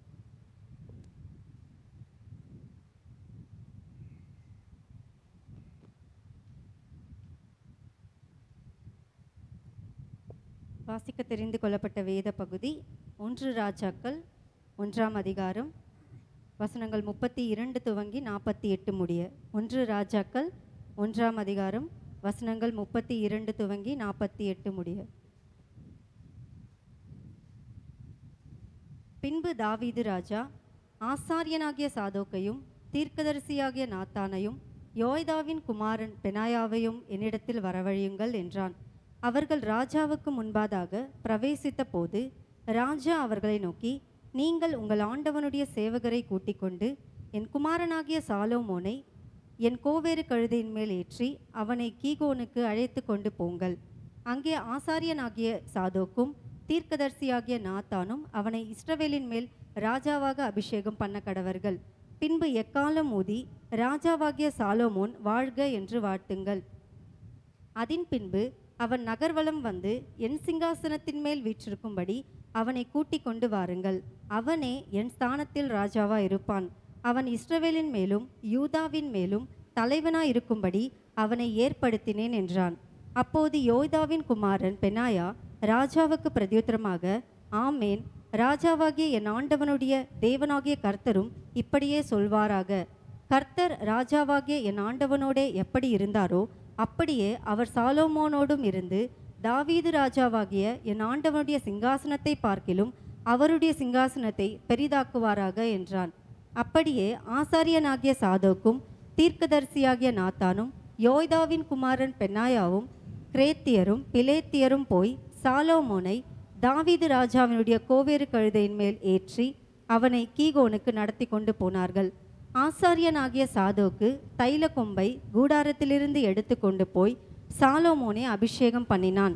வாசிக்க தெரிந்து கொள்ளப்பட்ட வேத பகுதி ஒன்று ராஜாக்கள் ஒன்றாம் அதிகாரம் வசனங்கள் முப்பத்தி இரண்டு துவங்கி நாற்பத்தி எட்டு முடிய ஒன்று ராஜாக்கள் ஒன்றாம் அதிகாரம் வசனங்கள் முப்பத்தி இரண்டு துவங்கி நாற்பத்தி எட்டு முடிய பின்பு தாவீது ராஜா ஆசாரியனாகிய சாதோக்கையும் தீர்க்கதரிசியாகிய நாத்தானையும் யோய்தாவின் குமாரன் பெனாயாவையும் என்னிடத்தில் வரவழையுங்கள் என்றான் அவர்கள் ராஜாவுக்கு முன்பாதாக பிரவேசித்த போது ராஜா அவர்களை நோக்கி நீங்கள் உங்கள் ஆண்டவனுடைய சேவகரை கூட்டிக் கொண்டு என் குமாரனாகிய சாலோமோனை என் கோவேறு கழுதையின் மேல் ஏற்றி அவனை கீகோனுக்கு அழைத்து கொண்டு போங்கள் அங்கே ஆசாரியனாகிய சாதோக்கும் தீர்க்கதரிசியாகிய நாத்தானும் அவனை இஸ்ரவேலின் மேல் ராஜாவாக அபிஷேகம் பண்ண கடவர்கள் பின்பு எக்காலம் ஊதி ராஜாவாகிய சாலோமோன் வாழ்க என்று வாழ்த்துங்கள் அதின் பின்பு அவன் நகர்வலம் வந்து என் சிங்காசனத்தின் மேல் வீற்றிருக்கும்படி அவனை கூட்டிக் கொண்டு வாருங்கள் அவனே என் ஸ்தானத்தில் ராஜாவா இருப்பான் அவன் இஸ்ரவேலின் மேலும் யூதாவின் மேலும் தலைவனாய் இருக்கும்படி அவனை ஏற்படுத்தினேன் என்றான் அப்போது யோய்தாவின் குமாரன் பெனாயா ராஜாவுக்கு பிரதியுத்தரமாக ஆமேன் ராஜாவாகிய என் ஆண்டவனுடைய தேவனாகிய கர்த்தரும் இப்படியே சொல்வாராக கர்த்தர் ராஜாவாகிய என் ஆண்டவனோடே எப்படி இருந்தாரோ அப்படியே அவர் சாலோமோனோடும் இருந்து தாவீது ராஜாவாகிய என் ஆண்டவனுடைய சிங்காசனத்தை பார்க்கிலும் அவருடைய சிங்காசனத்தை பெரிதாக்குவாராக என்றான் அப்படியே ஆசாரியனாகிய சாதோக்கும் தீர்க்கதரிசியாகிய நாத்தானும் யோய்தாவின் குமாரன் பென்னாயாவும் கிரேத்தியரும் பிலேத்தியரும் போய் சாலோமோனை தாவீது ராஜாவினுடைய கோவேறு கழுதையின் மேல் ஏற்றி அவனை கீகோனுக்கு நடத்தி கொண்டு போனார்கள் ஆசாரியனாகிய சாதோக்கு தைல கொம்பை கூடாரத்திலிருந்து எடுத்து கொண்டு போய் சாலோமோனை அபிஷேகம் பண்ணினான்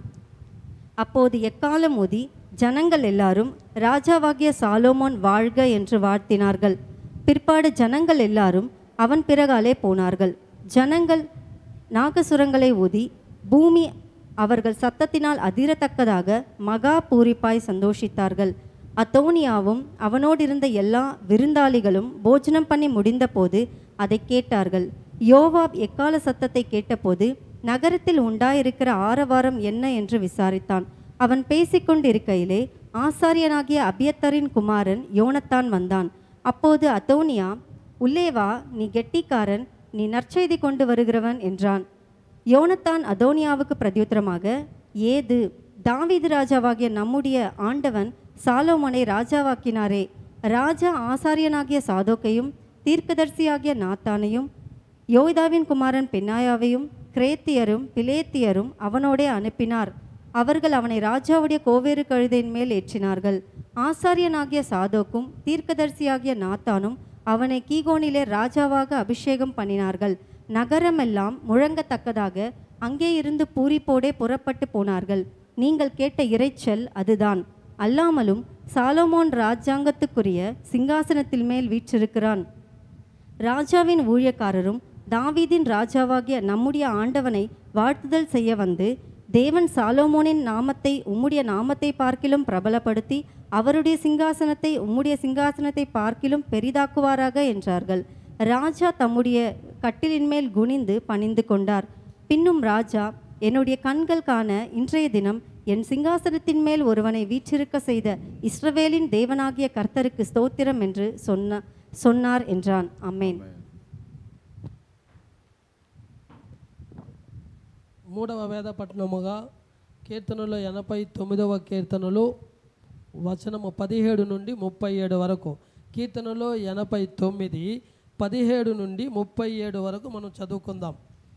அப்போது எக்காலம் ஊதி ஜனங்கள் எல்லாரும் ராஜாவாகிய சாலோமோன் வாழ்க என்று வாழ்த்தினார்கள் பிற்பாடு ஜனங்கள் எல்லாரும் அவன் பிறகாலே போனார்கள் ஜனங்கள் நாகசுரங்களை ஊதி பூமி அவர்கள் சத்தத்தினால் அதிரத்தக்கதாக மகா பூரிப்பாய் சந்தோஷித்தார்கள் அத்தோனியாவும் அவனோடிருந்த எல்லா விருந்தாளிகளும் போஜனம் பண்ணி முடிந்தபோது அதை கேட்டார்கள் யோவாப் எக்கால சத்தத்தை கேட்டபோது நகரத்தில் உண்டாயிருக்கிற ஆரவாரம் என்ன என்று விசாரித்தான் அவன் பேசிக்கொண்டிருக்கையிலே ஆசாரியனாகிய அபியத்தரின் குமாரன் யோனத்தான் வந்தான் அப்போது அத்தோனியா உள்ளே வா நீ கெட்டிக்காரன் நீ நற்செய்தி கொண்டு வருகிறவன் என்றான் யோனத்தான் அதோனியாவுக்கு பிரதியுத்தரமாக ஏது தாவீது ராஜாவாகிய நம்முடைய ஆண்டவன் சாலோமோனை ராஜாவாக்கினாரே ராஜா ஆசாரியனாகிய சாதோக்கையும் தீர்க்கதரிசியாகிய நாத்தானையும் யோய்தாவின் குமாரன் பென்னாயாவையும் கிரேத்தியரும் பிலேத்தியரும் அவனோடே அனுப்பினார் அவர்கள் அவனை ராஜாவுடைய கோவேறு கழுதையின் மேல் ஏற்றினார்கள் ஆசாரியனாகிய சாதோக்கும் தீர்க்கதரிசியாகிய நாத்தானும் அவனை கீகோனிலே ராஜாவாக அபிஷேகம் பண்ணினார்கள் நகரமெல்லாம் முழங்கத்தக்கதாக அங்கே இருந்து பூரிப்போடே புறப்பட்டு போனார்கள் நீங்கள் கேட்ட இரைச்சல் அதுதான் அல்லாமலும் சாலோமோன் ராஜாங்கத்துக்குரிய சிங்காசனத்தில் மேல் வீற்றிருக்கிறான் ராஜாவின் ஊழியக்காரரும் தாவீதின் ராஜாவாகிய நம்முடைய ஆண்டவனை வாழ்த்துதல் செய்ய வந்து தேவன் சாலோமோனின் நாமத்தை உம்முடைய நாமத்தை பார்க்கிலும் பிரபலப்படுத்தி அவருடைய சிங்காசனத்தை உம்முடைய சிங்காசனத்தை பார்க்கிலும் பெரிதாக்குவாராக என்றார்கள் ராஜா தம்முடைய கட்டிலின் மேல் குனிந்து பணிந்து கொண்டார் பின்னும் ராஜா என்னுடைய கண்கள் காண இன்றைய தினம் என் சிங்காசனத்தின் மேல் ஒருவனை வீற்றிருக்க செய்த இஸ்ரவேலின் தேவனாகிய கர்த்தருக்கு ஸ்தோத்திரம் என்று சொன்ன சொன்னார் என்றான் அம்மேன் మూడవ వేద పట్టణముగా కీర్తనలో ఎనభై తొమ్మిదవ కీర్తనలు వచనము పదిహేడు నుండి ముప్పై ఏడు వరకు కీర్తనలో ఎనభై తొమ్మిది పదిహేడు నుండి ముప్పై ఏడు వరకు మనం చదువుకుందాం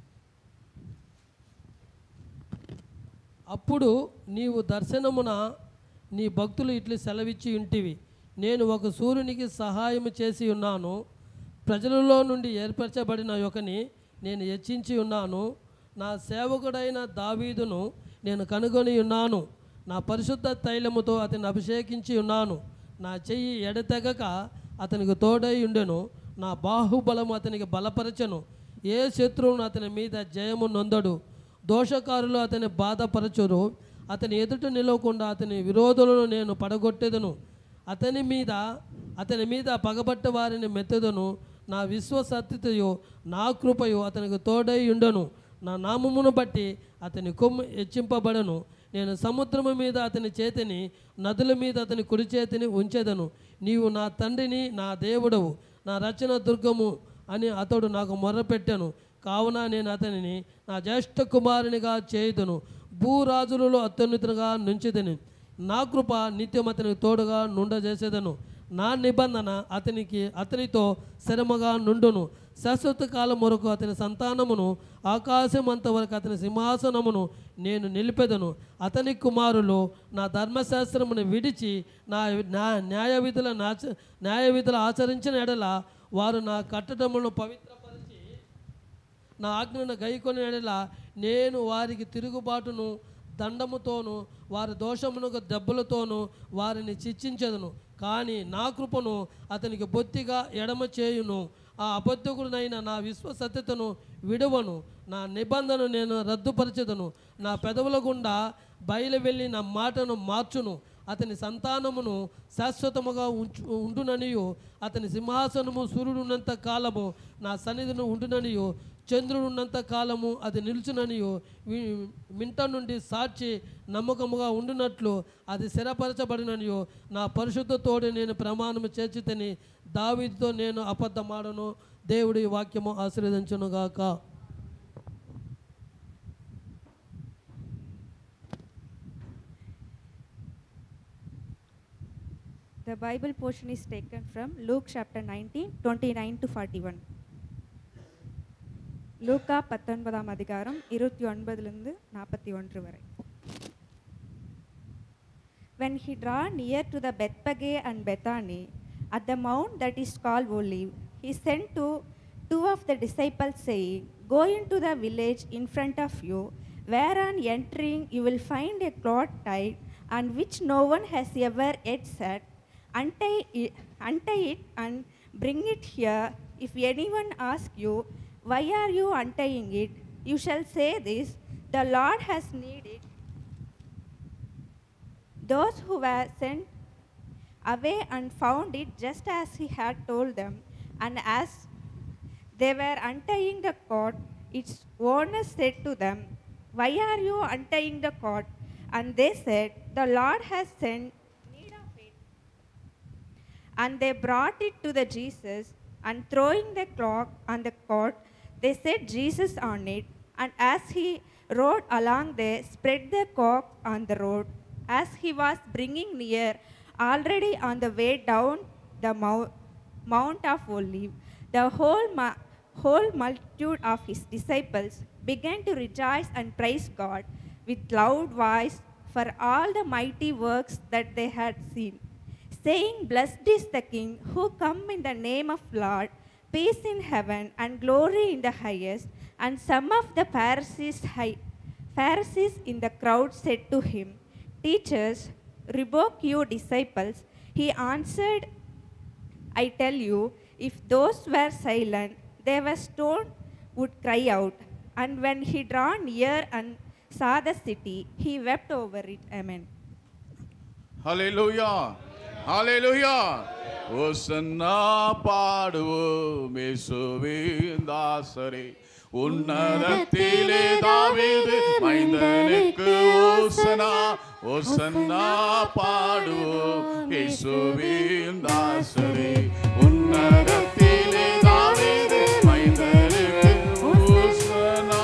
అప్పుడు నీవు దర్శనమున నీ భక్తులు ఇట్లు సెలవిచ్చి ఉంటివి నేను ఒక సూర్యునికి సహాయం చేసి ఉన్నాను ప్రజలలో నుండి ఏర్పరచబడిన ఒకని నేను హెచ్చించి ఉన్నాను నా సేవకుడైన దావీదును నేను కనుగొని ఉన్నాను నా పరిశుద్ధ తైలముతో అతన్ని అభిషేకించి ఉన్నాను నా చెయ్యి ఎడతెగక అతనికి తోడై ఉండెను నా బాహుబలము అతనికి బలపరచను ఏ శత్రువును అతని మీద జయము నొందడు దోషకారులు అతని బాధపరచురు అతని ఎదుట నిలవకుండా అతని విరోధులను నేను పడగొట్టెదను అతని మీద అతని మీద పగబట్ట వారిని మెత్తెదను నా విశ్వసత్యతయు నా కృపయు అతనికి తోడై ఉండను నా నామమును బట్టి అతని కొమ్ము హెచ్చింపబడను నేను సముద్రము మీద అతని చేతిని నదుల మీద అతని కుడి చేతిని ఉంచెదను నీవు నా తండ్రిని నా దేవుడవు నా రచన దుర్గము అని అతడు నాకు మొర్రపెట్టాను కావున నేను అతనిని నా జ్యేష్ఠ కుమారునిగా చేయుదును భూరాజులలో అత్యున్నతునిగా నుంచిదని నా కృప నిత్యం అతనికి తోడుగా నుండజేసేదను నా నిబంధన అతనికి అతనితో స్థిరముగా నుండును శాశ్వత కాలం వరకు అతని సంతానమును ఆకాశం అంతవరకు అతని సింహాసనమును నేను నిలిపెదను అతని కుమారులు నా ధర్మశాస్త్రమును విడిచి నా నా న్యాయ విధుల న్యాయ విధులు ఆచరించిన ఎడల వారు నా కట్టడములను పవిత్రపరిచి నా ఆజ్ఞను గైకొని ఎడల నేను వారికి తిరుగుబాటును దండముతోను వారి దోషమునకు దెబ్బలతోనూ వారిని శిక్షించదును కానీ నా కృపను అతనికి బొత్తిగా ఎడమ చేయును ఆ అబద్ధకుడినైన నా విశ్వసత్యతను విడువను నా నిబంధన నేను రద్దుపరచదును నా పెదవుల గుండా బయలు వెళ్ళి నా మాటను మార్చును అతని సంతానమును శాశ్వతముగా ఉంచు ఉండుననియు అతని సింహాసనము సూర్యుడున్నంత కాలము నా సన్నిధిని ఉండుననియు చంద్రుడు ఉన్నంత కాలము అది నిలుచుననియు వి- మింట నుండి సాక్షి నమ్మకముగా ఉండునట్లు అది స్థిరపరచబడిననియు నా పరిశుద్ధ తోడు నేను ప్రమాణము చేర్చితని దావీదుతో నేను అబద్ధమాడను దేవుడి వాక్యము ఆశీర్వదించునుగాక The Bible portion is taken from Luke chapter 19, 29 to 41. லூக்கா பத்தொன்பதாம் அதிகாரம் இருபத்தி ஒன்பதுலேருந்து நாற்பத்தி ஒன்று வரை When he drew near to the Bethpage and Bethany, at the mount that is called Olive, he sent to two of the disciples, saying, Go into the village in front of you, where on entering you will find a cloth tied, and which no one has ever yet set. Untie it, untie it and bring it here. If anyone asks you, Why are you untying it? You shall say this The Lord has need it. Those who were sent away and found it just as he had told them, and as they were untying the cord, its owner said to them, Why are you untying the cord? And they said, The Lord has sent need of it. And they brought it to the Jesus, and throwing the cloak on the cord, they set Jesus on it. And as he rode along, they spread the cloak on the road. As he was bringing near, already on the way down the mount, Mount of Olive, the whole, ma- whole multitude of his disciples began to rejoice and praise God with loud voice for all the mighty works that they had seen, saying, Blessed is the King who come in the name of Lord, peace in heaven and glory in the highest. And some of the Pharisees, hi- Pharisees in the crowd said to him, Teachers, rebuke you disciples. He answered, I tell you, if those were silent, they were stoned would cry out. And when he drew near and saw the city, he wept over it. Amen. ஹalleluya ஹalleluya ஓசன்னா பாடுவோம் இயேசுவின் தாசரே உன்னதத்திலே தாவீது மைந்தனுக்கு ஓசனா ஓசன்னா பாடுவோம் இயேசுவின் தாசரே உன்னதத்திலே தாவீது மைந்தனுக்கு ஓசனா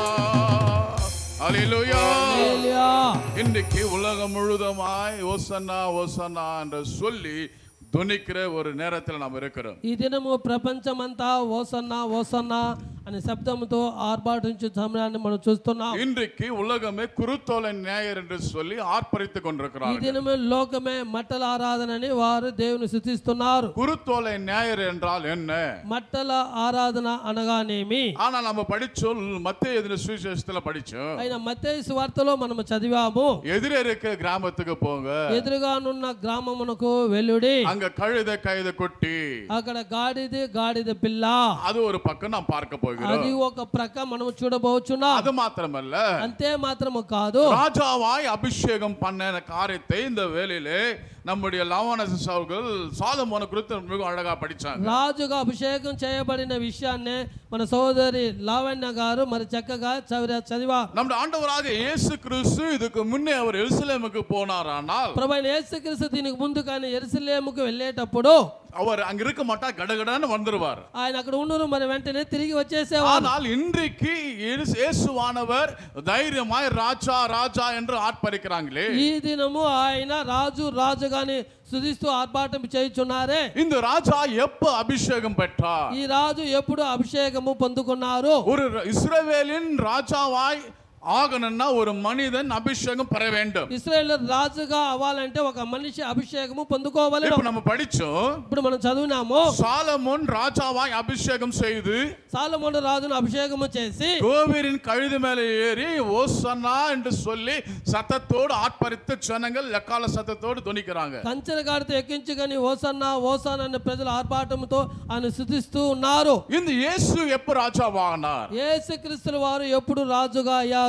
ஹalleluya హల్లెలూయా. இன்றைக்கு உலகம் முழுதுமாய் ஓசன்னா ஓசன்னா என்று சொல்லி துணிக்கிற ஒரு நேரத்தில் நாம் இருக்கிறோம் ఈ దినము ప్రపంచమంతా ఓసన్నా ఓసన్నా అనే శబ్దంతో ఆర్భాటించే సమయాన్ని మనం చూస్తున్నాం இன்றைக்கு உலகமே குருத்தோலை ஞாயர் என்று சொல்லி ஆர்ப்பரித்துக் ఈ கொண்டிருக்கிறார்கள் దినము లోకమే మట్టల ఆరాధనని వారు దేవుని స్థుతిస్తున్నారు குருத்தோலை ஞாயர் என்றால் என்ன మట్టల ఆరాధన అనగానేమి ஆனா நம்ம படிச்சோம் மத்திய எதிர சுவிசேஷத்துல படிச்சோம் ఆయన మత్తయి సువార్తలో మనము చదివాము எதிர இருக்கிற கிராமத்துக்கு போங்க ఎదురుగానున్న గ్రామమునకు వెల్లుడి அங்க కழுத కైద కొట్టి అక్కడ గాడిద గాడిద పిల్ల அது ஒரு பக்கம் நாம் பார்க்க అది போகிறோம் ఒక ప్రక్క మనము చూడబోచున్నాం அது மாத்திரமல்ல అంతే మాత్రము కాదు ராஜாவாய் அபிஷேகம் பண்ண காரியத்தை இந்த வேலையிலே நம்முடைய லவணஸ் அவர்கள் சாலமோன குறித்து மிக அழகா படிச்சாங்க రాజుగా అభిషేకం చేయబడిన విషయాన్నే మన సోదరి లావణ్య గారు మరి చక్కగా చదివా చదివా நம்முடைய ஆண்டவராக இயேசு கிறிஸ்து இதுக்கு முன்னே அவர் எருசலேமுக்கு போனாரானால் ప్రభు అయిన యేసుక్రీస్తు దీనికి ముందు కానీ ఎరుసలేముకు వెళ్ళేటప్పుడు அவர் அங்க இருக்க மாட்டா கடகடன்னு வந்துருவார் ఆయన అక్కడ ఉండరు మరి వెంటనే తిరిగి వచ్చేసేవారు ஆனால் இன்றைக்கு இயேசு- இயேசுவானவர் தைரியமாய் ராஜா ராஜா என்று ஆர்ப்பரிக்கிறாங்களே ఈ దినము ఆయన రాజు రాజుగాని స్థుతిస్తూ ఆర్భాటం చేయుచున్నారే இந்த ராஜா எப்ப அபிஷேகம் பெற்றார் ఈ రాజు ఎప్పుడు అభిషేకము పొందుకున్నారు ஒரு இஸ்ரவேலின் ராஜாவாய் ஆகணும்னா ஒரு மனிதன் அபிஷேகம் பெற வேண்டும் ఇస్రాయేల్ రాజుగా అవ్వాలంటే ఒక మనిషి అభిషేకము పొందుకోవాలి இப்ப நம்ம படிச்சோம் ఇప్పుడు మనం చదివినాము சாலமோன் ராஜாவாய் அபிஷேகம் செய்து సాలమోను రాజును అభిషేకము చేసి கோவிரின் கழுது மேலே ஏறி ஓசன்னா என்று சொல்லி சத்தத்தோடு ஆர்ப்பரித்த ஜனங்கள் எக்கால சத்தத்தோடு துணிக்கிறாங்க కంచెల గాడితో ఎక్కించుకొని ఓసన్న ఓసాన్ అనే ప్రజలు ఆర్భాటంతో ఆయన స్థుతిస్తూ ఉన్నారు இந்த இயேசு எப்ப ராஜாவானார் యేసుక్రీస్తుల వారు ఎప్పుడు రాజుగా అయ్యారు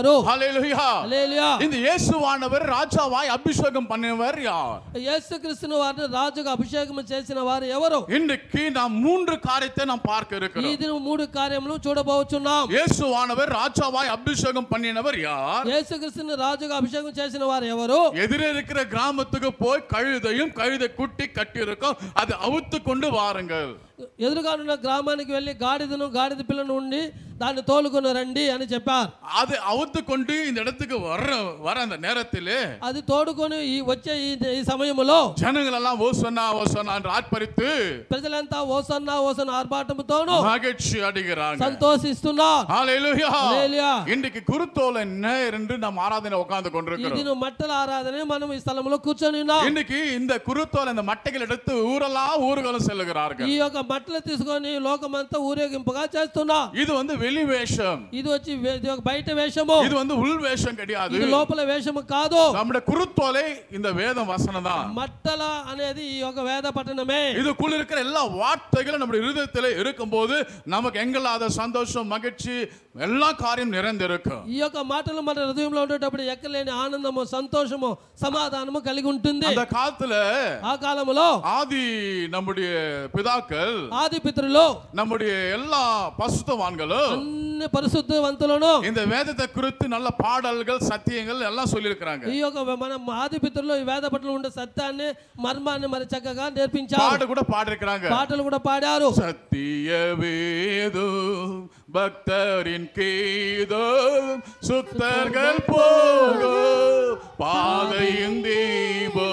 చేశారు ஹalleluya హల్లెలూయా இந்த இயேசுவானவர் ராஜாவாய் அபிஷேகம் பண்ணினவர் யார் యేసుక్రీస్తును వారిని రాజుగా అభిషేకం చేసిన వారు ఎవరు இன்றைக்கு நாம் மூன்று காரியத்தை நாம் பார்க்க ఈ இருக்கிறோம் దినం మూడు కార్యములు చూడబోచున్నాం இயேசுவானவர் ராஜாவாய் அபிஷேகம் பண்ணினவர் யார் యేసుక్రీస్తుని రాజుగా అభిషేకం చేసిన వారు ఎవరు எதிரே இருக்கிற கிராமத்துக்கு போய் கழுதையும் கழுதை குட்டி கட்டி இருக்கும் அதை அவுத்து கொண்டு வாருங்கள் ఎదురుగా ఉన్న గ్రామానికి వెళ్ళి గాడిదను గాడిద పిల్లను ఉండి దాన్ని తోలుకొని రండి అని చెప్పారు அதை அவுத்து கொண்டு இந்த இடத்துக்கு வர்ற வர அந்த நேரத்திலே అది తోడుకొని ఈ వచ్చే ఈ ఈ సమయంలో ஜனங்கள் எல்லாம் ஓசன்னா ஓசன்னா என்று ஆர்ப்பரித்து ప్రజలంతా ఓసన్న ఓసన్న ఆర్భాటముతోను மகிழ்ச்சி அடைகிறாங்க సంతోషిస్తున్నారు ஹalleluya. హల్లెలూయా. இன்றைக்கு குருத்தோல நேர் என்று நாம் ஆராதனை உட்கார்ந்து ఈ கொண்டிருக்கிறோம் దినం మట్టల ఆరాధన మనం ఈ స్థలంలో కూర్చొని ఉన్నాం இன்னைக்கு இந்த குருத்தோல இந்த மட்டைகள் எடுத்து ஊரெல்லாம் ஊர்களும் ఈ செல்லுகிறார்கள் యొక్క మట్టలు తీసుకొని లోకమంతా ఊరేగింపుగా చేస్తున్నా இது வந்து வெளி வேஷம் ఇది వచ్చి వే- ఇది ఒక బయట వేషము இது வந்து உள் வேஷம் கிடையாது ఇది లోపల వేషము కాదు நம்முடைய குருத்தோலை இந்த வேதம் வசனம் தான் మట్టల అనేది ఈ యొక్క వేద పట్టణమే இதுக்குள்ள இருக்கிற எல்லா வார்த்தைகளும் நம்முடைய இருதயத்தில் இருக்கும்போது நமக்கு எங்களாத சந்தோஷம் மகிழ்ச்சி எல்லா காரியம் நிறைந்திருக்கும் ఈ యొక్క మాటలు మన హృదయంలో ఉండేటప్పుడు ఎక్కలేని ఆనందము సంతోషము సమాధానము కలిగి ఉంటుంది அந்த காலத்துல ఆ కాలములో ஆதி நம்முடைய பிதாக்கள் ఆది పితరులు நம்முடைய எல்லா பசுத்தவான்களும் అన్ని పరిశుద్ధవంతులను இந்த வேதத்தை குறித்து நல்ல பாடல்கள் சத்தியங்கள் எல்லாம் சொல்லியிருக்கிறாங்க ఈ యొక్క మన ఆది పితరులు ఈ వేద పట్టణంలో ఉండే సత్యాన్ని మర్మాన్ని మరి చక్కగా నేర్పించారు பாடு கூட பாடிருக்கிறாங்க పాటలు కూడా పాడారు சத்திய வேதம் பக்தரின் கீதம் சுத்தர்கள் போகும் பாதையும் தீபோ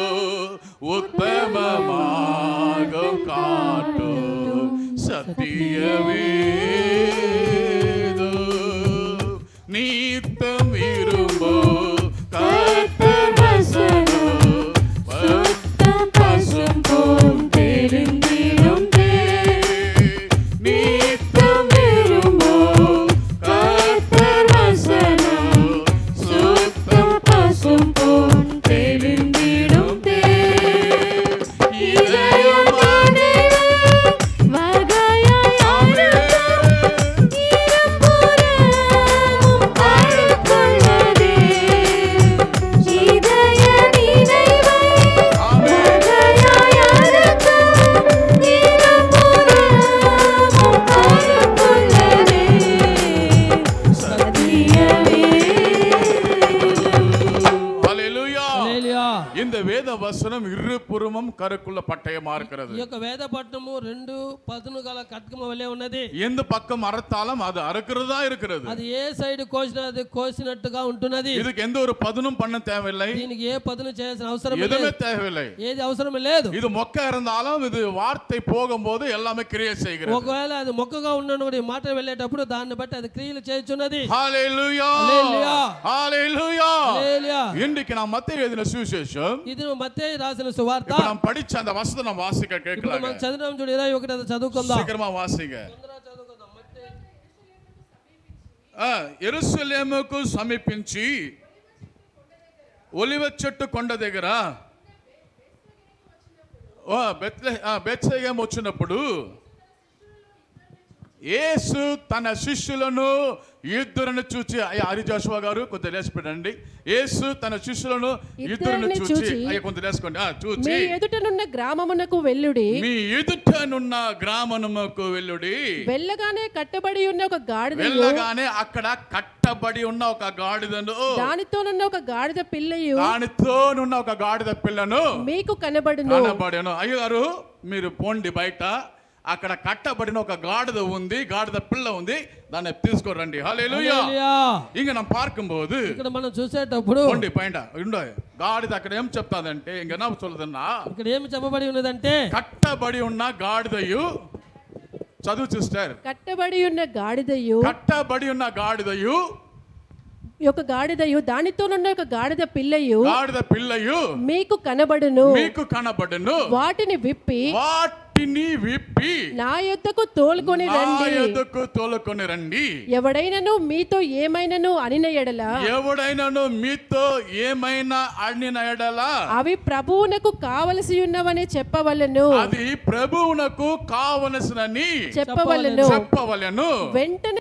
உத்தமமாக காட்டும் சத்திய வேதம் நீத்தம் விரும்போ கர்த்தர் வசனம் பக்தம் பசும் போல் தெரிந்திடும் நீத்தம் விரும்போ கர்த்தர் வசனம் சுத்தம் பசும் போல் தெரிந்திடும் இதயமானே ஹalleluya హల్లెలూయా. இந்த வேத வசனம் இருபுறமும் கருக்குள்ள பட்டயமா இருக்கிறது ఈ యొక్క వేద పట్టణము రెండు పదును గల కట్కము వలె ఉన్నది எந்த பக்கம் அறுத்தாலும் அது அறுக்கிறதா இருக்கிறது అది ఏ సైడ్ కోసిన అది కోసినట్టుగా ఉంటున్నది இதுக்கு எந்த ஒரு பதனும் பண்ண தேவையில்லை దీనికి ఏ పదును చేయాల్సిన అవసరం எதுவுமே లేదు தேவையில்லை ఏది అవసరం లేదు இது மொக்க இருந்தாலும் இது வார்த்தை போகும்போது எல்லாமே கிரியை செய்கிறது ఒకవేళ అది మొక్కగా ఉన్నటువంటి మాట వెళ్ళేటప్పుడు దాన్ని బట్టి అది క్రియలు చేయుచున్నది ஹalleluya ஹalleluya. ஹalleluya హల్లెలూయా. இன்றைக்கு நான் மத்திய எழுதின சுவிசேஷம் ఇది మత్తయి రాసిన సువార్త இப்ப நான் படிச்ச அந்த வசனம் நான் வாசிக்க ఇప్పుడు கேட்கலாங்க మనం చదివినాం చూడు ఇరవై ఒకటి అది చదువుకుందాం சீக்கிரமா வாசிங்க తొందరగా చదువుకుందాం. మత్తయి ఆ, ఎరుసలేముకు సమీపించి ఒలివ చెట్టు కొండ దగ్గర ఓ, బెత్లె- ఆ, బెత్లెహేం వచ్చినప్పుడు యేసు తన శిష్యులను ఇద్దరిని చూచి అయ్యా హరి జాషువా గారు కొంత లేచి పెట్టండి యేసు తన శిష్యులను ఇద్దరిని ఇద్దరిని చూచి చూచి, అయ్యా కొంత లేసుకోండి ఆ, మీ చూచి ఎదుటనున్న గ్రామమునకు వెళ్ళుడి మీ ఎదుటనున్న గ్రామమునకు వెళ్ళుడి వెళ్ళగానే కట్టబడి ఉన్న ఒక గాడిదయు వెళ్ళగానే అక్కడ కట్టబడి ఉన్న ఒక గాడిదను దానితోనున్న ఒక గాడిద పిల్లయు దానితోనున్న ఒక గాడిద పిల్లను మీకు కనబడును కనబడను అయ్యగారు మీరు పోండి బయట అక్కడ కట్టబడిన ఒక గాడిద ఉంది గాడిద పిల్ల ఉంది దాన్ని తీసుకురండి హalleluya హల్లెలూయా. ఇంక మనం பார்க்கும்போது ఇక్కడ మనం చూసేటప్పుడు పోండి పైన ఉండు గాడిద అక్కడ ఏం చెప్తాదంటే ఇంక என்ன சொல்லுதுன்னா ఇక్కడ ఏమి చెప్పబడి ఉన్నదంటే కట్టబడి ఉన్న గాడిదయు చదువు సిస్టర్ కట్టబడి ఉన్న గాడిదయు కట్టబడి ఉన్న గాడిదయు ఈ యొక్క గాడిదయు దానితోనున్న ఒక గాడిద పిల్లయు గాడిద పిల్లయు మీకు కనబడును మీకు కనబడును వాటిని విప్పి వాటిని విప్పి నా యొద్దకు తోలుకొని నా రండి యొద్దకు తోలుకొని రండి ఎవడైనను మీతో ఏమైనను అనిన ఎడల ఎవడైనాను మీతో ఏమైనా అడిన ఎడల అవి ప్రభువునకు కావలసి ఉన్నవని చెప్పవలను అది ప్రభువునకు కావలసినని చెప్పవలను చెప్పవలెను వెంటనే అతడు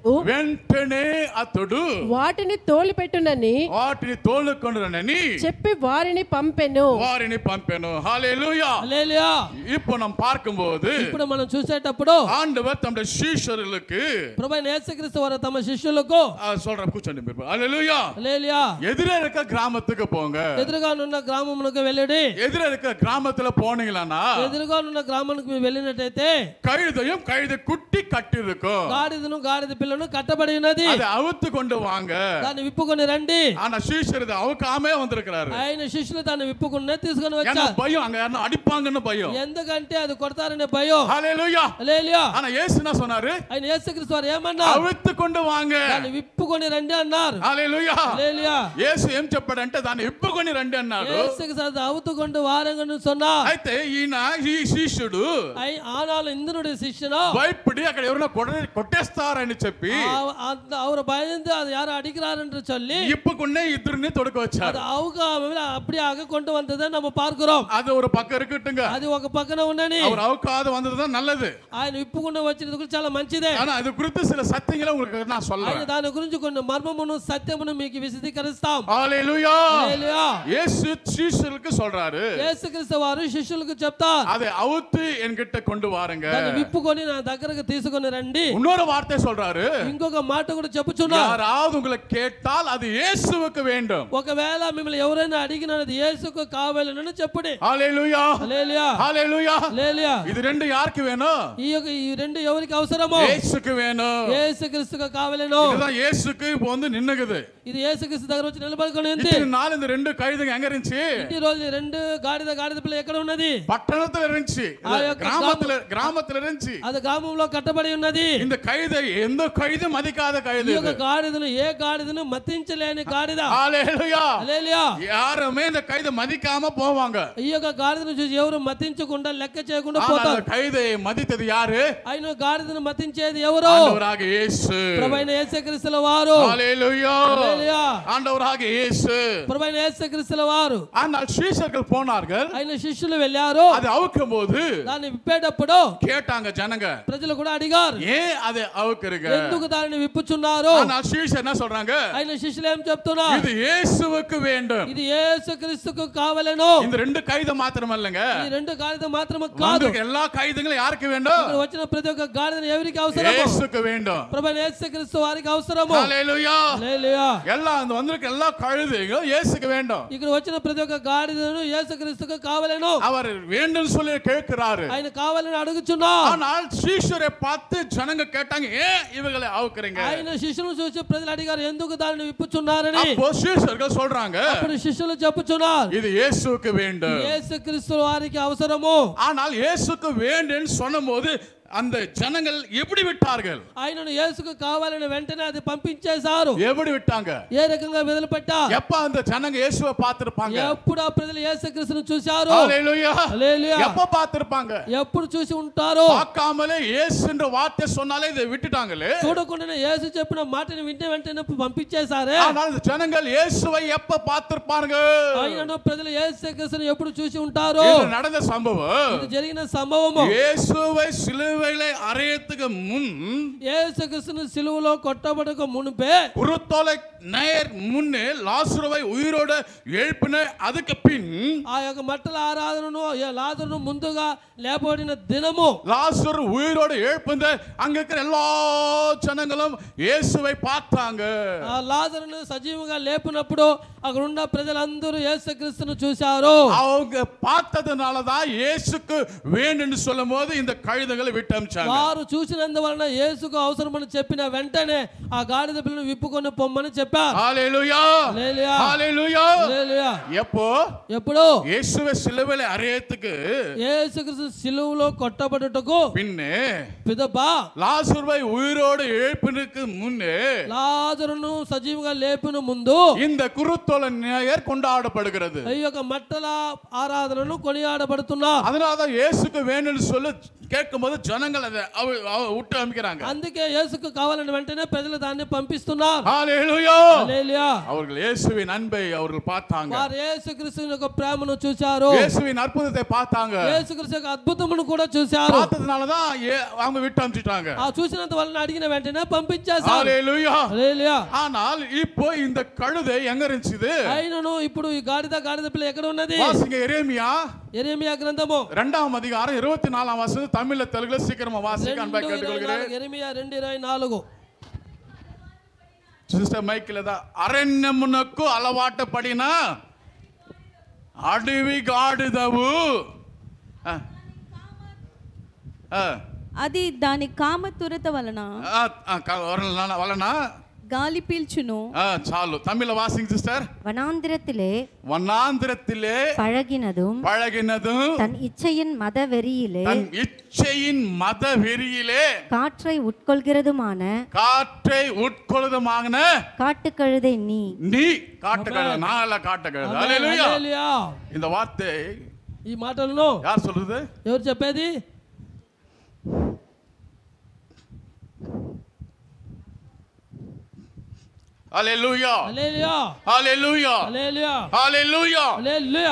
వెంటనే అతడు వాటిని తోలిపెట్టునని వాటిని తోలుకొనురనని చెప్పి వారిని పంపెను వారిని పంపాను ஹalleluya హల్లెలూయా இப்போ நாம் பார்க்கும்போது ఇప్పుడు మనం చూసేటప్పుడు ஆண்டவர் தம்முடைய சீஷர்களுக்கு ప్రభు యేసుక్రీస్తు వారు తమ శిష్యులకు ஆ, சொல்றேன் కూర్చోండి మీరు ஹalleluya హల్లెలూయా எதிரே இருக்க கிராமத்துக்கு போங்க ఎదురుగానున్న గ్రామమునకు వెళ్ళడి எதிரே இருக்க கிராமத்துல போனீங்களா ఎదురుగానున్న గ్రామానికి మీరు వెళ్ళినట్టయితే கழுதையும் கழுதை குட்டி கட்டி இருக்கும் గాడిదను గాడిద పిల్లను కట్టబడి ఉన్నది அதை அவுத்து கொண்டு வாங்க దాన్ని విప్పుకొని రండి ஆனா சீஷர் இதை அவுக்காமே வந்திருக்கிறாரு ఆయన శిష్యులు దాన్ని విప్పుకునే తీసుకొని ஏன்னா వచ్చారు பயம் அங்க யாரும் அடிப்பாங்கன்னு பயம் ఎందుకంటే అది కొడతారనే భయం ஹalleluya హల్లెలూయా ஆனா இயேசு என்ன சொன்னாரு ఆయన యేసుక్రీస్తు వారు ఏమన్నారు అవిత్తు கொண்டு వాంగ దాన్ని విప్పుకొని రండి అన్నారు హalleluya హల్లెలూయా యేసు ఏం చెప్పాడంటే దాన్ని ఇప్పుకొని రండి అన్నాడు యేసుక్రీస్తు అవుతుకొండు వారంగను சொன்னார் అయితే ఈయన ఈ శిష్యుడు అయి- ఆనాలు ఇంద్రుడి శిష్యును భయపడి అక్కడ ఎవరైనా కొడ- కొట్టేస్తారని చెప్పి ఆ- அந்த அவர் பயந்து அது யாரும் அடிக்கிறார் என்று சொல்லி ఇప్పుకున్నే ఇద్దరిని తొడక அது వచ్చారు அவுக்காமல் அப்படியாக கொண்டு வந்ததை நம்ம பார்க்கிறோம் அது ஒரு పక్క இருக்கட்டுங்க అది ఒక పక్కన ఉండని அவர் அவுக்காது வந்ததுதான் நல்லது ఆయన విప్పుకుండా వచ్చినది కూడా చాలా మంచిదే ஆனா அது குறித்து சில சத்தியங்களை உங்களுக்கு நான் ఆయన சொல்றேன் దాని గురించి కొన్ని మర్మమును సత్యమును మీకు విశదీకరిస్తాం ஹalleluya హల్లెలూయా. இயேசு శిష్యులకు சொல்றாரு యేసుక్రీస్తు వారు శిష్యులకు చెప్తారు அதை அவுத்து என்கிட்ட கொண்டு வாருங்க దాన్ని విప్పుకొని నా దగ్గరకు తీసుకొని రండి இன்னொரு வார்த்தை சொல்றாரு ఇంకొక మాట కూడా చెప్పుచున్నారు யாராவது உங்களை கேட்டால் அது இயேசுவுக்கு வேண்டும் ఒకవేళ మిమ్మల్ని ఎవరైనా అడిగినది యేసుకు కావాలని చెప్పుడి ஹalleluya హల్లెలూయా ஹalleluya హల్లెలూయా இது ரெண்டு யாருக்கு வேணும் ఈ యొక్క ఈ రెండు ఎవరికి అవసరమో இயேசுக்கு வேணும் యేసుక్రీస్తుకు కావాలను இதுதான் இயேசுக்கு இப்போ வந்து நின்னுகுது ఇది యేసుక్రీస్తు దగ్గర వచ్చి నిలబడుకొని ఉంది இத்தனை நாள் இந்த ரெண்டு கழுதைங்க எங்க இருந்துச்சு ఈ రోజు ఈ రెండు గాడిద గాడిద పిల్ల ఎక్కడ ఉన్నది பட்டணத்துல இருந்துச்சு ஆ, యొక్క கிராமத்துல கிராமத்துல இருந்துச்சு అది గ్రామంలో కట్టబడి ఉన్నది இந்த கழுதை எந்த கழுதை மதிக்காத ఈ கழுதை యొక్క இது. గాడిదను ఏ గాడిదను మతించలేని గాడిద ஹalleluya హల్లెలూయా யாருமே இந்த கழுதை மதிக்காம போவாங்க ఈ యొక్క గాడిదను చూసి ఎవరు మతించకుండా లెక్క చేయకుండా ஆனா அந்த పోతారు கழுதையை மதித்தது யாரு ఆయన గాడిదను మతించేది ఎవరు ஆண்டவராக இயேசு ప్రభైన యేసుక్రీస్తుల వారు ஹalleluya హల్లెలూయా. ஆண்டவராக இயேசு ప్రభైన యేసుక్రీస్తుల వారు ஆனால் சீஷர்கள் போனார்கள் ఆయన శిష్యులు వెళ్ళారు அது அவுக்கும் போது దాన్ని విప్పేటప్పుడు கேட்டாங்க ஜனங்க ప్రజలు కూడా అడిగారు ஏன் அதை அவுக்குறீங்க ఎందుకు దానిని విప్పుచున్నారు ஆனால் சீஷர் என்ன சொல்றாங்க ఆయన శిష్యులు ఏం చెప్తున్నారు இது இயேசுவுக்கு வேண்டும் ఇది యేసుక్రీస్తుకు కావలెను இந்த ரெண்டு கைது மாத்திரம் இல்லைங்க ఈ రెండు గాడిద మాత్రమే కాదు வந்திருக்க எல்லா கைதுகளும் யாருக்கு வேண்டும் ఇక్కడ వచ్చిన ప్రతి ఒక్క గాడిదను ఎవరికి అవసరము இயேசுக்கு வேண்டும் ప్రభు యేసుక్రీస్తు వారికి అవసరము ஹalleluya హల్లెలూయా. எல்லாம் அந்த வந்திருக்க எல்லா கழுதைகளும் இயேசுக்கு வேண்டும் ఇక్కడ వచ్చిన ప్రతి ఒక్క గాడిదను యేసుక్రీస్తుకు కావలెను அவர் வேண்டும் சொல்லி கேட்கிறாரு ఆయన కావాలని అడుగుచున్నా ஆனால் சீஷரை பார்த்து ஜனங்க கேட்டாங்க ஏன் இவங்களை அவுக்குறீங்க ఆయన శిష్యులను చూసి ప్రజలు అడిగారు ఎందుకు దానిని విప్పుచున్నారని அப்போ சீஷர்கள் சொல்றாங்க అప్పుడు శిష్యులు చెప్పుచున్నారు இது இயேசுக்கு வேண்டும் యేసుక్రీస్తు వారికి అవసరము ஆனால் இயேசுக்கு வேண்டும் சொன்னபோது அந்த ஜனங்கள் எப்படி விட்டார்கள் ఆయనను యేసుకు కావాలని వెంటనే అది పంపించేశారు எப்படி விட்டாங்க ఏ రకంగా వదిలిపెట్టా எப்ப அந்த ஜனங்க இயேசுவை பார்த்திருப்பாங்க ఎప్పుడు ఆ ప్రజలు యేసుక్రీస్తును చూశారు ஹalleluya హల్లెలూయా. எப்ப பார்த்திருப்பாங்க ఎప్పుడు చూసి ఉంటారు பார்க்காமலே இயேசுன்ற வார்த்தை சொன்னாலே இதை விட்டுட்டாங்களே చూడకుండానే యేసు చెప్పిన మాటని వింటే వెంటనే పంపించేశారే ஆனால் இந்த ஜனங்கள் இயேசுவை எப்ப பார்த்திருப்பாங்க ఆయనను ప్రజలు యేసుక్రీస్తును ఎప్పుడు చూసి ఉంటారు இது நடந்த சம்பவம் ఇది జరిగిన సంభవము இயேசுவை சிலுவையில அறையத்துக்கு முன் యేసుక్రీస్తును సిలువలో కొట్టబడక మునిపే உருத்தோலை நேர் முன்னே லாசுருவை உயிரோட எழுப்பின அதுக்கு பின் ఆ యొక్క మట్టల ఆరాధనను ఆ లాజరును ముందుగా లేపబడిన దినము லாசுரு உயிரோட எழுப்புந்த அங்க இருக்கிற எல்லா ஜனங்களும் இயேசுவை பார்த்தாங்க ఆ లాజరును సజీవంగా లేపినప్పుడు అక్కడ ఉన్న ప్రజలందరూ యేసుక్రీస్తును చూశారు அவங்க பார்த்ததுனால தான் இயேசுக்கு வேணும்னு சொல்லும் போது இந்த கழுதைகளை விட்டு அமிச்சாங்க వారు చూసినందువలన యేసుకు అవసరమని చెప్పిన వెంటనే ఆ గాడిద పిల్లను విప్పుకొని పొమ్మని చెప్పారు ஹalleluya హల్లెలూయా. ஹalleluya హల్లెలూయా. எப்போ ఎప్పుడు இயேசுவை சிலுவையில அறையத்துக்கு యేసుక్రీస్తు సిలువలో కొట్టబడుటకు பின்னே పిదప லாசுருவை உயிரோடு எழுப்பினுக்கு முன்னே లాజరును సజీవంగా లేపిన ముందు இந்த குருத்தோல நேயர் கொண்டாடப்படுகிறது ఈ యొక్క మట్టల ఆరాధనను కొనియాడబడుతున్నారు அதனாலதான் இயேசுக்கு வேணும்னு சொல்லி கேட்கும்போது ஜனங்கள் அதை அவ- அவ- விட்டு அமைக்கிறாங்க అందుకే యేసుకు కావాలని వెంటనే ప్రజలు దాన్ని పంపిస్తున్నారు ஹalleluya హల్లెలూయా. அவர்கள் இயேசுவின் அன்பை அவர்கள் பார்த்தாங்க వారు యేసుక్రీస్తు యొక్క ప్రేమను చూశారు இயேசுவின் அற்புதத்தை பார்த்தாங்க యేసుక్రీస్తు యొక్క అద్భుతమును కూడా చూశారు பார்த்ததுனாலதான் ஏ- அவங்க விட்டு அமைச்சிட்டாங்க ఆ చూసినంత వలన అడిగిన వెంటనే పంపించేశారు ஹalleluya హల్లెలూయా. ஆனால் இப்போ இந்த கழுதை எங்க இருந்துச்சு అయినను ఇప్పుడు ఈ గాడిద గాడిద పిల్ల ఎక్కడ ఉన్నది வாசிங்க எரேமியா ఎరేమియా గ్రంథము ரெண்டாம் அதிகாரம் இருபத்தி நாலாம் வருஷம் தமிழ்ல தெலுங்குல சீக்கிரமா வாசிக்க రెండు அன்பா ఇరవై கேட்டுக்கொள்கிறேன் నాలుగు, ఎరిమియా రెండు ఇరవై నాలుగు సిస్టర్ మైకిల్ దా అరణ్యమునకు అలవాటు పడిన అడవి గాడిదవు ఆ. ఆ, అది దాని కామతురత వలన ఆ, ఆ, క- వలన- వలన గాలి పీల్చును ఆ, చాలు తమిళ వాసింగ్ సిస్టర్ வனாந்திரத்திலே வண்ணாந்திரத்திலே பழகினதும் பழகினதும் தன் இச்சையின் மத வெறியிலே தன் இச்சையின் மத வெறியிலே காற்றை உட்கொள்கிறதுமான காற்றை உட்கொள்ளுதமான காட்டுக்கழுதை நீ நீ காட்டுக்கழுத நான் அல்ல காட்டுக்கழுத அல்லேலூயா హల్లెలూయా. இந்த வார்த்தை ఈ మాటలను யார் சொல்றது ఎవరు చెప్పేది அல்லேலூயா హల్లెలూయా. ஹalleluya హల్లెలూయా. ஹalleluya హల్లెలూయా.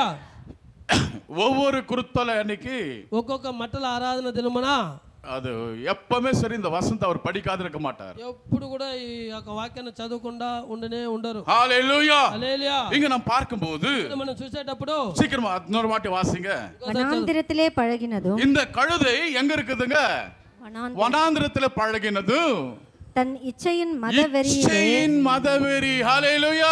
ஒவ்வொரு குருத்தலை அன்னைக்கு ఒక్కొక్క మట్టల ఆరాధన దినమున அது எப்பவுமே சரி இந்த வசந்த் அவர் படிக்காது இருக்க மாட்டார் ఎప్పుడు కూడా ఈ యొక్క వాక్యాన్ని చదవకుండా ఉండనే ఉండరు ஹalleluya హల్లెలూయా. இங்க நாம் பார்க்கும்போது ఇక్కడ మనం చూసేటప్పుడు சீக்கிரமா இன்னொரு வாட்டி வாசிங்க வனாந்திரத்திலே பழகினதும் இந்த கழுதை எங்க இருக்குதுங்க வனாந்திர வனாந்திரத்துல பழகினது தன் இச்சையின் மத வெறியிலே இச்சையின் மதவெறி ஹalleluya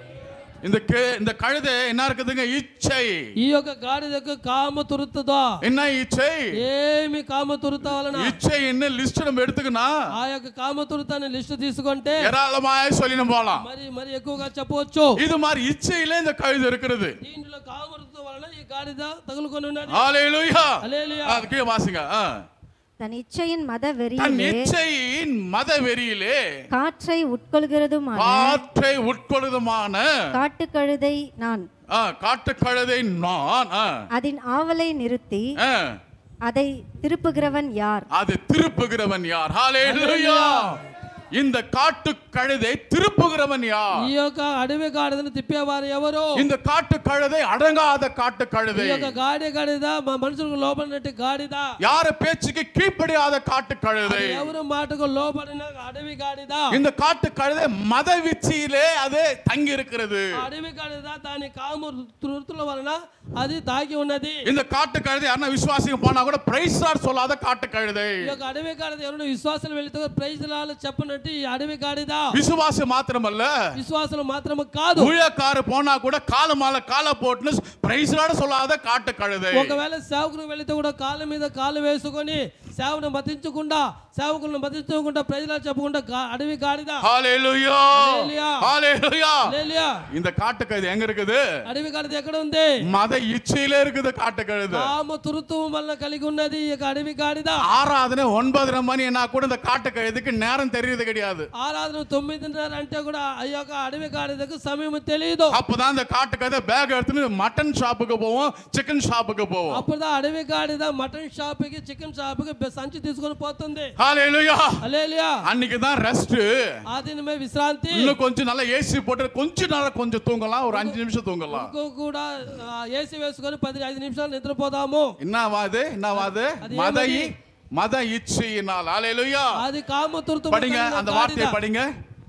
இந்த கே- இந்த கழுதை என்ன இருக்குதுங்க இச்சை ఈ యొక్క గాడిదకు కామ తురుతుందా என்ன இச்சை ఏమి కామ తురుత వలన இச்சை என்ன லிஸ்ட் நம்ம எடுத்துக்கணும் ఆ యొక్క కామ తురుతాన్ని లిస్టు తీసుకుంటే ஏராளமாய் சொல்லின்னு போலாம் మరి మరి ఎక్కువగా చెప్పవచ్చు இது மாதிரி இச்சையில இந்த கழுதை இருக்கிறது దీంట్లో కామ తురుత వలన ఈ గాడిద తగులుకొని ఉన్నది ஹalleluya హల్లెలూయా. அது கீழே வாசிங்க ஆ. தன் இச்சையின் மத தன் வெறியிலே இச்சையின் மத வெறியிலே காற்றை உட்கொள்கிறதுமான காற்றை உட்கொள்ளுதமான காட்டுக்கழுதை நான் ஆ, காட்டுக்கழுதை நான் ஆ, அதன் ஆவலை நிறுத்தி ஆ, அதை திருப்புகிறவன் யார் அது திருப்புகிறவன் யார் ஹalleluya இந்த காட்டு கழுதை திருப்புகிறவன் யார் ఈ యొక్క అడవి గాడిదను తిప్పేవారు ఎవరు இந்த காட்டு கழுதை அடங்காத காட்டு ఈ கழுதை యొక్క గాడి గాడిద మా మనుషులకు లోపడినట్టు గాడిద யார பேச்சுக்கு கீழ்ப்படியாத காட்டு கழுதை అది ఎవరు మాటకు లోపడిన అడవి గాడిద இந்த காட்டு கழுதை மத விச்சியிலே அது தங்கி இருக்கிறது ఆ అడవి గాడిద దాని కాము తృతుల వలన అది దాగి ఉన్నది இந்த காட்டு கழுதை யாருன்னா விசுவாசிங்க போனா கூட பிரைஸ் சொல்லாத காட்டு கழுதை ఈ యొక్క అడవి గాడిద ఎవరైనా విశ్వాసాలు వెళితే ప్రైజ్ లాలు చెప్పనట్టు ఈ అడవి గాడిద விசுவாசி மாத்திரமல்ல విశ్వాసాలు మాత్రమే కాదు ஊழியக்காரு போனா கூட கால மால கால போட்டுன்னு பிரைஸ் சொல்லாத காட்டு கழுதை ఒకవేళ సేవకులు వెళితే కూడా కాళ్ళ మీద కాలు వేసుకొని సేవను మతించకుండా సేవకులను మతించకుండా ప్రజలు చెప్పకుండా గా- అడవి గాడిద ஹalleluya Hallelujah. ஹalleluya హల్లెలూయా. இந்த காட்டு கழுதை எங்க இருக்குது అడవి గాడిద ఎక్కడ ఉంది மத இச்சையில இருக்குது காட்டு கழுதை కామ తురుత్వం వల్ల కలిగి ఉన్నది ఈ యొక్క అడవి గాడిద ஆராதனை ஒன்பதரை மணி என்ன கூட இந்த காட்டு கழுதைக்கு நேரம் தெரியுது கிடையாது ఆరాధన తొమ్మిదిన్నర అంటే కూడా ఆ యొక్క అడవి గాడిదకు సమయం తెలియదు அப்பதான் இந்த காட்டு கழுதை பேக் எடுத்துன்னு மட்டன் ஷாப்புக்கு போவோம் சிக்கன் ஷாப்புக்கு போவோம் అప్పుడు ఆ అడవి గాడిద మటన్ షాప్ కి చికెన్ షాప్ కి బె- సంచి తీసుకొని పోతుంది ஹalleluya అలేలియా அன்னைக்கு தான் ரெஸ்ட் ఆ దినమే విశ్రాంతి இன்னும் கொஞ்சம் நல்லா ஏசி போட்டு கொஞ்ச நேரம் கொஞ்சம் தூங்கலாம் ஒரு அஞ்சு நிமிஷம் தூங்கலாம் ఇంకో కూడా ఏసీ వేసుకొని పది ఐదు నిమిషాలు నిద్రపోదాము என்னவாது என்னவாது அது மத ஏமதி? இ- மத இச்சையினால் ஹalleluya అది కామ తురుతు படிங்க அந்த வார்த்தையை படிங்க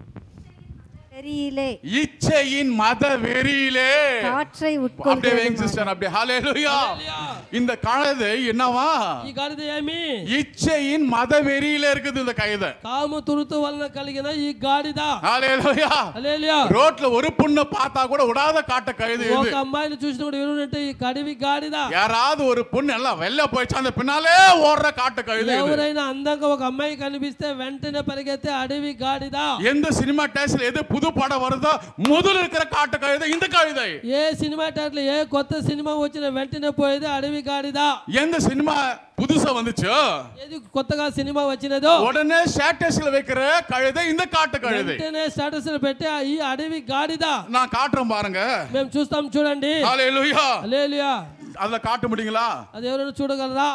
வெறியிலே இச்சையின் மத வெறியிலே காற்றை அப்படியே வைங்க உட்கொள்கிறதுமான சிஸ்டர் அப்படியே ஹalleluya இந்த கழுதை என்னவா ఈ గాడిద ఏమి இச்சையின் மத வெறியில இருக்குது இந்த கழுதை కామ తురుతు వలన కలిగిన ఈ గాడిద ஹalleluya అలేలియా ரோட்ல ஒரு பொண்ணு பார்த்தா கூட விடாத காட்ட கழுதை ఒక இது అమ్మాయిని చూసినప్పుడు ఎవరంటే ఈ కడివి గాడిద யாராவது ஒரு பொண்ணு எல்லாம் வெளில போயிடுச்சு அந்த பின்னாலே ஓடுற காட்டு கழுதை இது ఎవరైనా అందంగా ఒక అమ్మాయి కనిపిస్తే వెంటనే పరిగెత్తే అడవి గాడిద எந்த சினிமா டேஸ்ல எது புது படம் வருதோ முதல்ல இருக்கிற காட்டு கழுதை இந்த கழுதை ఏ సినిమా థియేటర్లో ఏ కొత్త సినిమా వచ్చిన వెంటనే పోయేది అడవి గాడిద எந்த சினிமா புதுசா வந்துச்சோ ఏది కొత్తగా సినిమా వచ్చినదో உடனே ஸ்டேட்டஸ்ல வைக்கிற கழுதை இந்த காட்டு கழுதை వెంటనే స్టేటస్ పెట్టి ఆ ఈ అడవి గాడిద நான் காட்டுறேன் பாருங்க మేము చూస్తాం చూడండి ஹalleluya అలేలియా அதுல காட்ட முடியுங்களா అది ఎవరైనా చూడగలరా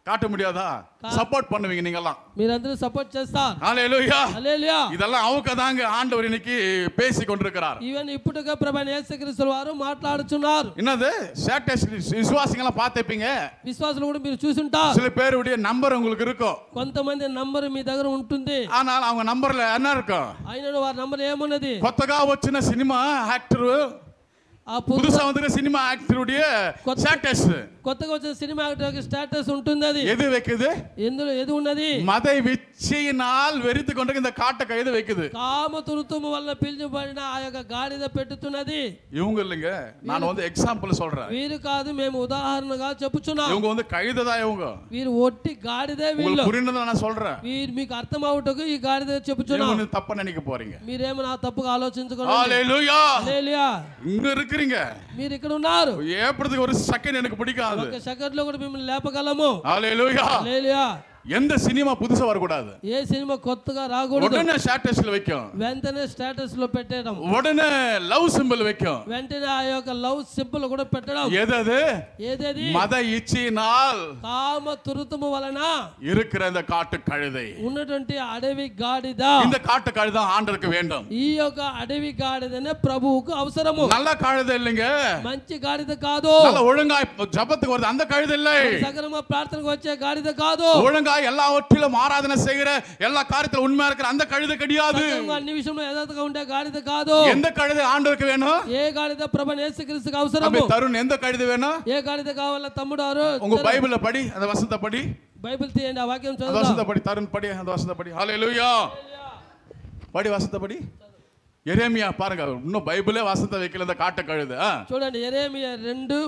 காட்ட முடியாதா சப்போர்ட் பண்ணுவீங்க நீங்கெல்லாம் మీరందరూ సపోర్ట్ చేస్తారు ஹalleluya హల్లెలూయా இதெல்லாம் அவங்க தாங்க ஆண்டவர் இன்னைக்கு பேசி கொண்டிருக்கிறார் ఈవెన్ ఇప్పుడుగా ప్రభు యేసుక్రీస్తు వారు మాట్లాడుచున్నారు என்னது ஸ்டேட்டஸ் விசுவாசிங்கெல்லாம் பார்த்துப்பீங்க విశ్వాసులు కూడా మీరు చూసుంటారు சில பேருடைய நம்பர் உங்களுக்கு இருக்கும் కొంతమంది నంబర్ మీ దగ్గర ఉంటుంది ஆனால் அவங்க నம்பర్ல என்ன இருக்கும் అయినను వారి నంబర్ ఏమున్నది కొత్తగా వచ్చిన సినిమా యాక్టర్ ఆ పు- புதுசா வந்துருக்க சினிமா ஆக்டருடைய కొత్త- ஸ்டேட்டஸ் కొత్తగా వచ్చిన సినిమా యాక్టర్ స్టేటస్ ఉంటుంది అది எது வைக்குது ఎందులో ఏది ఉన్నది மதை விச்சையினால் வெறித்து கொண்டு இந்த காட்டை கைது வைக்குது కామ తురుతుము వల్ల పిలిచబడిన ఆ యొక్క గాడిద పెట్టుతున్నది இவங்க இல்லைங்க நான் வந்து எக்ஸாம்பிள் சொல்றேன் వీరు కాదు మేము ఉదాహరణగా చెప్పుచున్నాం இவங்க வந்து கைதுதான் இவங்க వీరు ఒట్టి గాడిదే వీళ్ళు உங்களுக்கு புரிந்ததை நான் சொல்றேன் వీరు మీకు అర్థం అవుటకు ఈ గాడిద చెప్పుచున్నాం இவங்க வந்து தப்பா நினைக்க போறீங்க మీరేమో నా తప్పుగా ఆలోచించుకోండి ஹalleluya హల్లెలూయా. இங்க இருக்கிறீங்க మీరు ఇక్కడ ఉన్నారు ஏப்படுறதுக்கு ஒரு செகண்ட் எனக்கு பிடிக்காது ఒక సెకండ్ లో కూడా మిమ్మల్ని లేపగలము ஹalleluya హల్లెలూయా. எந்த சினிமா புதுசா வரக்கூடாது ఏ సినిమా కొత్తగా రాకూడదు உடனே ஸ்டேட்டஸ்ல வைக்கும் వెంటనే స్టేటస్ లో పెట్టడం உடனே லவ் சிம்பிள் வைக்கும் వెంటనే ఆ యొక్క లవ్ సింబల్ కూడా పెట్టడం எது அது ఏదేది மத இச்சையினால் కామ తురుతుము వలన இருக்கிற இந்த காட்டு கழுதை ఉన్నటువంటి అడవి గాడిద இந்த காட்டு கழுதை ஆண்டருக்கு வேண்டும் ఈ యొక్క అడవి గాడిదనే ప్రభువుకు అవసరము நல்ல கழுதை இல்லைங்க మంచి గాడిద కాదు நல்ல ஒழுங்கா ஜபத்துக்கு வருது அந்த கழுதை இல்லை సగరమ ప్రార్థనకు వచ్చే గాడిద కాదు ஒழுங்கா எல்லாவற்றிலும் ஆராதனை செய்கிற எல்லா காரியத்திலும் உண்மையா இருக்கிற அந்த கழுதை கிடையாது సగరమ అన్ని విషయంలో యథార్థంగా ఉండే గాడిద కాదు எந்த கழுதை ஆண்டவருக்கு வேணும் ఏ గాడిద ప్రభు యేసుక్రీస్తుకు தம்பி అవసరము தருண் எந்த கழுதை வேணும் ఏ గాడిద కావాలా తమ్ముడు ఆరు உங்க பைபிள்ல படி அந்த வசனத்தை படி బైబిల్ తీయండి ఆ వాక్యం அந்த చదువుదాం வசனத்தை படி தருண் படி அந்த வசனத்தை படி ஹalleluya படி வசனத்தை படி எரேமியா பாருங்க இன்னும் பைபிளே வசனத்தை வைக்கல இந்த காட்டு கழுதை ஆ. చూడండి ఎరేమియా రెండు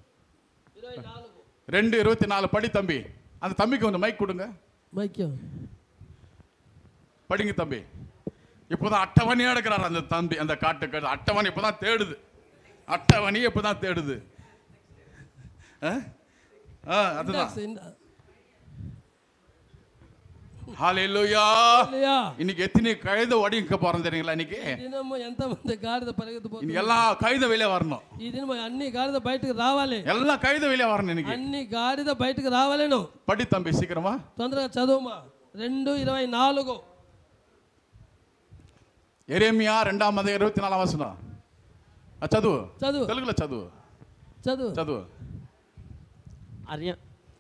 ரெண்டு இருபத்தி நாலு படி தம்பி அந்த தம்பிக்கு கொஞ்சம் மைக் கொடுங்க మైక్యం படிங்க தம்பி இப்போதான் அட்டவணையா எடுக்கிறார் அந்த தம்பி அந்த காட்டு கழுதை அட்டவணை இப்போதான் தேடுது அட்டவணை இப்போதான் தேடுது ஆ? ஆ, அதுதான் ஹalleluya హల్లెలూయా. இன்னைக்கு எத்தனை கழுதை ஒடிங்க போறோம் தெரியுங்களா இன்னைக்கு ఈ దినము ఎంతమంది గాడిద పరిగెత్తిపోతుంది இன்னைக்கு எல்லா கழுதை வெளியே வரணும் ఈ దినము అన్ని గాడిద బయటకు రావాలి எல்லா கழுதை வெளியே வரணும் இன்னைக்கு అన్ని గాడిద బయటకు రావాలను படி தம்பி சீக்கிரமா తొందరగా చదువుమా రెండు ఇరవై నాలుగు ఎరేమియా రెండాం అదే ఇరవై నాలుగు వచనం ఆ, చదువు చదువు తెలుగులో చదువు చదువు చదువు అర్య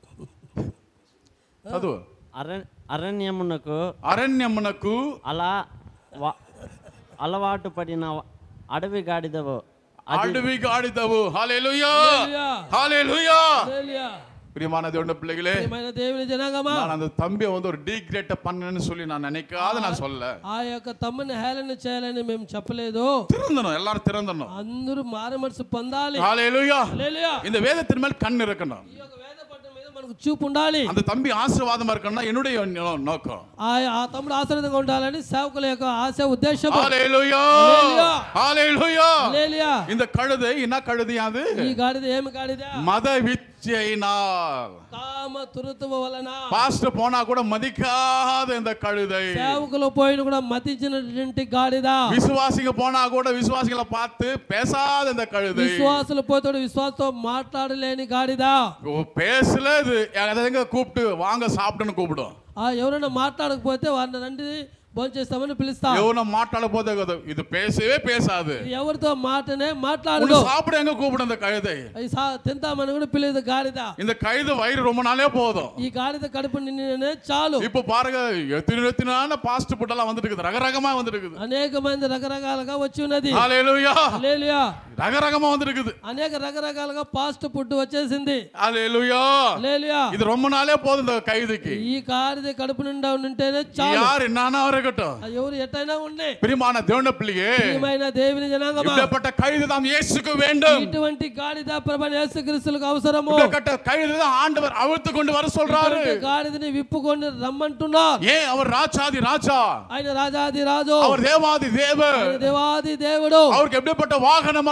చదువు అర అరణ్యమునకు అరణ్యమునకు అలా వ- అలవాటు పడిన అడవి గాడిదవు అది அடவி காடிதவு ஹalleluya హల్లెలూయా. ஹalleluya హల్లెలూయా. பிரியமான தேவனுடைய பிள்ளைகளே ప్రియమైన దేవుని జనాంగమా நான் அந்த தம்பியை வந்து ஒரு டீக்ரேட் பண்ணேன்னு சொல்லி நான் நினைக்காத நான் சொல்ல ఆ యొక్క తమ్ముని హేళన చేయాలని మేము చెప్పలేదు திறந்தணும் எல்லாரும் திறந்தணும் అందరూ మారు మనసు పొందాలి ஹalleluya హల్లెలూయా. இந்த வேதத்தின் மேல் கண் இருக்கணும் ఈ యొక్క వేద పట్టణం మీద మనకు చూపు ఉండాలి அந்த தம்பி ஆசீர்வாதமா இருக்கணும்னா என்னுடைய நோ- நோக்கம் ఆ ఆ తమ్ముడు ఆశ్రదంగా ఉండాలని సేవకుల యొక్క ఆశ ఉద్దేశం ஹalleluya హల్లెలూయా. ஹalleluya హల్లెలూయా. இந்த கழுதை என்ன கழுதையா அது ఈ గాడిద ఏమి గాడిద மத விச்சையினால் కామ తురుతువ వలన பாஸ்டர் போனா கூட மதிக்காத இந்த கழுதை సేవకులు పోయిన కూడా మతించినటువంటి గాడిద விசுவாசிங்க போனா கூட விசுவாசிகளை பார்த்து பேசாத இந்த கழுதை విశ్వాసులు పోతాడు విశ్వాసంతో మాట్లాడలేని గాడిద ஓ, பேசல இது எங்க கூப்பிட்டு வாங்க சாப்பிட்டுன்னு கூப்பிடும் ఆ ఎవరైనా మాట్లాడకపోతే వారిని రండి భోంచేస్తామని పిలుస్తాం எவன மாட்டாட போது இது பேசவே பேசாது ఎవరితో మాటనే உன்னை మాట్లాడదు சாப்பிட எங்க கூப்பிடும் இந்த கழுதை అవి సా- తింటామని కూడా పిల్లదు గాడిద இந்த கழுதை வயிறு ரொம்ப நாளே போதும் ఈ గాడిద కడుపు నిండినే చాలు இப்ப பாருங்க எத்தனை எத்தனான பாஸ்ட் ஃபுட் எல்லாம் வந்துட்டு இருக்குது ரகரகமா வந்துட்டு இருக்குது అనేక మంది రకరకాలుగా వచ్చి ఉన్నది ஹalleluya హల్లెలూయా. ரகரகமா வந்துட்டு இருக்குது అనేక రకరకాలుగా ఫాస్ట్ ఫుడ్ వచ్చేసింది ஹalleluya హల్లెలూయా. இது ரொம்ப நாளே போதும் இந்த கைதுக்கு ఈ గాడిద కడుపు నిండా ఉంటేనే చాలు யார் என்னன்னா இருக்கட்டும் అది ఎవరు ఎట్టయినా ఉండే பிரியமான தேவன பிள்ளையே ప్రియమైన దేవుని జనాంగమా இப்படிப்பட்ட கைது தான் இயேசுக்கு வேண்டும் ఇటువంటి గాడిద ప్రభు యేసుక్రీస్తులకు అవసరము இப்படிப்பட்ட கைது தான் ஆண்டவர் அவிழ்த்து கொண்டு வர சொல்றாரு ఇటువంటి గాడిదని విప్పుకొని రమ్మంటున్నారు ஏன் அவர் ராஜாதி ராஜா ఆయన రాజాది రాజు அவர் தேவாதி தேவர் ఆయన దేవాది దేవుడు அவருக்கு எப்படிப்பட்ட வாகனம் எல்லாம்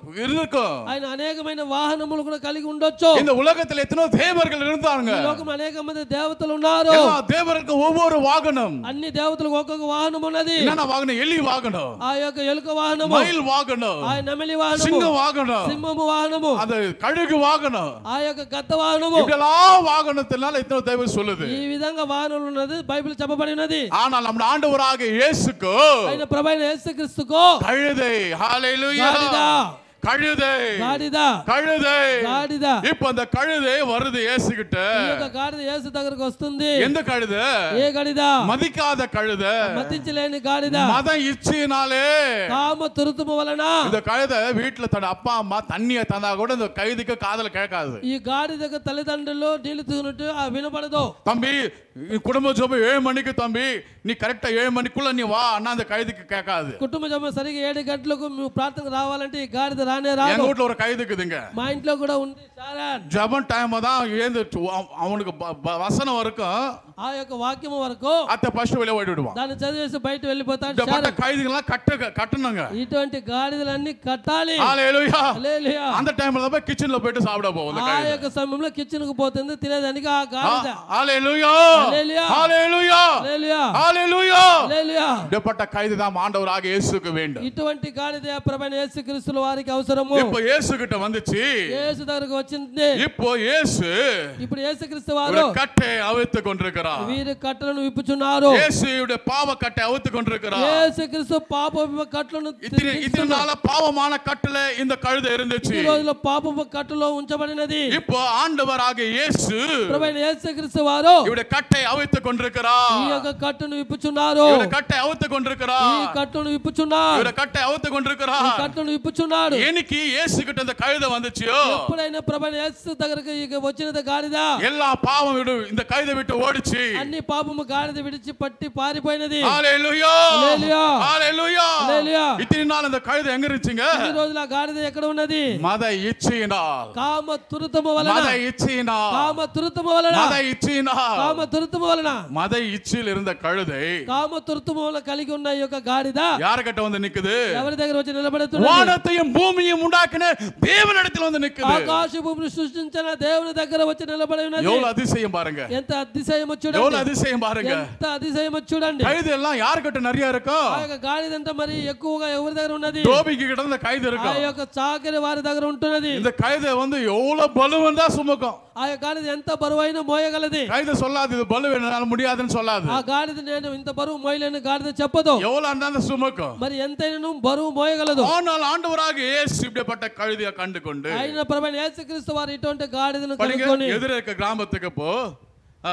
இருக்கும் ఆయన అనేకమైన వాహనములు కూడా కలిగి ఉండొచ్చు இந்த உலகத்தில் எத்தனோ தேவர்கள் இருந்தாங்க ఈ లోకం అనేక మంది దేవతలు ఉన్నారు எல்லா தேவருக்கு ஒவ்வொரு வாகனம் అన్ని దేవతలకు ఒక్కొక్క వాహనం ఉన్నది என்னென்ன வாகனம் எலி வாகனம் ఆ యొక్క ఎలుక వాహనము மயில் வாகனம் ఆ నెమలి వాహనము சிங்க வாகனம் సింహము వాహనము அது கழுகு வாகனம் ఆ యొక్క గద్ద వాహనము இப்படியெல்லாம் வாகனத்தினால எத்தனை தேவன் சொல்லுது ఈ విధంగా వాహనాలు ఉన్నది బైబిల్ చెప్పబడినది ஆனால் நம்ம ஆண்டவராக இயேசுக்கு ఆయన ప్రభైన యేసుక్రీస్తుకు கழுதை ஹalleluya గాడిద கழுதை గాడిద கழுதை గాడిద இப்ப அந்த கழுதை வருது இயேசுகிட்ட ఈ యొక్క గాడిద యేసు దగ్గరకు వస్తుంది எந்த கழுதை ఏ గాడిద மதிக்காத கழுதை మతించలేని గాడిద மதம் இச்சினாலே కామ తురుతుము వలన இந்த கழுதை வீட்டுல தன் அப்பா அம்மா தண்ணிய தந்தா கூட இந்த கைதிக்கு காதல கேட்காது ఈ గాడిదకు తల్లిదండ్రులు నీళ్లు తూనట్టు ఆ వినపడదు தம்பி ఈ కుటుంబ జోబు ఏడు మణికి తம்பி నీ కరెక్ట్ ఏడు మణిக்குள்ள நீ వా అన్న அந்த கைதிக்கு கேட்காது కుటుంబ జమ సరిగా ఏడు గంటలకు నువ్వు ప్రార్థన రావాలంటే ఈ గాడిద రానే எங்க రాదు வீட்டுல ஒரு கைதுக்குதுங்க మా ఇంట్లో కూడా ఉంది సారాన్ ஜபம் டைம் தான் ஏந்து அவனுக்கு ப- ப- வசனம் வரைக்கும் ఆ యొక్క వాక్యము వరకు அத்தை ஃபர்ஸ்ட் வெளியே ஓடி விடுவான் దాన్ని చదివేసి బయట వెళ్ళిపోతాడు இந்த பட்ட శారన్. கைதுகள்லாம் கட்டு கட்டணுங்க ఇటువంటి గాడిదలన్నీ కట్టాలి ஹalleluya హల్లెలూయా. அந்த டைம்ல தான் போய் கிச்சன்ல போயிட்டு சாப்பிட போவோம் அந்த ఆ கைது యొక్క సమయంలో కిచెన్ కు పోతుంది తినేదానికి ఆ గాడిద ஹalleluya ஹalleluya. ஹalleluya హల్లెలూయా. ஹalleluya హల్లెలూయా. இப்படிப்பட்ட கைது தான் ஆண்டவராக இயேசுக்கு வேண்டும் ఇటువంటి గాడిద ప్రభైన యేసు క్రీస్తుల వారికి అవసరము இப்போ இயேசு கிட்ட வந்துச்சு యేసు దగ్గరకు వచ్చింది இப்போ இயேசு ఇప్పుడు యేసుక్రీస్తు ஒரு వారు கட்டை அவித்து கொண்டிருக்கிறார் వీరి కట్టలను విప్పుచున్నారు இயேசுடைய பாவ கட்டை அவித்து கொண்டிருக்கிறார் యేసుక్రీస్తు పాప కట్టలను இத்தனை இத்தனை நாள பாவமான கட்டுல இந்த கழுதை இருந்துச்சு ఈ రోజులో పాపపు కట్టులో ఉంచబడినది இப்போ ஆண்டவராக இயேசு ప్రభైన యేసుక్రీస్తు వారు இவருடைய கட்டை அவித்து ఈ கொண்டிருக்கிறார் యొక్క కట్టును విప్పుచున్నారు இவருடைய கட்டை அவித்து ఈ கொண்டிருக்கிறார் కట్టును విప్పుచున్నారు இவருடைய கட்டை அவித்து ఈ கொண்டிருக்கிறார் కట్టును విప్పుచున్నాడు எனக்கு இயேசு கிட்ட இந்த கழுதை வந்துச்சியோ ఎప్పుడైనా ప్రభైన యేసు దగ్గరకు ఇక వచ్చినది గాడిద எல்லா பாவம் விடு இந்த கழுதை விட்டு ஓடிச்சு అన్ని పాపము గాడిద విడిచి పట్టి పారిపోయినది ஹalleluya హల్లెలూయా. ஹalleluya హల్లెలూయా. இத்தனை நாள் இந்த கழுதை எங்க இருந்துச்சுங்க ఈ రోజుల గాడిద ఎక్కడ ఉన్నది மத இச்சையினால் కామ తురుతము వలన மத இச்சையினால் కామ తురుతము వలన மத இச்சையினால் కామ తురుతము వలన மத இச்சையில் இருந்த கழுதை కామ తురుతము వలన కలిగి ఉన్న ఈ యొక్క గాడిద யாருகிட்ட வந்து நிக்குது ఎవరి దగ్గర వచ్చి నిలబడుతున్నది வானத்தையும் பூமியையும் உண்டாக்கின தேவனிடத்தில் வந்து நிக்குது ఆకాశ భూమిని సృష్టించిన దేవుని దగ్గర వచ్చి నిలబడి ఉన్నది எவ்வளவு அதிசயம் பாருங்க ఎంత అతిశయమో எவ்வளவு చూడండి அதிசயம் பாருங்க ఎంత అతిశయమో చూడండి கைது எல்லாம் யாருக்கிட்ட நிறைய இருக்கும் ఆ యొక్క గాడిదంతా మరి ఎక్కువగా ఎవరి దగ్గర ఉన్నది டோபிக்கு கிட்ட இந்த கைது ఆ இருக்கும் యొక్క చాకరి వారి దగ్గర ఉంటున్నది இந்த கைதை வந்து எவ்வளவு பலுவன் தான் சுமக்கும் ఆ యొక్క గాడిద ఎంత బరువైన మోయగలది கைது சொல்லாது இது பலு என்னால முடியாதுன்னு சொல்லாது ఆ గాడిద నేను ఇంత బరువు మోయలేని గాడిద చెప్పదు எவ்வளவு இருந்தாலும் சுமக்கும் మరి ఎంతైనా బరువు మోయగలదు ஆனால் ஆண்டவராக இயேசு இப்படிப்பட்ட கழுதியை கண்டு கொண்டு అయిన ప్రభు యేసుక్రీస్తు వారు ఇటువంటి గాడిదను படிங்க కనుక్కొని எதிர இருக்க கிராமத்துக்கு போ ஆ.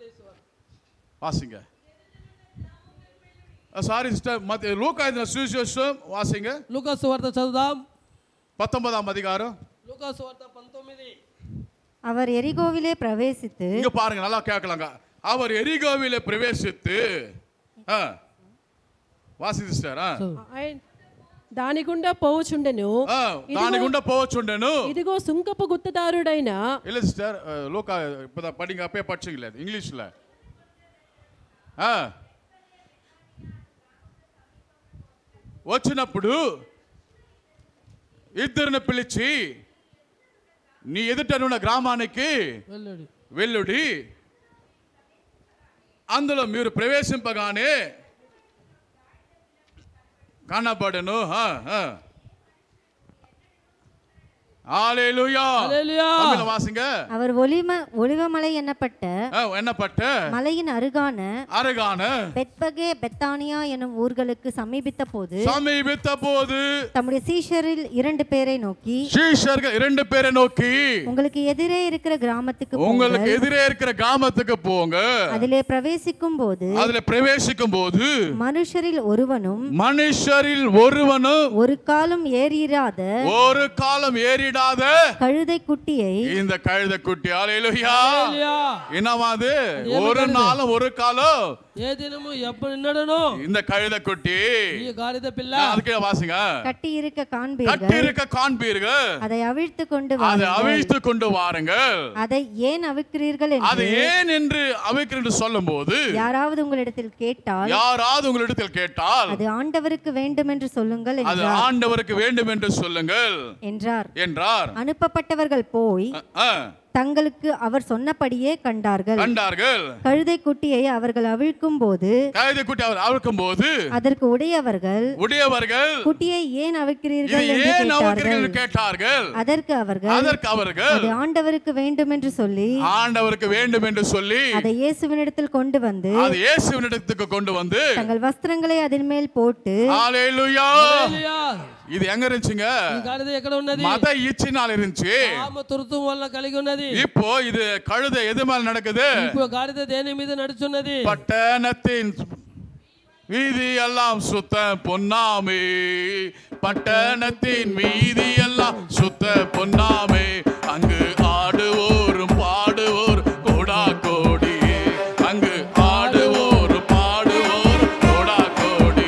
வாசிங்க சாரி சிஸ்டர் மத்த லூக்கா இந்த சுவிசேஷம் வாசிங்க లూకాసు వార్త చదువుదాం பத்தொன்பதாம் அதிகாரம் లూకాసు వార్త పంతొమ్మిది அவர் எரிகோவிலே பிரவேசித்து இங்க பாருங்க நல்லா கேட்கலாங்க அவர் எரிகோவில பிரவேசித்து ஆ. வாசி சிஸ்டர் ஆ. ఆయన దాని గుండా పోవచుండెను ஆ, దాని గుండా పోవచ్చుండెను ఇదిగో సుంకపు గుత్తదారుడైన இல்ல சிஸ்டர் லோக்கா இப்பதான் படிங்க அப்பயே படிச்சீங்களே அது இங்கிலீஷ்ல ఆ. వచ్చినప్పుడు ఇద్దరిని పిలిచి నీ ఎదుటనున్న గ్రామానికి వెళ్ళాడు వెళ్ళుడి అందులో మీరు ప్రవేశింపగానే కనబడను ఆ, ఆ. ஹalleluya హల్లెలూయా. தமிழ்ல வாசிங்க அவர் ஒலிம ஒலிவமலை என்னப்பட்ட ஆ, என்னப்பட்ட மலையின் அருகான அருகான பெத்பகே பெத்தானியா எனும் ஊர்களுக்கு சமீபித்த போது சமீபித்த போது தம்முடைய சீஷரில் இரண்டு பேரை நோக்கி சீஷர்கள் இரண்டு பேரை நோக்கி உங்களுக்கு எதிரே இருக்கிற கிராமத்துக்கு உங்களுக்கு போங்கள் எதிரே இருக்கிற கிராமத்துக்கு போங்க அதிலே பிரவேசிக்கும் போது அதுல பிரவேசிக்கும் போது மனுஷரில் ஒருவனும் மனுஷரில் ஒருவனும் ஒரு காலும் ஏறிராத ஒரு காலம் ஏறிடாத கழுதை குட்டியை இந்த கழுத குட்டி அலையிலுயா హల్లెలూయా. என்னவா அது ஏழு ஒரு கழுதை. நாளும் ஒரு காலம் ఏ దినము ఎప్పుడున్నడను இந்த கழுத குட்டி ఈ గాడిద పిల్ల அதுக்கு வாசிங்க கட்டி இருக்க கட்டி காண்பீர்கள் இருக்க காண்பீர்கள் அதை அவிழ்த்து கொண்டு அதை வாருங்கள் அவிழ்த்து கொண்டு வாருங்கள் அதை ஏன் அவிக்கிறீர்கள் அது என்று ஏன் என்று அவைக்கு என்று சொல்லும் போது யாராவது உங்களிடத்தில் கேட்டால் யாராவது உங்களிடத்தில் கேட்டால் அது ஆண்டவருக்கு வேண்டும் என்று சொல்லுங்கள் அது என்றார் ஆண்டவருக்கு வேண்டும் என்று சொல்லுங்கள் என்றார் என்றார் அனுப்பப்பட்டவர்கள் போய் ஆ, தங்களுக்கு அவர் சொன்னபடியே கண்டார்கள் கண்டார்கள் கழுதை குட்டியை அவர்கள் அவிழ்க்கும் போது கழுதை குட்டி அவர் அவிழ்க்கும் போது அதற்கு உடையவர்கள் உடையவர்கள் குட்டியை ஏன் அவிக்கிறீர்கள் இதை என்று ஏன் அவிழ்க்கிறீர்கள் என்று கேட்டார்கள் கேட்டார்கள் அதற்கு அவர்கள் அதற்கு அவர்கள் அது ஆண்டவருக்கு வேண்டும் என்று சொல்லி ஆண்டவருக்கு வேண்டும் என்று சொல்லி அதை இயேசுவினிடத்தில் கொண்டு வந்து அது இயேசுவினிடத்துக்கு கொண்டு வந்து தங்கள் வஸ்திரங்களை அதன் மேல் போட்டு ஹalleluya హల్లెలూయా. இது எங்க இருந்துச்சுங்க ఈ గాడిద ఎక్కడ ఉన్నది மத இச்சினால் இருந்துச்சு ఆమె తురుతు వల్ల కలిగి ఉన్నది இப்போ இது கழுதை எது மேல நடக்குது ఇప్పుడు గాడిద దేని మీద నడుచున్నది பட்டணத்தின் வீதி எல்லாம் சுத்த பொன்னாமே பட்டணத்தின் வீதி எல்லாம் சுத்த பொன்னாமே அங்கு ஆடுவோரும் பாடுவோர் கோடா கோடி அங்கு ஆடுவோரும் பாடுவோர் கோடா கோடி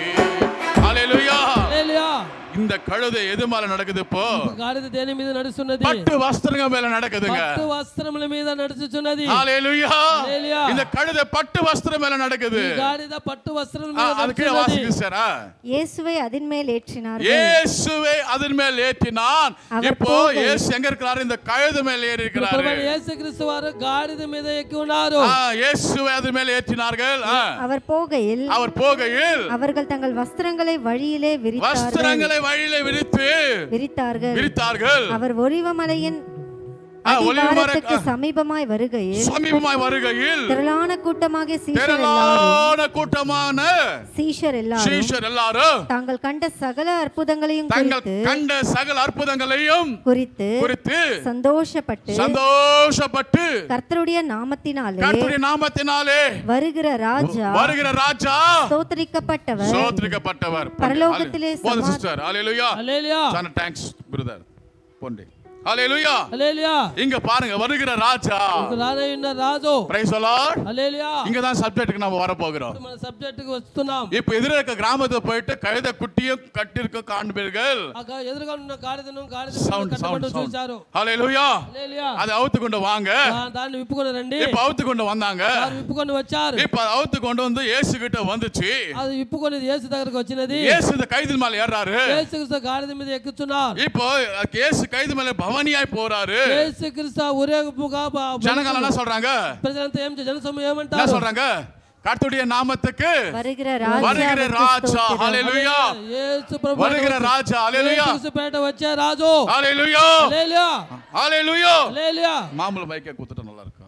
ஹalleluya హల్లెలూయా. இந்த கழுதை எது மேல நடக்குது இப்போ ఇప్పుడు గాడిద దేని మీద నడుస్తున్నది பட்டு வஸ்திரங்க மேல நடக்குதுங்க పట్టు వస్త్రముల మీద నడుచుచున్నది ஹalleluya ஹalleluya. இந்த கழுதை பட்டு வஸ்திரம் மேல நடக்குது ఈ గాడిద పట్టు వస్త్రముల ஆ, మీద அது கீழே నడుచున్నది வாசிக்கு சாரா இயேசுவை அதன் மேல் ஏற்றினார்கள் இயேசுவை அதன் மேல் ஏற்றினான் அவர் இப்போ போகை- இயேசு எங்க இருக்கிறாரு இந்த கழுது மேல் ஏறி இருக்கிறாரு ప్రభు యేసుక్రీస్తు వారు గాడిద మీద ఎక్కి ఉన్నారు ஆ, இயேசுவை அதன் மேல் ஏற்றினார்கள் ஆ, அவர் போகையில் அவர் போகையில் அவர்கள் தங்கள் வஸ்திரங்களை வழியிலே விரித்தார்கள் வஸ்திரங்களை வழியில விரித்து விரித்தார்கள் விரித்தார்கள் அவர் ஒலிவமலையின் ஆ, ஒலிவமலை- அடிவாரத்துக்கு சமீபமாய் வருகையில் சமீபமாய் வருகையில் திரளான கூட்டமாகிய சீஷர் எல்லாரும் திரளான கூட்டமான சீஷர் எல்லாரும் சீஷர் எல்லாரும் தாங்கள் கண்ட சகல அற்புதங்களையும் தங்கள் குறித்து கண்ட சகல அற்புதங்களையும் குறித்து குறித்து சந்தோஷப்பட்டு சந்தோஷப்பட்டு கர்த்தருடைய நாமத்தினாலே கர்த்தருடைய நாமத்தினாலே வருகிற ராஜா வருகிற ராஜா ஸ்தோத்திரிக்கப்பட்டவர் சோத்திரிக்கப்பட்டவர் பரலோகத்திலே போது சமா- சிஸ்டர் ஹalleluya హల్లెలూయా சான தேங்க்ஸ் பிரதர் போண்டே ஹalleluya హల్లెలూయా இங்க பாருங்க வருகிற ராஜா ఇప్పుడు రానయ్యున్న రాజు பிரைஸ் லார்ட் హల్లెలూయా இங்க தான் சப்ஜெக்ட்டுக்கு நாம வர போகிறோம் మన సబ్జెక్ట్ కి వస్తున్నాం இப்ப எதிர இருக்க கிராமத்துக்கு போயிட்டு கழுத குட்டியும் கட்டிருக்க காண்பீர்கள் ఆ గా- ఎదురుగా ఉన్న గాడిదను గాడిద சவுண்ட் కట్టబడి சவுண்ட் చూశారు சவுண்ட் ஹalleluya హల్లెలూయా அதை அவுத்து கொண்டு வாங்க దా- దాన్ని విప్పుకొని రండి இப்ப அவுத்து கொண்டு வந்தாங்க వారు విప్పుకొని వచ్చారు இப்ப அதை அவுத்து கொண்டு வந்து இயேசு கிட்ட வந்துச்சு అది విప్పుకొని యేసు దగ్గరకు వచ్చినది இயேசு இந்த கைதின் மேல ஏறாரு యేసుక్రీస్తు గాడిద మీద ఎక్కుతున్నారు இப்போ இயேசு கைது மேல பவனியாய் போறாரு యేసుక్రీస్తు ఊరేగింపుగా బ- ஜனங்கள் என்ன சொல்றாங்க ప్రజలంతా ఏం చే- జనసమూహం என்ன ఏమంటారు சொல்றாங்க கர்த்தருடைய நாமத்துக்கு வருகிற வருகிற ராஜா ராஜா ஹalleluya యేసు ప్రభు வருகிற ராஜா ஹalleluya యేసుక్రీస్తు పేట వచ్చే రాజు ஹalleluya హల్లెలూయా ஹalleluya హల్లెలూయా மாம்பழ மைக்க குத்துட்டு நல்லா இருக்கும்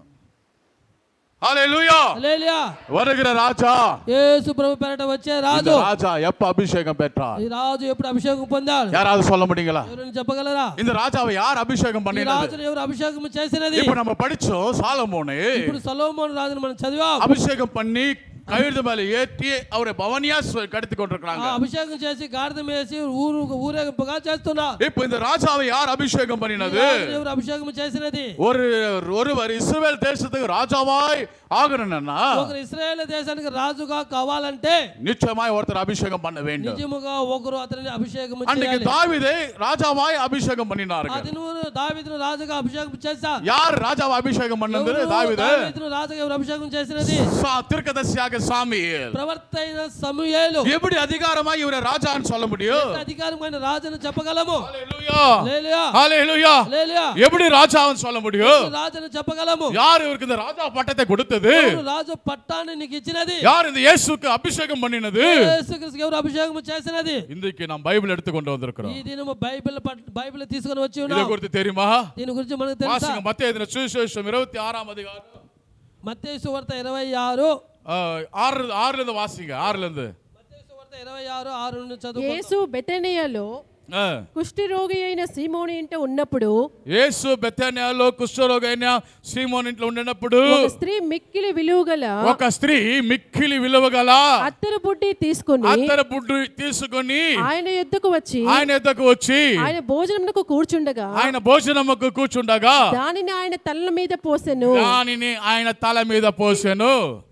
ஹalleluya హల్లెలూయా வருகிற ராஜா యేసు ప్రభు పేట వచ్చే இந்த రాజు ராஜா எப்ப அபிஷேகம் பெற்றார் ఈ రాజు ఎప్పుడు అభిషేకం పొందాడు யாராவது சொல்ல முடியுங்களா ఎవరైనా చెప్పగలరా இந்த ராஜாவை யார் அபிஷேகம் ఈ பண்ணினது రాజును ఎవరు అభిషేకం చేసినది இப்ப நம்ம படிச்சோம் சாலமோனு ఇప్పుడు సొలొమోను రాజును మనం చదివాం அபிஷேகம் பண்ணி கழுது மேல ஏற்றி அவரை பவனியா சு- கடத்தி ఆ கொண்டிருக்கிறாங்க అభిషేకం చేసి గాడిద వేసి ఊరు ఊరేగింపుగా చేస్తున్నారు இப்ப இந்த ராஜாவை யார் அபிஷேகம் ఈ பண்ணினது రాజును ఎవరు అభిషేకం చేసినది ஒரு ஒருவர் இஸ்ரவேல் தேசத்துக்கு ராஜாவாய் ஆகணும்னா ఒకరు ఇస్రాయేల్ దేశానికి రాజుగా కావాలంటే நிச்சயமாய் ஒருத்தர் அபிஷேகம் பண்ண வேண்டும் నిజముగా ఒకరు అతనిని అభిషేకం அன்னைக்கு చేయాలి தாவீதை ராஜாவாய் அபிஷேகம் ఆ பண்ணினார்கள் దినమున దావీదును రాజుగా అభిషేకం చేశారు யார் ராஜாவை அபிஷேகம் பண்ணது ఎవరు தாவீது దావీదును రాజుగా ఎవరు అభిషేకం చేసినది சா- திருக்கதர்சியாக சாமியேல் ప్రవర్త అయిన సమూయేలు எப்படி அதிகாரமா இவரை ராஜான்னு சொல்ல முடியும் ఎంత అధికారమైన రాజును చెప్పగలము ஹalleluya లేలియా ஹalleluya లేలియా எப்படி ராஜான்னு சொல்ல முடியும் రాజును చెప్పగలము யார் இவருக்கு இந்த ராஜா பட்டத்தை கொடுத்தது ఎవరు రాజు పట్టాన్ని నీకు ఇచ్చినది யார் இந்த இயேசுக்கு அபிஷேகம் பண்ணினது యేసుక్రీస్తుకి ఎవరు అభిషేకం చేసినది இன்றைக்கு நாம் பైబిల్ எடுத்துக்கொண்டு வந்திருக்கிறோம் ఈ దినము బైబిల్ పట్- బైబిల్ తీసుకొని వచ్చి இதை ఉన్నాం குறித்து தெரியுமா దీని గురించి మనకు తెలుసా வாசிங்க மத்திய எழுதின சுவிசேஷம் இருபத்தி ஆறாம் அதிகாரம் మత్తయి సువార్త ఇరవై ఆరు ஆ, ஆறு ஆறுல இருந்து வாசிங்க ஆறுல இருந்து మత్తయి సువార్త ఇరవై ఆరు ఆరు నుండి చదువు యేసు బెతనియలో ஆ. కుష్ఠరోగి అయిన సీమోని ఇంట ఉన్నప్పుడు యేసు బెతనియాలో కుష్ఠరోగైన సీమోన్ ఇంట్లో ఉండినప్పుడు ఒక స్త్రీ మిక్కిలి విలువగల ఒక స్త్రీ మిక్కిలి విలువగల అత్తరు బుడ్డి తీసుకుని అత్తర బుడ్డు తీసుకొని ఆయన ఎద్దుకు వచ్చి ఆయన ఎద్దకు వచ్చి ఆయన భోజనమునకు కూర్చుండగా ఆయన భోజనముకు కూర్చుండగా దానిని ఆయన తల్ల మీద పోసెను దానిని ఆయన తల మీద పోసెను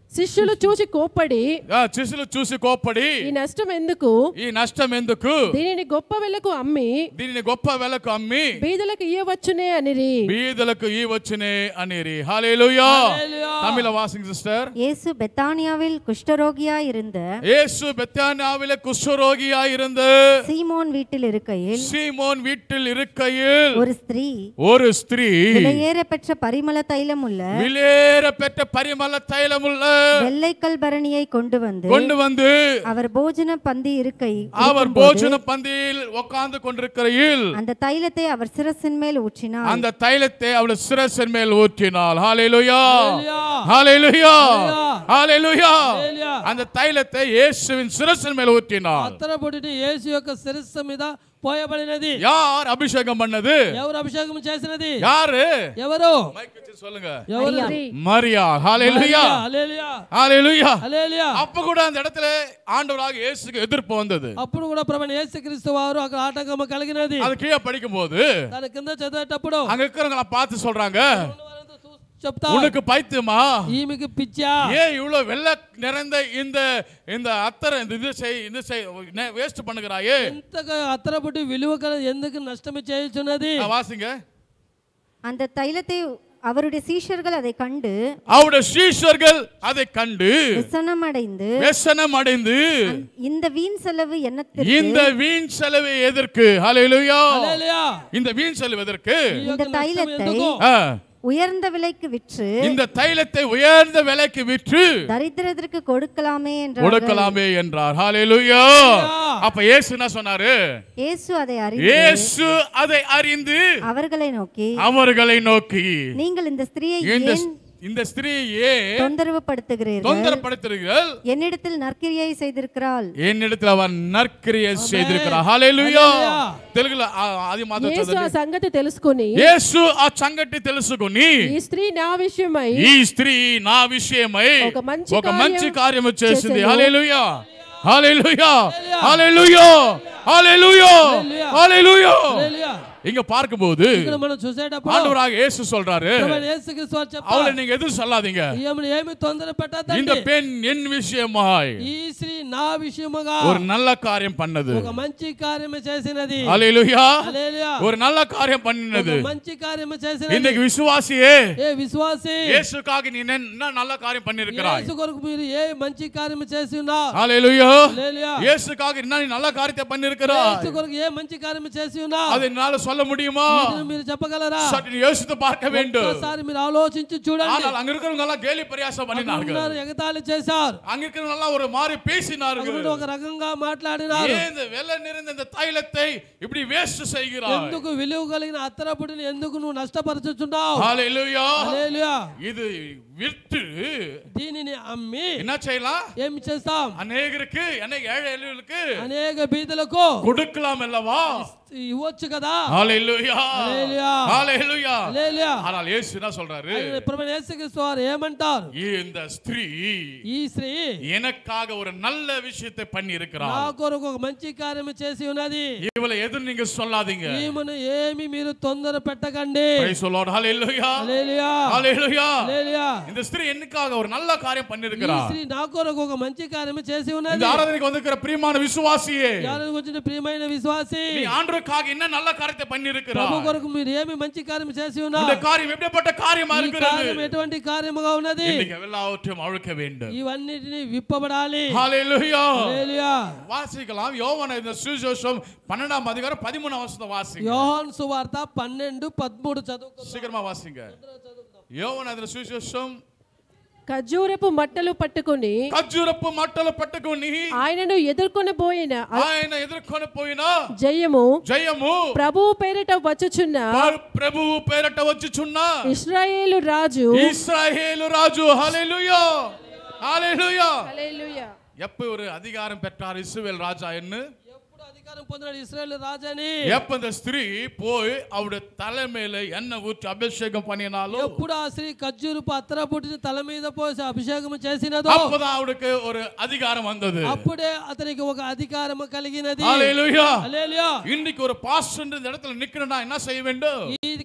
శిష్యులు చూసి కోప్పడి ఆ, శిష్యులు చూసి కోప్పడి ఈ నష్టం ఎందుకు ఈ నష్టం ఎందుకు దీనిని గొప్ప వెలకు అమ్మి దీనిని గొప్ప వెలకు అమ్మి బీదలకు ఇయ్యవచ్చునే అనిరి బీదలకు ఈ వచ్చునే అనేరి ஹalleluya தமிழ வாசிங்க சிஸ்டர் இயேசு பெத்தானியாவில் குஷ்டரோகியாய் இருந்த இயேசு பெத்தானியாவிலே குஷ்டரோகியாய் இருந்த சீமோன் வீட்டில் இருக்கையில் சீமோன் வீட்டில் இருக்கையில் ஒரு ஸ்திரீ ஒரு ஸ்திரீ விலையேற பெற்ற பரிமள தைலம் உள்ள விலையேற பெற்ற பரிமள தைலமுள்ள வெள்ளைக்கல் பரணியை கொண்டு வந்து கொண்டு வந்து அவர் போஜன பந்தி இருக்கை அவர் இருக்கும்போது போஜன பந்தியில் உட்கார்ந்து கொண்டிருக்கையில் அந்த தைலத்தை அவர் சிரசின் மேல் ஊற்றினார் அந்த தைலத்தை அவள் சிரசின் மேல் ஊற்றினாள் ஹalleluya ஹalleluya ஹalleluya அந்த தைலத்தை இயேசுவின் சிரசின் மேல் ஊற்றினாள் అత్తరపొడిని యేసు యొక్క శిరస్సు మీద పోయబడినది யார் அபிஷேகம் பண்ணது ఎవరు అభిషేకం చేసినది யாரு ఎవరు மைக் வச்சு சொல்லுங்க ఎవరు மரியா ஹalleluya హల్లెలూయా ஹalleluya హల్లెలూయా அப்ப கூட அந்த இடத்துல ஆண்டவராக இயேசுக்கு எதிர்ப்பு வந்தது అప్పుడు కూడా ప్రభు యేసుక్రీస్తు వారు అక్కడ ఆటంకం కలిగినది அது కీழே படிக்கும்போது దాని కింద చదివేటప్పుడు அங்க இருக்கிறவங்க பார்த்து சொல்றாங்க చెప్తా உனக்கு பைத்தியமா ఈమెకి పిచ్చా ஏன் இவ்வளவு வெள்ள நிறைந்த இந்த இந்த அத்தரை இந்த இது செய் இது செய் வேஸ்ட் பண்ணுகிறாயே ఎంతగా అత్తరపొడి విలువ కల ఎందుకు నష్టమే చేయుచున్నది ஆ, வாசிங்க அந்த தைலத்தை அவருடைய சீஷர்கள் அதை கண்டு அவருடைய சீஷர்கள் அதை கண்டு விசனமடைந்து व्यसனம் அடைந்து இந்த வீண் செலவு என்னத்திற்கு இந்த வீண் செலவு எதற்கு ஹalleluya హల్లెలూయా இந்த வீண் செலவு எதற்கு இந்த தைலத்தை ஆ, உயர்ந்த விலைக்கு விற்று இந்த தைலத்தை உயர்ந்த விலைக்கு விற்று தரித்திரத்திற்கு கொடுக்கலாமே என்றார்கள் கொடுக்கலாமே என்றார் ஹalleluya அப்ப இயேசு என்ன சொன்னாரு இயேசு அதை அறிந்து இயேசு அதை அறிந்து அவர்களை நோக்கி அவர்களை நோக்கி நீங்கள் இந்த ஸ்திரீயை இந்த ஏன் இந்த ஸ்திரீயே தொந்தரவு படுத்துகிறீர்கள் தொந்தரப்படுத்துகிறீர்கள் என்னிடத்தில் நற்கிரியை செய்திருக்கிறாள் என்னிடத்தில் அவர் நற்கிரியை செய்திருக்கிறார் హల్లెలూయా తెలుగులో ఆ- అది మాత్రం యేసు ఆ చదవండి సంగతి తెలుసుకుని యేసు ఆ సంగతి తెలుసుకుని ఈ స్త్రీ నా విషయమై ఈ స్త్రీ నా విషయమై ఒక మంచి ఒక మంచి కార్యం కార్యము చేసింది చేసెను. హల్లెలూయా హల్లెలూయా హల్లెలూయా హల్లెలూయా హల్లెలూయా హల్లెలూయా இங்க பார்க்கும்போது ఇక్కడ మనం చూసేటప్పుడు ஆண்டவராக இயேசு சொல்றாரு ప్రభు యేసుక్రీస్తు వారు அவளை చెప్తారు நீங்க எதுவும் சொல்லாதீங்க ఈమెను ఏమి తొందర இந்த పెట్టద్దండి பெண் என் விஷயமாய் ఈ స్త్రీ నా విషయముగా ஒரு நல்ல காரியம் பண்ணது ఒక మంచి కార్యము చేసినది ஹalleluya హల్లెలూయా ஒரு நல்ல காரியம் பண்ணினது ఒక మంచి కార్యము చేసినది இன்னைக்கு விசுவாசியே ఏ విశ్వాసి இயேசுக்காக நீ என்ன என்ன நல்ல காரியம் பண்ணிருக்கிறாய் యేసు కొరకు మీరు ఏ మంచి కార్యము చేసి ఉన్నారు ஹalleluya హల్లెలూయా இயேசுக்காக என்ன நீ நல்ல காரியத்தை பண்ணிருக்கிறாய் యేసు కొరకు ఏ మంచి కార్యము చేసి ఉన్నారు அதை என்னால சொல்ல முடியுமா ఇది మీరు చెప్పగలరా சற்று நீ யோசித்து பார்க்க வேண்டும் ఒకసారి మీరు ఆలోచించి చూడండి ஆனால் அங்க இருக்கிறவங்க எல்லாம் கேலி பரியாசம் பண்ணினார்கள் ఉన్నారు, ఎగతాళి చేశారు அங்க இருக்கிறவங்க எல்லாம் ஒரு மாதிரி பேசினார்கள் అక్కడ ఒక రకంగా మాట్లాడినారు ஏன் இந்த வெள்ள நிறைந்த இந்த தைலத்தை இப்படி வேஸ்ட் செய்கிறாய் ఎందుకు విలువ కలిగిన అత్తరపుడిని ఎందుకు నువ్వు నష్టపరచుచున్నావు ஹalleluya హల్లెలూయా. இது விற்று దీనిని అమ్మి என்ன செய்யலாம் ఏం చేస్తాం அநேகருக்கு அநேக ஏழை எளியவர்களுக்கு అనేక బీదలకు கொடுக்கலாம் அல்லவா ఇవ్వచ్చు కదా ஹalleluya హల్లెలూయా. ஹalleluya హల్లెలూయా. ஆனால் இயேசு என்ன சொல்றாரு ఆయన ప్రభు యేసుక్రీస్తు వారు ఏమంటారు இந்த ஸ்திரீ ఈ స్త్రీ எனக்காக ஒரு நல்ல விஷயத்தை பண்ணி నా இருக்கிறார் కొరకు ఒక మంచి కార్యం చేసి ఉన్నది இவளை எதுவும் நீங்க சொல்லாதீங்க ఈమెను ఏమి మీరు తొందర పెట్టకండి Praise the Lord. Hallelujah. Hallelujah. Hallelujah. హల్లెలూయా. இந்த ஸ்திரீ என்னக்காக ஒரு நல்ல காரியம் ఈ பண்ணிருக்கிறார் స్త్రీ నా కొరకు ఒక మంచి కార్యం చేసి இந்த ఉన్నది ஆராதனைக்கு வந்திருக்கிற பிரியமான விசுவாசியே యాలకు వచ్చిన ప్రియమైన విశ్వాసి நீ ஆண்டவருக்காக என்ன நல்ல காரியத்தை ప్రభు பண்ணிருக்கிறார் కొరకు మీరు ఏమి మంచి కార్యం చేసి இந்த ఉన్నారు காரியம் எப்படிப்பட்ட காரியமா ఈ இருக்கிறது కార్యం ఎటువంటి కార్యముగా ఉన్నది இன்னைக்கு எல்லாவற்றையும் அழுக்க வேண்டும் ఇవన్నిటిని విప్పబడాలి ஹalleluya హల్లెలూయా. வாசிக்கலாம் யோவான இந்த சுவிசேஷம் பன்னெண்டாம் அதிகாரம் பதிமூணாம் வருஷத்தை வாசிங்க యోహాను సువార్త పన్నెండు పదమూడు చదువుకుందాం சீக்கிரமா வாசிங்க யோவான இந்த சுவிசேஷம் ఖర్జూరపు మట్టలు పట్టుకుని ఖర్జూరపు మట్టలు పట్టుకొని ఆయనను ఎదుర్కొనబోయిన ఆయన ఎదుర్కొని పోయిన జయము జయము ప్రభువు పేరిట వచ్చుచున్న ప్రభువు పేరట వచ్చుచున్న ఇస్రాయేలు రాజు இஸ்ராயேலு ராஜு ஹalleluya ஹalleluya హల్లెలూయా. எப்ப ஒரு அதிகாரம் பெற்றார் இஸ்ரவேல் ராஜா என்ன ఎప్పుడు అధికారం పొందినాడు ఇస్రాయేల్ రాజని எப்ப இந்த ஸ்திரீ போய் அவருடைய தலைமையில எண்ணெய் ஊற்றி அபிஷேகம் பண்ணினாலும் ఎప్పుడు ఆ స్త్రీ ఖర్జూరపు అత్తర పుట్టిన తల మీద పోసి అభిషేకం చేసినదో அப்பதான் அவருக்கு ஒரு அதிகாரம் வந்தது అప్పుడే అతనికి ఒక అధికారం కలిగినది ஹalleluya హల్లెలూయా. இன்னைக்கு ஒரு பாஸ்டர் இந்த இடத்துல நிக்கணும்னா என்ன செய்ய வேண்டும் ఈ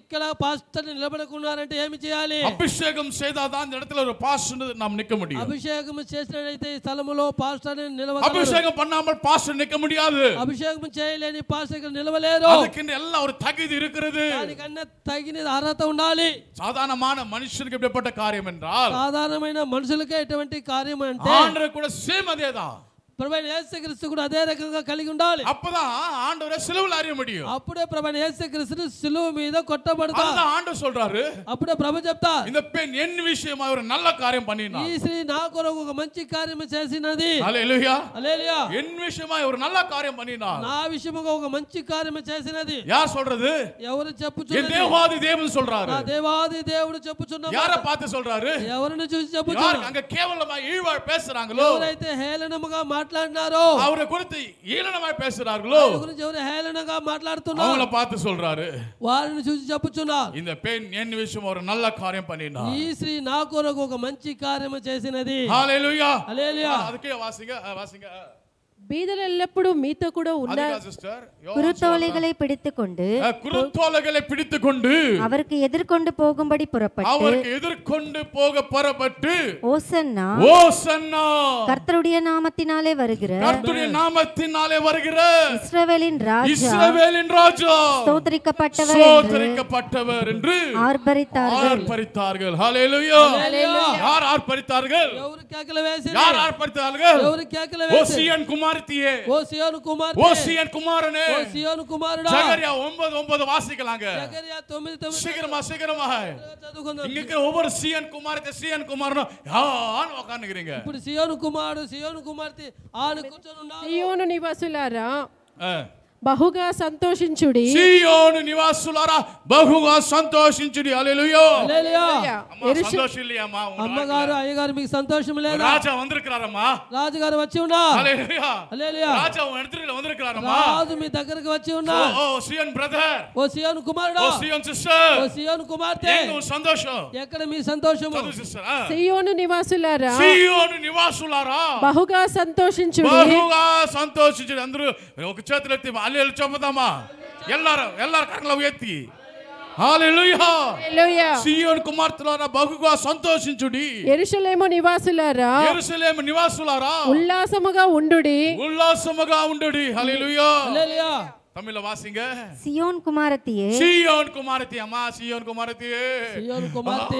ఇక్కడ పాస్టర్ నిలబడకున్నారంటే ఏమి చేయాలి அபிஷேகம் செய்தாதான் இந்த இடத்துல ஒரு பாஸ்டர் நாம் நிக்க முடியும் అభిషేకం చేసినట్లయితే ఈ స్థలములో పాస్టర్ నిలవ அபிஷேகம் பண்ணாமல் பாஸ்டர் நிக்க முடியாது అభిషేకం చేయలేని పాస్టర్ ఇక్కడ నిలవలేరు அதுக்கு எல்லாம் ஒரு தகுதி இருக்கிறது దానికన్నా తగిన అర్హత ఉండాలి சாதாரணமான மனுஷனுக்கு எப்படிப்பட்ட காரியம் என்றால் సాధారణమైన మనుషులకే ఎటువంటి కార్యం అంటే ஆண்டவர் கூட சேம் அதேதான் ప్రభైన యేసుక్రీస్తు కూడా అదే రకంగా కలిగి ఉండాలి அப்பதான் ஆண்டவரை சிலுவில் அறிய முடியும் అప్పుడే ప్రభైన యేసుక్రీస్తుని సిలువ మీద కొట్టబడతారు அதுதான் ஆண்டவர் சொல்றாரு అప్పుడే ప్రభు చెప్తా இந்த பெண் என் விஷயமா ஒரு நல்ல காரியம் பண்ணினா ఈ స్త్రీ నా కొరకు ఒక మంచి కార్యం చేసినది ஹalleluya హల్లెలూయా என் விஷயமா ஒரு நல்ல காரியம் பண்ணினா నా విషయముగా ఒక మంచి కార్యం చేసినది யார் சொல்றது ఎవరు என் చెప్పుచున్నది தேவாதி தேவன் சொல்றாரு నా దేవాది దేవుడు చెప్పుచున్న யார பார்த்து சொல்றாரு ఎవరిని చూసి யார் చెప్పుచున్నారు அங்க கேவலமா ஈழ்வாழ் பேசுறாங்களோ ఎవరైతే హేళనముగా మాట్లాడినారో அவரை குறித்து ஈழனமாய் பேசுறாங்களோ వారి గురించి ఎవరు హేళనగా మాట్లాడుతున్నారు அவங்கள பார்த்து சொல்றாரு వారిని చూసి చెప్పుచున్నారు இந்த பெண் என் விஷயம் ஒரு நல்ல காரியம் பண்ணினா ఈ స్త్రీ నా కొరకు ఒక మంచి కార్యము చేసినది ஹalleluya హల్లెలూయా அதுக்கே வாசிங்க அஹ், வாசிங்க బీదలు ఎల్లప్పుడూ మీతో కూడా ఉన్నారు அதிகா சிஸ்டர் குருத்தோலைகளை பிடித்துக்கொண்டு குருத்தோலைகளை பிடித்து கொண்டு அவருக்கு எதிர்கொண்டு போகும்படி புறப்பட்டு அவருக்கு எதிர்கொண்டு போக புறப்பட்டு ஓசன்னா ஓசன்னா கர்த்தருடைய நாமத்தினாலே வருகிற கர்த்தருடைய நாமத்தினாலே வருகிற இஸ்ரவேலின் ராஜா இஸ்ரவேலின் ராஜா ஸ்தோத்திரிக்கப்பட்டவர் என்று சோதரிக்கப்பட்டவர் என்று ஆர்ப்பரித்தார்கள் ஆர்ப்பரித்தார்கள் ஹalleluya யார் ஆர்ப்பரித்தார்கள் ఎవరు కేకలు వేసి யார் ஆர்ப்பரித்தார்கள் ఎవరు కేకలు ஓ వేసి சியன் குமாரத்தியே ఓ సియోను కుమార్ ஓ சியன் குமாரனே ఓ సియోను కుమారుడా ஜகரியா ஒன்பது ஒன்பது வாசிக்கலாங்க జకర్యా తొమ్మిది తొమ్మిది சீக்கிரமா சீக்கிரமா చదువుకుందాం இங்க இருக்கிற ஒவ்வொரு சியன் குமாரத்தை சியன் குமாரனும் யான்னு உட்காந்துக்கிறீங்க ఇప్పుడు సియోను కుమారుడు సియోను కుమార్తె ఆను కూర్చొని ఉన్నారు సియోను నివాసులారా ஆ. బహుగా సంతోషించుడి సియోను నివాసులారా బహుగా సంతోషించుడి హల్లెలూయా హల్లెలూయా. అమ్మా సంతోషం இல்லையாம்மா உங்க అమ్మగారు అయ్యగారు మీకు సంతోషం లేదా ராஜா வந்திருக்கிறாரம்மா రాజుగారు వచ్చి ఉన్నా ஹalleluya హల్లెలూయా. ராஜா உன் இடத்துல வந்திருக்கிறாரம்மா రాజు మీ దగ్గరకు వచ్చి ఉన్నా ஓ ஓ, சியோன் பிரதர் ఓ సియోను కుమారుడా ஓ சியோன் சிஸ்டர் ఓ సియోను కుమార్తె எங்க உன் சந்தோஷம் ఎక్కడ మీ సంతోషము చదువు సిస్టర్ ఆ. సియోను నివాసులారా సియోను నివాసులారా బహుగా సంతోషించుడి బహుగా సంతోషించండి అందరూ ఒక చేతులు ఎత్తి అల్లెలు చెప్పుదామా ఎల్లారు ఎల్లారు కర్రలు ఎత్తి హల్లెలూయా హల్లెలూయా. సియోను కుమార్తెలారా బహుగా సంతోషించుడి ఎరుషలేము నివాసులారా యెరూషలేము నివాసులారా ఉల్లాసముగా ఉండుడి ఉల్లాసముగా ఉండుడి హల్లెలూయా హల్లెలూయా. தமிழ்ல வாசிங்க சியோன் குமாரத்தியே சியோன் குமாரத்தி அம்மா சியோன் குமாரத்தி సియోను కుమార్తె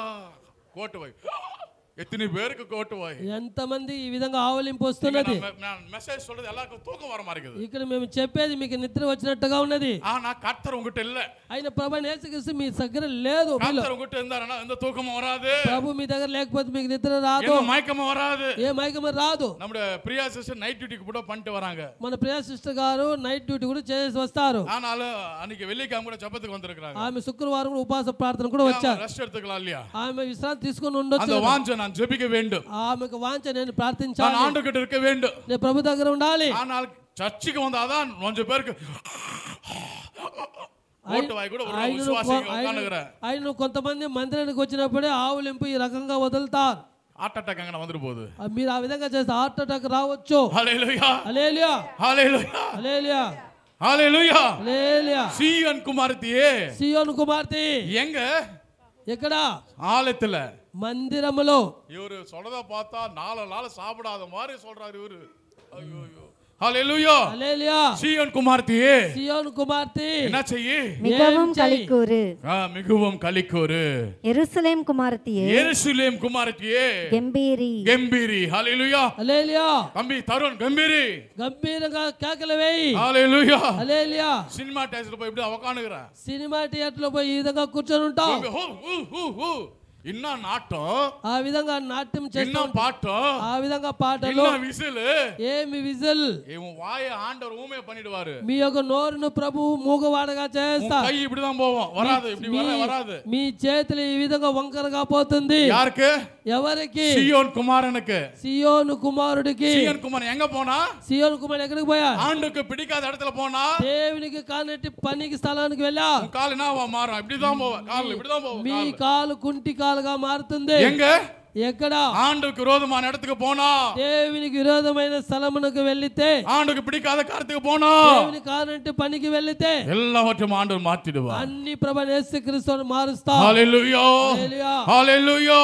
கோட்டு வை எத்தனை பேருக்கு கோட்டு வை ఎంతమంది ఈ విధంగా ఆవలింపు వస్తున్నది நான் மெசேஜ் சொல்றது எல்லாருக்கும் தூக்கம் வர மாதிரி இருக்குது ఇక్కడ మేము చెప్పేది మీకు నిద్ర వచ్చినట్టుగా ఉన్నది ஆனா கர்த்தர் உங்ககிட்ட இல்ல ఆయన ప్రభు నేసుక్రీస్తు మీ దగ్గర లేదు మీలో. கர்த்தர் உங்ககிட்ட இருந்தாருன்னா எந்த தூக்கமும் வராது ప్రభు మీ దగ్గర లేకపోతే మీకు నిద్ర రాదు எந்த மயக்கமும் வராது ఏ మైకమ రాదు நம்முடைய பிரியா சிஸ்டர் நைட் டியூட்டிக்கு கூட பண்ணிட்டு வராங்க మన ప్రియ సిస్టర్ గారు నైట్ డ్యూటీ కూడా చేసి వస్తారు ஆனாலும் அன்னைக்கு வெள்ளிக்கிழமை கூட ஜெபத்துக்கு வந்திருக்காங்க ఆమె శుక్రవారం కూడా ఉపవాస ప్రార్థన కూడా వచ్చారు ரெஸ்ட் எடுத்துக்கலாம் இல்லையா ఆమె విశ్రాంతి తీసుకొని அந்த ఉండొచ్చు வாஞ்சை நான் ஜெபிக்க வேண்டும் ఆమెకు వాంచ నేను நான் ప్రార్థించాలి ஆண்டு கிட்ட இருக்க வேண்டும் నేను ప్రభు దగ్గర ఉండాలి ஆனால் சர்ச்சுக்கு வந்தாதான் கொஞ்சம் பேருக்கு ஓட்டு வாய் கூட ஒரு ఆయనను விசுவாசிங்க ఆయన- உட்காந்துக்கிறேன் ఆయనను కొంతమంది మందిరానికి వచ్చినప్పుడే ఆవులింపు ఈ రకంగా వదులుతారు ஹார்ட் அட்டாக் அங்கே வந்துட்டு போகுது ఆ మీరు ఆ విధంగా చేస్తే హార్ట్ అటాక్ రావచ్చు ஹalleluya అలేలియా ஹalleluya అలేలియా ஹalleluya అలేలియా சீயோன் குமாரத்தியே సియోను కుమార్తె எங்க ఎక్కడ ஆலயத்துல మందిరములో இவரு சொல்றத பார்த்தா நாலு நாள் சாப்பிடாத மாதிரி சொல்றாரு இவரு ஐயோ ஐயோ ஹalleluya అలేలియా சீயோன் குமாரத்தியே సియోను కుమార్తె என்ன செய்யி மிகவும் ஏன் செய்? களிக்கூறு ஆ, மிகவும் கலிக்கோரு எருசலேம் குமாரத்தியே எருசலேம் குமாரத்தியே கெம்பீரி கம்பீரி ஹalleluya అలేలియా தம்பி தருண் கம்பீரி గంభీరంగా కేకలు వేయి ஹalleluya అలేలియా சினிமா டேஸ்ல போய் இப்படி உட்காந்துக்கிறேன் సినిమా థియేటర్ లో పోయి ఈ విధంగా కూర్చొని ఉంటాం என்ன நாட்டம் ఆ విధంగా నాట్యం என்ன చేస్తాం பாட்டம் ఆ విధంగా పాటలు என்ன விசில் ఏమి విజిల్ இவன் வாய ஆண்டவர் ஊமைய பண்ணிடுவாரு మీ యొక్క నోరును ప్రభు మూగవాడగా உன் చేస్తా கை இப்படிதான் போவோம் வராது இப்படி வர మీ- வராது మీ చేతులు ఈ విధంగా వంకరగా పోతుంది யாருக்கு ఎవరికి சியோன் குமாரனுக்கு సియోను కుమారుడికి சியோன் குமாரன் எங்க போனா సియోను కుమారుడు ఎక్కడికి పోయా ஆண்டுக்கு பிடிக்காத இடத்துல போனா దేవునికి కానట్టి పనికి స్థలానికి వెళ్ళా உன் கால் என்ன மாறும் இப்படிதான் போவேன் கால் இப்படிதான் போவோம் మీ கால். కాలు కుంటి కాలుగా మారుతుంది எங்க ఎక్కడ ஆண்டுக்கு விரோதமான இடத்துக்கு போனா దేవునికి విరోధమైన స్థలమునకు వెళ్ళితే ஆண்டுக்கு பிடிக்காத காரியத்துக்கு போனா దేవుని కానంటే పనికి వెళ్ళితే எல்லாவற்றையும் ஆண்டவர் மாற்றிடுவார் అన్ని ప్రభ యేసుక్రీస్తుని మారుస్తా ஹalleluya హల్లెలూయా. ஹalleluya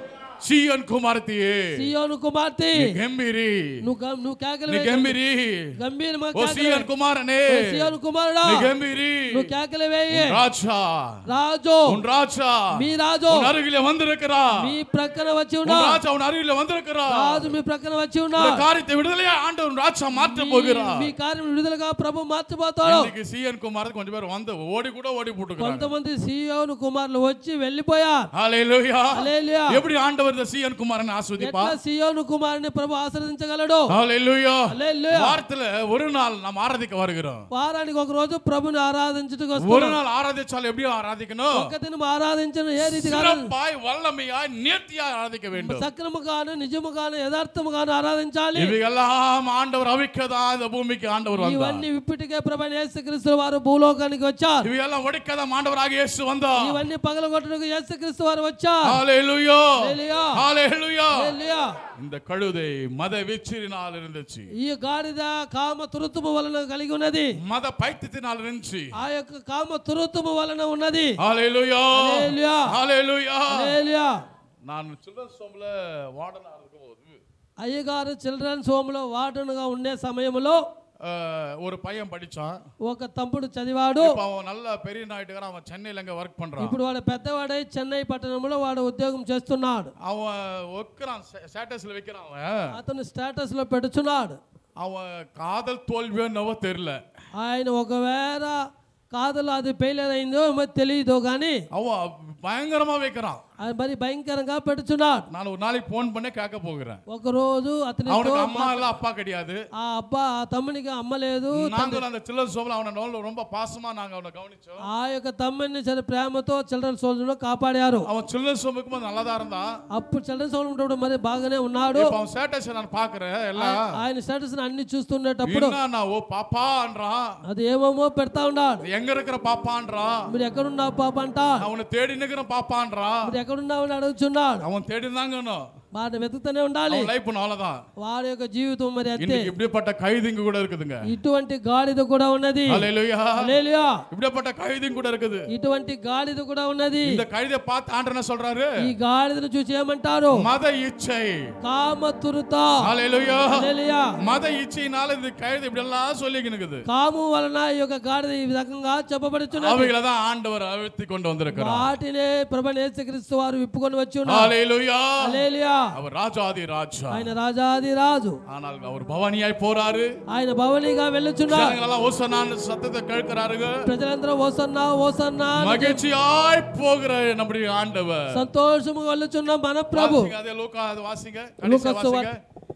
சீயோன் குமாரத்தியே సియోను కుమార్తె நீ கம்பீரி నువ్వు గం- నువ్వు కేకలు நீ వేయ. கம்பீரி గంభీరమా ஓ కేకలు சீயோன் వేయ. குமாரனே ఓ సియోను కుమారుడా நீ கம்பீரி నువ్వు కేకలు వేయి உன் ராஜா రాజు உன் ராஜா మీ రాజు உன் அருகிலே வந்திருக்கிறா మీ ప్రక్కన వచ్చి உன் ఉన్నా ராஜா உன் அருகிலே வந்திருக்கிறா రాజు మీ ప్రక్కన వచ్చి ఉన్నా இந்த காரியத்தை விடுதலையா ஆண்டவர் உன் ராஜா மாற்ற போகிறார் మీ కార్యం విడుదలగా ప్రభు మార్చబోతాడు இன்னைக்கு சீயன் குமார் கொஞ்சம் பேர் வந்து ஓடி கூட ஓடி போட்டுக்கிறாங்க కొంతమంది సియోను కుమారులు వచ్చి వెళ్ళిపోయారు ஹalleluya హల్లెలూయా. எப்படி ஆண்டவர் இந்த சீயன் குமாரனை ஆஸ்வதிப்பா ఎట్లా సియోను కుమారుని ప్రభు ఆశ్రదించగలడు ஹalleluya హల్లెలూయా. வாரத்துல ஒரு நாள் நாம் ஆராதிக்க வருகிறோம் వారానికి ఒక రోజు ప్రభుని ఆరాధించుటకు ஒரு వస్తున్నాం நாள் ஆராதிச்சால் எப்படி ஆராதிக்கணும் ఒక్క దినం ఆరాధించను ఏ రీతి சிறப்பாய் வல்லமையாய் நேர்த்தியாய் ஆராதிக்க வேண்டும் సక్రముగాను నిజముగాను యథార్థముగాను ఆరాధించాలి இவையெல்லாம் ஆண்டவர் அவிக்கதான் இந்த பூமிக்கு ஆண்டவர் வந்தார் ఇవన్నీ ఇప్పటికే ప్రభు యేసుక్రీస్తు వారు భూలోకానికి వచ్చారు இவையெல்லாம் ஒடிக்கதான் ஆண்டவராக இயேசு வந்தார் ఇవన్నీ పగలగొట్టడానికి యేసుక్రీస్తు వారు వచ్చారు ஹalleluya హల్లెలూయా. ஹalleluya హల్లెలూయా. இந்த கழுதை மத விச்சிரினால் இருந்துச்சு ఈ గాడిద కామ తురుతుము వలన కలిగి ఉన్నది மத பைத்தியத்தினால் இருந்துச்சு ఆ యొక్క కామ తురుతుము వలన ఉన్నది ஹalleluya ஹalleluya. ஹalleluya హల్లెలూయా. நான் சில்ட்ரன்ஸ் ஹோம்ல வார்டனா இருக்கும்போது అయ్యగారు చిల్డ్రన్స్ హోమ్లో వార్డన్గా ఉండే సమయంలో அஹ், ஒரு பையன் படிச்சான் ఒక తమ్ముడు చదివాడు இப்ப அவன் நல்ல பெரிய நாயிட்டுக்காரன் அவன் சென்னையில அங்க ஒர்க் பண்றான் ఇప్పుడు వాడు పెద్దవాడై చెన్నై పట్టణంలో వాడు ఉద్యోగం చేస్తున్నాడు அவன் வைக்கிறான் ஸ்டேட்டஸ்ல வைக்கிறான் அவன் అతను స్టేటస్ లో పెడుచున్నాడు அவன் காதல் தோல்வியோ என்னவோ தெரியல ఆయన ఒకవేళ కాదలు అది ఫెయిలియర్ అయిందో ఏమో తెలియదు కానీ அவன் பயங்கரமா வைக்கிறான் అది మరి భయంకరంగా పెడుచున్నాడు நான் ஒரு நாளைக்கு போன் பண்ணி கேட்க போகிறேன் ఒక రోజు అతనితో அவனுக்கு அம்மா இல்ல அப்பா கிடையாது ఆ అబ్బా ఆ తమ్మునికి అమ్మ లేదు நாங்கள் அந்த சில்ட்ரன்ஸ் ஹோம்ல அவனை ரொம்ப- ரொம்ப பாசமா நாங்க அவனை கவனிச்சோம் ఆ యొక్క తమ్ముని చాలా ప్రేమతో చిల్డ్రన్స్ హోమ్ కాపాడారు அவன் சில்ட்ரன்ஸ் ஹோமுக்கு போது நல்லா தான் இருந்தான் అప్పుడు చిల్డ్రన్స్ హోమ్ ఉన్నప్పుడు మరి బాగానే ఉన్నాడు இப்ப அவன் ஸ்டேட்டஸ் நான் பாக்குறேன் எல்லாம் ఆయన స్టేటస్ అన్ని చూస్తున్నప్పుడు என்ன ஓ பாப்பான்றான் అది ఏమేమో పెడతా ఉన్నాడు எங்க இருக்கிற பாப்பான்றான் మీరు ఎక్కడున్నావు పాప అంట அவனை தேடி நிக்கிற பாப்பான்றான் మీరు ఎక్కడున్నావు అని అడుగుచున్నాడు அவன் தேடி தாங்க వాడిని వెతుకుతూనే ఉండాలి அவன் லைஃப் அவ்வளவுதான் వాడి యొక్క జీవితం మరి అంతే இன்னைக்கு இப்படிப்பட்ட கைதிங்க கூட இருக்குதுங்க ఇటువంటి గాడిద కూడా ఉన్నది ஹalleluya హల్లెలూయా. இப்படிப்பட்ட கைதிங்க கூட இருக்குது ఇటువంటి గాడిద కూడా ఉన్నది இந்த கைதியை பார்த்து ஆண்டர் என்ன சொல்றாரு ఈ గాడిదను చూసి ఏమంటారు மத இச்சை కామ తురుత ஹalleluya హల్లెలూయా. மத இச்சையினால இந்த கைதி இப்படி எல்லாம் சொல்லிக்கிட்டு இருக்குது కాము వలన ఈ యొక్క గాడిద ఈ విధంగా చెప్పబడుచున్నది அவைகளை தான் ஆண்டவர் அழுத்தி கொண்டு வந்திருக்கிறார் వాటినే ప్రభు యేసుక్రీస్తు వారు విప్పుకొని వచ్చి ఉన్నారు ஹalleluya హల్లెలూయా. அவர் ராஜாதி ராஜா ఆయన రాజాది రాజు ஆனால் அவர் பவானியாய் போறாரு ఆయన భవనిగా వెళ్ళుచున్నారు ஜனங்களெல்லாம் ஓசனான்னு சத்தத்தை கேட்கிறாருங்க ప్రజలందరూ ఓసన్నా ఓసన్నా అని மகிழ்ச்சியாய் போகிற நம்முடைய ஆண்டவர் సంతోషముగా వెళ్ళుచున్న మన ప్రభు வாசிங்க, அதே லூக்கா அது வாசிங்க லூக்கா கடைசியா வாசிங்க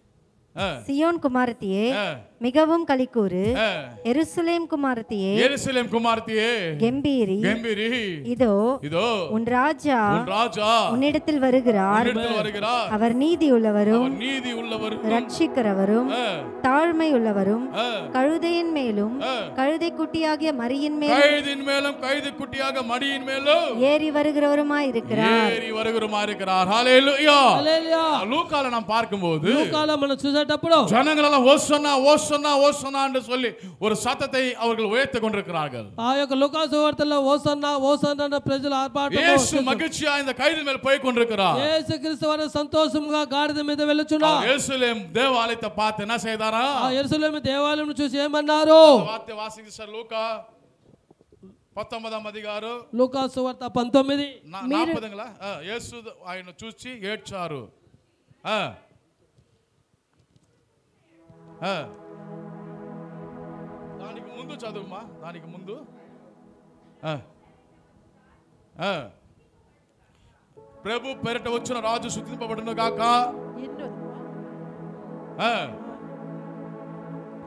ஆ, சியோன் குமாரத்தியே ஆ, மிகவும் களிக்கூறு ஆ. எருசலேம் குமாரத்தியே எருசலேம் குமாரத்தியே கெம்பீரி கம்பீரி இதோ இதோ உன் ராஜா உன் ராஜா உன்னிடத்தில் வருகிறார் உன்னிடத்தில் வருகிறார் அவர் நீதி உள்ளவரும் அவர் நீதி உள்ளவர் ரட்சிக்கிறவரும் ஆ, தாழ்மை உள்ளவரும் ஆ. கழுதையின் மேலும் ஆ. கழுதை குட்டியாகிய மரியின் மேலும் கைதின் மேலும் கைது குட்டியாக மடியின் மேலும் ஏறி வருகிறவருமாய் இருக்கிறார் ஏறி வருகிறமா இருக்கிறார் ஹalleluya హల్లెలూయా. லூக்கால நாம் பார்க்கும்போது లూకాలో మనం చూసేటప్పుడు ஜனங்கள் எல்லாம் ஓசன்னா ஓசன்னா ஓசன்னான்னு சொல்லி ஒரு சத்தத்தை அவர்கள் உயர்த்தி கொண்டிருக்கிறார்கள் ఆ యొక్క లుకాసు వార్తల్లో ఓసన్నా ఓసన్నా అన్న ప్రజలు ఆర్పాటం இயேசு மகிழ்ச்சியா இந்த கைதின் மேல் போய் கொண்டிருக்கிறார் యేసుక్రీస్తు వారు సంతోషంగా గాడిద మీద వెళ్ళుచున్నారు இயேசுலேம் தேவாலயத்தை பார்த்து என்ன செய்தாரா ఆ యెరూషలేము దేవాలయం చూసి ఏమన్నారు வார்த்தை வாசிங்க சார் லூக்கா పంతొమ్మిదాం అధికారు లూకాసు వార్త పంతొమ్మిది నా- నాపదంగా ఆ, యేసు ఆయన చూసి ఏడ్చారు ఆ. ఆ. దానికి ముందు చదువుమా దానికి ముందు ఆ. ఆ. ప్రభు పెరట వచ్చిన రాజు శుద్ధింపబడును గాక ఆ.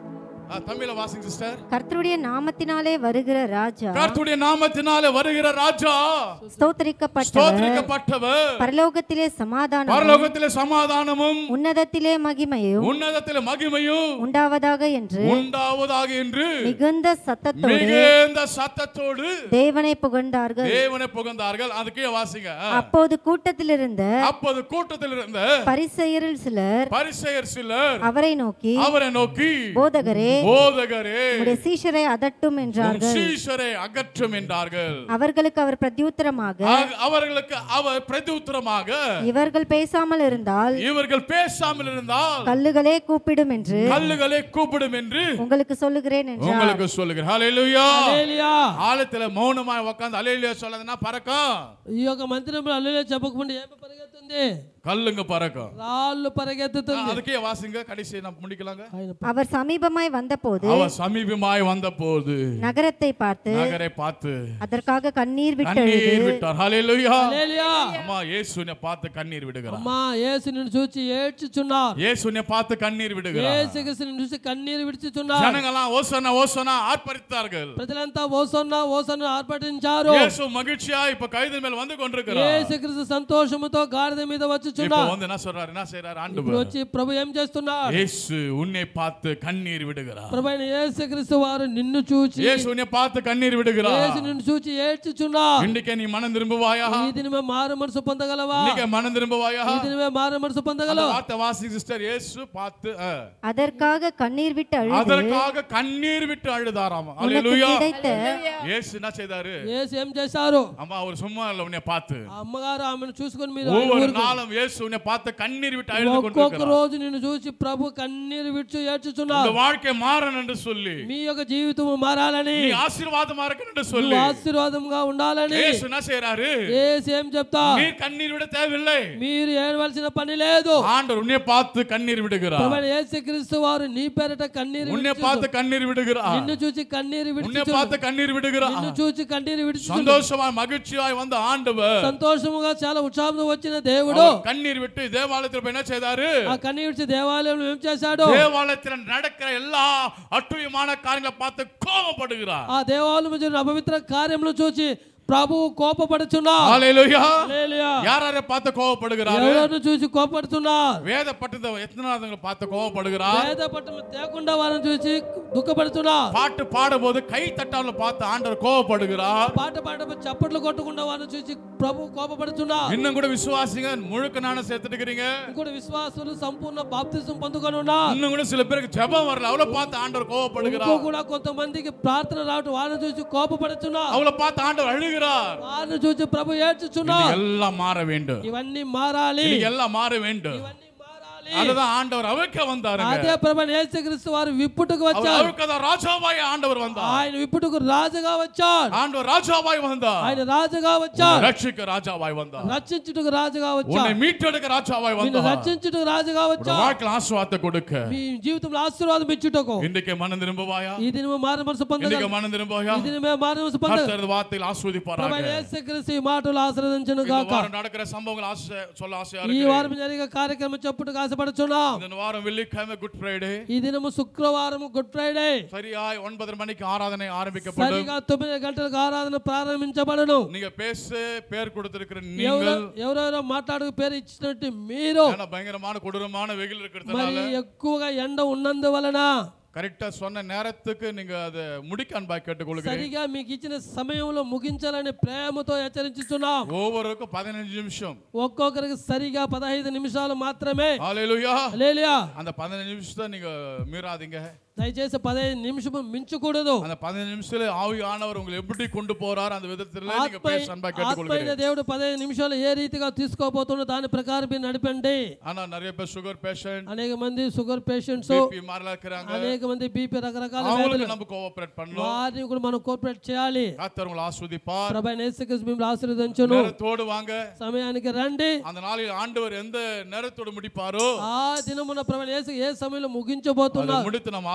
ஆ, தமிழ்ல வாசிங்க சிஸ்டர் கர்த்தருடைய நாமத்தினாலே வருகிற ராஜா கர்த்தருடைய நாமத்தினாலே வருகிற ராஜா ஸ்தோத்தரிக்கப்பட்டவர் ஸ்தோத்திரிக்கப்பட்டவர் பரலோகத்திலே சமாதானம் பரலோகத்திலே சமாதானமும் உன்னதத்திலே மகிமையும் உன்னதத்திலே மகிமையும் உண்டாவதாக என்று உண்டாவதாக என்று மிகுந்த சத்தத்தோடு மிகுந்த சத்தத்தோடு தேவனை புகழ்ந்தார்கள் தேவனை புகழ்ந்தார்கள் அது கீழே வாசிங்க ஆ. அப்போது கூட்டத்தில் இருந்த அப்போது கூட்டத்தில் இருந்த பரிசெயரில் சிலர் பரிசெயர் சிலர் அவரை நோக்கி அவரை நோக்கி போதகரே போதகரே உம்முடைய சீஷரை அதட்டும் உம் என்றார்கள் சீஷரை அகற்றும் என்றார்கள் அவர்களுக்கு அவர் பிரத்யுத்தரமாக ஆக- அவர்களுக்கு அவர் பிரதியுத்தரமாக இவர்கள் பேசாமல் இருந்தால் இவர்கள் பேசாமல் இருந்தால் கல்லுகளே கூப்பிடும் என்று கல்லுகளை கூப்பிடும் என்று உங்களுக்கு சொல்லுகிறேன் என்றார் உங்களுக்கு சொல்லுகிறேன் ஹalleluya హల్లెలూయా. ஆழத்துல மௌனமாய் உட்கார்ந்து ஹalleluya சொல்லதுன்னா பறக்கும் ఈ యొక్క మందిరంలో అల్లులే చెప్పకుండా ఏమి పరిగెత్తుంది கல்லுங்க பறக்கும் రాళ్ళు పరిగెత్తుతుంది அதுக்கே வாசிங்க கடைசி நம்ம முடிக்கலாங்க ఆయన அவர் சமீபமாய் வந்தபோது அவர் சமீபமாய் வந்த போது நகரத்தை பார்த்து நகரை பார்த்து அதற்காக கண்ணீர் கண்ணீர் விட்டெழுது விட்டார் ஹalleluya హల్లెలూయా. அம்மா இயேசுனை பார்த்து கண்ணீர் விடுகிறார் అమ్మా యేసు నిన్ను చూచి ఏడ్చుచున్నారు இயேசுனை பார்த்து கண்ணீர் விடுகிறார் యేసుక్రీస్తు నిన్ను చూసి కన్నీరు విడిచుచున్నారు ஜனங்களாம் ஓசனா ஓசனா ஆர்ப்பரித்தார்கள் ప్రజలంతా ఓసన్న ఓసన్న ఆర్భటించారు இயேசு மகிழ்ச்சியா இப்ப கைது மேல் வந்து கொண்டிருக்கிறார் యేసుక్రీస్తు సంతోషముతో గాడిద మీద இப்ப వచ్చుచున్నారు வந்து என்ன சொல்றாரு என்ன செய்யறாரு ఇప్పుడు ஆண்டவர் వచ్చి ప్రభు ఏం చేస్తున్నాడు இயேசு உன்னை பார்த்து கண்ணீர் விடுகிறார் ప్రభు అయిన యేసుక్రీస్తు వారు నిన్ను చూచి இயேசு உன்னை பார்த்து கண்ணீர் விடுகிறார் యేసు నిన్ను చూచి ఏడ్చుచున్నారు இன்றைக்கே நீ மனம் திரும்புவாயா ఈ దినమే మారు మనసు పొందగలవా இன்னைக்கு மனம் திரும்புவாயா ఈ దినమే మారు మనసు அந்த పొందగలవా வார்த்தை வாசி சிஸ்டர் இயேசு பார்த்து ஆ. அதற்காக கண்ணீர் விட்டு அழுது அதற்காக கண்ணீர் விட்டு அழுதாராம் உனக்கு அல்லேலூயா கிடைத்த இயேசு என்ன செய்தாரு యేసు ఏం చేశారు அம்மா அவர் சும்மா இல்ல உன்னை பார்த்து ఆ అమ్మగారు ఆమెను చూసుకొని మీరు ஒவ்வொரு ఊరుకు- நாளும் இயேசு உன்னை பார்த்து கண்ணீர் விட்டு அழுது ఒక్కొక్క கொண்டிருக்கிறார் రోజు నిన్ను చూసి ప్రభు కన్నీరు విడిచి இந்த ఏడ్చుచున్నారు வாழ்க்கை மாறணும் என்று சொல்லி మీ యొక్క జీవితం మారాలని நீ ஆசீர்வாதமா இருக்கணும் என்று నువ్వు சொல்லி ఆశీర్వాదంగా ఉండాలని இயேசு என்ன செய்யறாரு యేసు ఏం చెప్తా நீ కண்ணீர் விட தேவையில்லை మీరు ఏడవలసిన పని లేదు ஆண்டவர் உன்னை பார்த்து கண்ணீர் விடுகிறார் ప్రభు యేసుక్రీస్తు వారు నీ పేరట కన్నీరు உன்னை విడిచుచు- பார்த்து கண்ணீர் விடுகிறார் నిన్ను చూసి కన్నీరు உன்னை విడిచి பார்த்து கண்ணீர் விடுகிறார் నిన్ను చూసి కన్నీరు విడిచి சந்தோஷமாய் மகிழ்ச்சியாய் வந்த ஆண்டவர் సంతోషముగా చాలా ఉత్సాహంతో వచ్చిన దేవుడు அவர் கண்ணீர் விட்டு தேவாலயத்தில் போய் என்ன செய்தாரு ఆ కన్నీరు విడిచి దేవాలయంలో ఏం చేశాడు தேவாலயத்தில் நடக்கிற எல்லா அட்டுயமான காரியங்களை பார்த்து கோபப்படுகிறார் ఆ దేవాలయం జరిగిన అపవిత్ర కార్యములు చూసి ప్రభువు కోపపడుచున్నారు ஹalleluya హల్లెలూయా. யார் யாரை பார்த்து கோபப்படுகிறாரு ఎవరిని చూసి కోపడుతున్నారు வேத பட்டத்தை எத்தனாதங்களை பார்த்து கோபப்படுகிறார் వేద పట్టణం తేకుండా వారిని చూసి దుఃఖపడుతున్నారు பாட்டு பாடும்போது கை தட்டால பார்த்து ஆண்டவர் கோபப்படுகிறார் పాట పాట చప్పట్లు కొట్టకుండా వారిని చూసి ప్రభు కోపపడుతున్నారు இன்னும் கூட விசுவாசிங்க முழுக்க நானும் சேர்த்துட்டுக்கிறீங்க ఇంకోటి విశ్వాసులు సంపూర్ణ బాప్తిజం పొందుకొని ఉన్నారు இன்னும் கூட சில பேருக்கு ஜெபம் வரல அவளை பார்த்து ஆண்டவர் ఇంకో கோபப்படுகிறார் కూడా కొంతమందికి ప్రార్థన రావటం వారిని చూసి కోపపడుతున్నారు அவளை பார்த்து ஆண்டவர் அழுகிறார் వారిని చూసి ప్రభు ఏడ్చుచున్నారు இது எல்லாம் மாற வேண்டும் ఇవన్నీ మారాలి இது எல்லாம் மாற வேண்டும் ఇవన్నీ మారాలి அதுதான் ஆண்டவர் அவைக்க வந்தாருங்க అదే ప్రభు యేసుక్రీస్తు వారు విప్పుటకు அவர் వచ్చారు அவைக்கதான் ராஜாவாய் ஆண்டவர் வந்தார் ఆయన విప్పుటకు రాజుగా వచ్చాడు ஆண்டவர் ராஜாவாய் வந்தார் ఆయన రాజుగా உன்னை వచ్చాడు ரட்சிக்க ராஜாவாய் வந்தார் రక్షించుటకు రాజుగా உன்னை వచ్చాడు மீட்டெடுக்க ராஜாவாய் నిన్ను வந்தார் రక్షించుటకు రాజుగా உன் వచ్చాడు வாழ்க்கையில் ஆசீர்வாதத்தை கொடுக்க మీ జీవితంలో ఆశీర్వాదం ఇచ్చుటకు இன்றைக்கு மனம் திரும்புவாயா ఈ దినమే మారు మనసు இன்றைக்கு పొందగల மனம் திரும்புவாயா ఈ దినమే మారు మనసు పొందగల கர்த்தரது வார்த்தையில் ஆஸ்வதிப்பாராக ప్రభు యేసుక్రీస్తు ఈ మాటలు ఆశీర్వదించును இந்த గాక வாரம் நடக்கிற சம்பவங்கள் ஆசை சொல்ல ஆசையா ఈ இருக்கு వారం జరిగే కార్యక్రమం చెప్పుటకు ఆశపడుచున్నాం இந்த வாரம் வெள்ளிக்கிழமை குட் ஃப்ரைடே ఈ దినము శుక్రవారం గుడ్ ఫ్రైడే சரியாய் ஒன்பதரை மணிக்கு ஆராதனை ஆரம்பிக்கப்படும் సరిగా తొమ్మిది గంటలకు ఆరాధన ప్రారంభించబడను நீங்க பேச பேர் கொடுத்திருக்கிற ఎవరో நீங்கள் ఎవరెవరో మాట్లాడు పేరు ఇచ్చినట్టు మీరు ஏன்னா பயங்கரமான கொடூரமான வெயில் మరి இருக்கிறதுனால ఎక్కువగా ఎండ ఉన్నందువలన கரெக்டா சொன்ன நேரத்துக்கு நீங்க அதை முடிக்க அன்பா கேட்டுக்கொள்கிறேன் సరిగా మీకు ఇచ్చిన సమయంలో ముగించాలని ప్రేమతో హెచ్చరించుతున్నాం ஒவ்வொருவருக்கும் பதினஞ்சு நிமிஷம் ఒక్కొక్కరికి సరిగా పదహైదు నిమిషాలు మాత్రమే ஹalleluya హల్లెలూయా அந்த பதினஞ்சு நிமிஷத்தை நீங்க மீறாதீங்க దయచేసి పదహైదు నిమిషము మించకూడదు அந்த பதினஞ்சு நிமிஷத்துல ஆவி ஆனவர் உங்களை எப்படி கொண்டு போறார் அந்த விதத்துல நீங்க ఆత్మ பேச அன்பா ఆత్మైన கேட்டுக்கொள்கிறேன் దేవుడు పదహైదు నిమిషాలు ఏ రీతిగా తీసుకోబోతుండో దాని ప్రకారం మీరు నడిపండి ஆனா நிறைய பேர் சுகர் பேஷண்ட் అనేక మంది షుగర్ పేషెంట్స్ பிபி மாதிரிலாம் இருக்கிறாங்க అనేక మంది బీపీ రకరకాల அவங்களுக்கு వ్యాధులు நம்ம கோஆபரேட் பண்ணணும் వారిని కూడా మనం కోఆపరేట్ చేయాలి கர்த்தர் உங்களை ஆஸ்வதிப்பார் ప్రభు నేసుకృష్ణ మిమ్మల్ని ఆశీర్వదించును நேரத்தோடு வாங்க సమయానికి రండి அந்த நாளில் ஆண்டவர் எந்த நேரத்தோடு முடிப்பாரோ ఆ దినమున ప్రభు యేసు ఏ సమయంలో அதை ముగించబోతున్నారు முடித்து நம்ம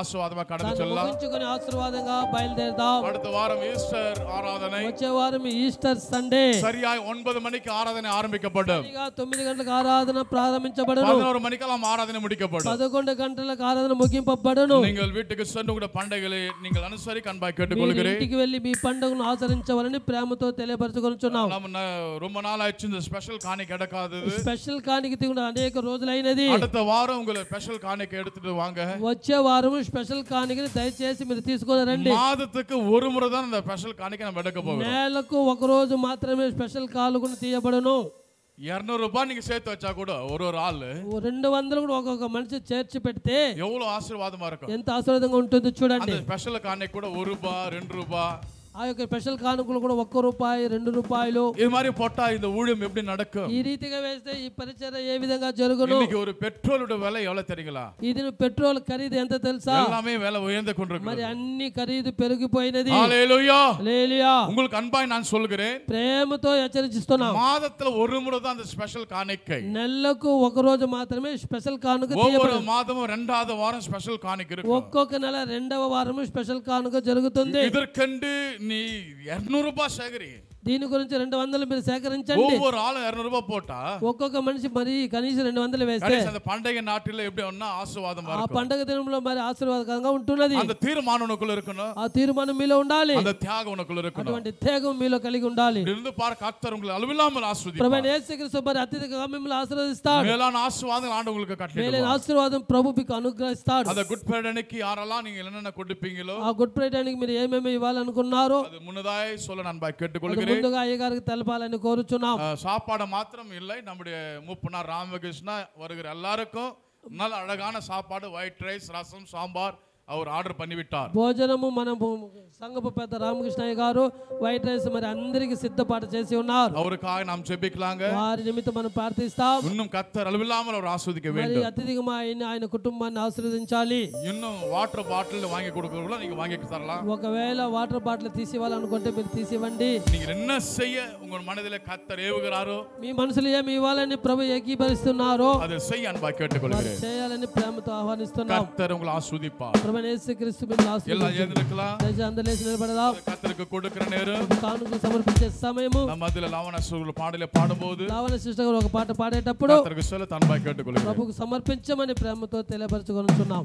ஆசீர்வாதமா கடந்து దాన్ని செல்லலாம் ముగించుకొని ఆశీర్వాదంగా బయలుదేరదాం அடுத்த வாரம் ஈஸ்டர் ஆராதனை వచ్చే వారం ఈస్టర్ సండే சரியாய் ஒன்பது மணிக்கு ஆராதனை ஆரம்பிக்கப்படும் సరిగా తొమ్మిది గంటలకు ఆరాధన ప్రారంభించబడును பதினோரு மணிக்கெல்லாம் ஆராதனை முடிக்கப்படும் పదకొండు గంటలకు ఆరాధన ముగింపబడును நீங்கள் வீட்டுக்கு சென்று உங்களுடைய பண்டைகளை நீங்கள் அனுசரிக்க அன்பாய் మీరు கேட்டுக்கொள்கிறேன் ఇంటికి వెళ్ళి మీ పండుగను ఆచరించవాలని ప్రేమతో తెలియపరచుకొనుచున్నాం நம்ம ந- ரொம்ப நாள் ஆயிடுச்சு இந்த ஸ்பெஷல் காணி கிடைக்காதது స్పెషల్ కానికి కూడా అనేక రోజులైనది அடுத்த வாரம் உங்களை ஸ்பெஷல் காணிக்கை எடுத்துட்டு வாங்க వచ్చే వారం స్పెషల్ కానికని దయచేసి మీరు తీసుకొని రండి மாதத்துக்கு ஒரு முறை தான் இந்த ஸ்பெஷல் காணிக்கை நம்ம எடுக்க போகிறோம் నెలకు ఒక రోజు మాత్రమే స్పెషల్ కాలుకుని తీయబడును இருநூறு ரூபாய் நீங்க சேர்த்து வச்சா கூட ஒரு ஒரு ஆளு ఓ రెండు వందలు కూడా ఒక్కొక్క మనిషి చేర్చి పెడితే எவ்வளவு ఆశీర్వాదமா இருக்கும் ఎంత ఆశీర్వాదంగా ఉంటుందో చూడండి அந்த ஸ்பெஷல் காணிக்கை கூட ஒரு ரூபாய் ரெண்டு ரூபாய் ఆ యొక్క స్పెషల్ కానుకలు కూడా ఒక్క రూపాయి రెండు రూపాయలు இது மாதிரி போட்டா இந்த ஊழியம் எப்படி நடக்கும் ఈ రీతిగా వేస్తే ఈ పరిచయం ఏ విధంగా జరుగును இன்னைக்கு ஒரு பெட்ரோலோட விலை எவ்வளவு தெரியுங்களா ఇది పెట్రోల్ ఖరీదు ఎంత తెలుసా எல்லாமே விலை உயர்ந்து మరి கொண்டிருக்கு అన్ని ఖరీదు పెరిగిపోయినది ஹalleluya హల్లెలూయా. உங்களுக்கு அன்பாய் நான் சொல்கிறேன் ప్రేమతో హెచ్చరిస్తున్నాం மாதத்துல ஒரு முறை தான் அந்த ஸ்பெஷல் காணிக்கை నెలకు ఒక రోజు మాత్రమే స్పెషల్ కానుక ஒவ்வொரு తీయబడును மாதமும் ரெண்டாவது வாரம் ஸ்பெஷல் காணிக்கை இருக்கும் ఒక్కొక్క నెల రెండవ వారము స్పెషల్ కానుక జరుగుతుంది இதற்கென்று நீ இருநூறு ரூபாய் சேகரி దీని గురించి రెండు వందలు మీరు సేకరించండి ஒவ்வொரு ஆளும் இருநூறு ரூபாய் போட்டா ఒక్కొక్క మనిషి మరి కనీసం రెండు వందలు వేస్తే கடைசி அந்த பண்டிகை நாட்டில் எப்படி ஒன்னா ஆசீர்வாதமா ఆ இருக்கும் పండగ దినంలో మరి ఆశీర్వాదకరంగా ఉంటున్నది அந்த தீர்மானம் உனக்குள்ள இருக்கணும் ఆ తీర్మానం మీలో ఉండాలి அந்த தியாகம் உனக்குள்ள இருக்கணும் అటువంటి త్యాగం మీలో కలిగి ఉండాలి இப்படி இருந்து பாரு கர்த்தர் உங்களை அளவில்லாமல் ஆஸ்வதி ప్రభు యేసుక్రీస్తు మరి అత్యధికంగా మిమ్మల్ని ఆశీర్వదిస్తాడు மேலான ஆசீர்வாதம் ஆண்டு உங்களுக்கு మేలైన கட்டளை ఆశీర్వాదం ప్రభు మీకు అనుగ్రహిస్తాడు அந்த குட் ஃப்ரைடேக்கு யாரெல்லாம் நீங்க என்னென்ன கொடுப்பீங்களோ ఆ గుడ్ ఫ్రైడేకి మీరు ఏమేమి ఇవ్వాలనుకున్నారో அது முன்னதாய் சொல்ல நான் பாய் అది கேட்டுக்கொள்கிறேன் ముందుగా అయ్యగారికి తెలపాలని కోరుచున్నాం அஹ், சாப்பாடு மாத்திரம் இல்லை நம்முடைய மூப்பனார் ராமகிருஷ்ணா வருகிற எல்லாருக்கும் நல்ல அழகான சாப்பாடு ஒயிட் ரைஸ் ரசம் சாம்பார் அவர் ஆர்டர் பண்ணிவிட்டார் భోజనము మన సంగపు పెద్ద రామకృష్ణయ్య గారు వైట్ రైస్ మరి అందరికి సిద్ధపాటు చేసి ఉన్నారు அவருக்காக நாம் ஜெபிக்கலாங்க వారి నిమిత్తం మనం ప్రార్థిస్తాం இன்னும் கத்தர் அளவில்லாமல் அவர் ஆஸ்வதிக்க మరి வேண்டும் అత్యధికமா ఆయన ఆయన కుటుంబాన్ని ఆశీర్వదించాలి இன்னும் வாட்டர் பாட்டில் வாங்கி கொடுக்கறவங்களோ நீங்க வாங்கி தரலாம் ఒకవేళ వాటర్ బాటిల్ తీసి ఇవ్వాలనుకుంటే మీరు తీసివ్వండి நீங்க என்ன செய்ய உங்க மனதில் கத்தர் ஏவுகிறாரோ మీ మనసులో ఏమి ఇవ్వాలని ప్రభు ఏకీభవిస్తున్నారో அதை செய்ய அன்பா వారు கேட்டுக்கொள்கிறேன் చేయాలని ప్రేమతో ఆహ్వానిస్తున్నాం கத்தர் உங்களை ஆஸ்வதிப்பார் ప్రభు యేసుక్రీస్తు మిమ్మల్ని எல்லாம் ఆశీర్వదించు. எழுந்திருக்கலாம் దయచేసి అందరూ లేచి నిలబడదాం கத்தருக்கு கொடுக்கிற நேரம் కానుక సమర్పించే సమయము நம்ம அதில் லவன சுருள் பாடல பாடும்போது లావణ సిస్టర్ గారు ఒక పాట పాడేటప్పుడు கத்தருக்கு சொல்ல தன்பாய் கேட்டுக்கொள்கிறேன் ప్రభుకు సమర్పించమని ప్రేమతో తెలియపరచుకొనుచున్నాం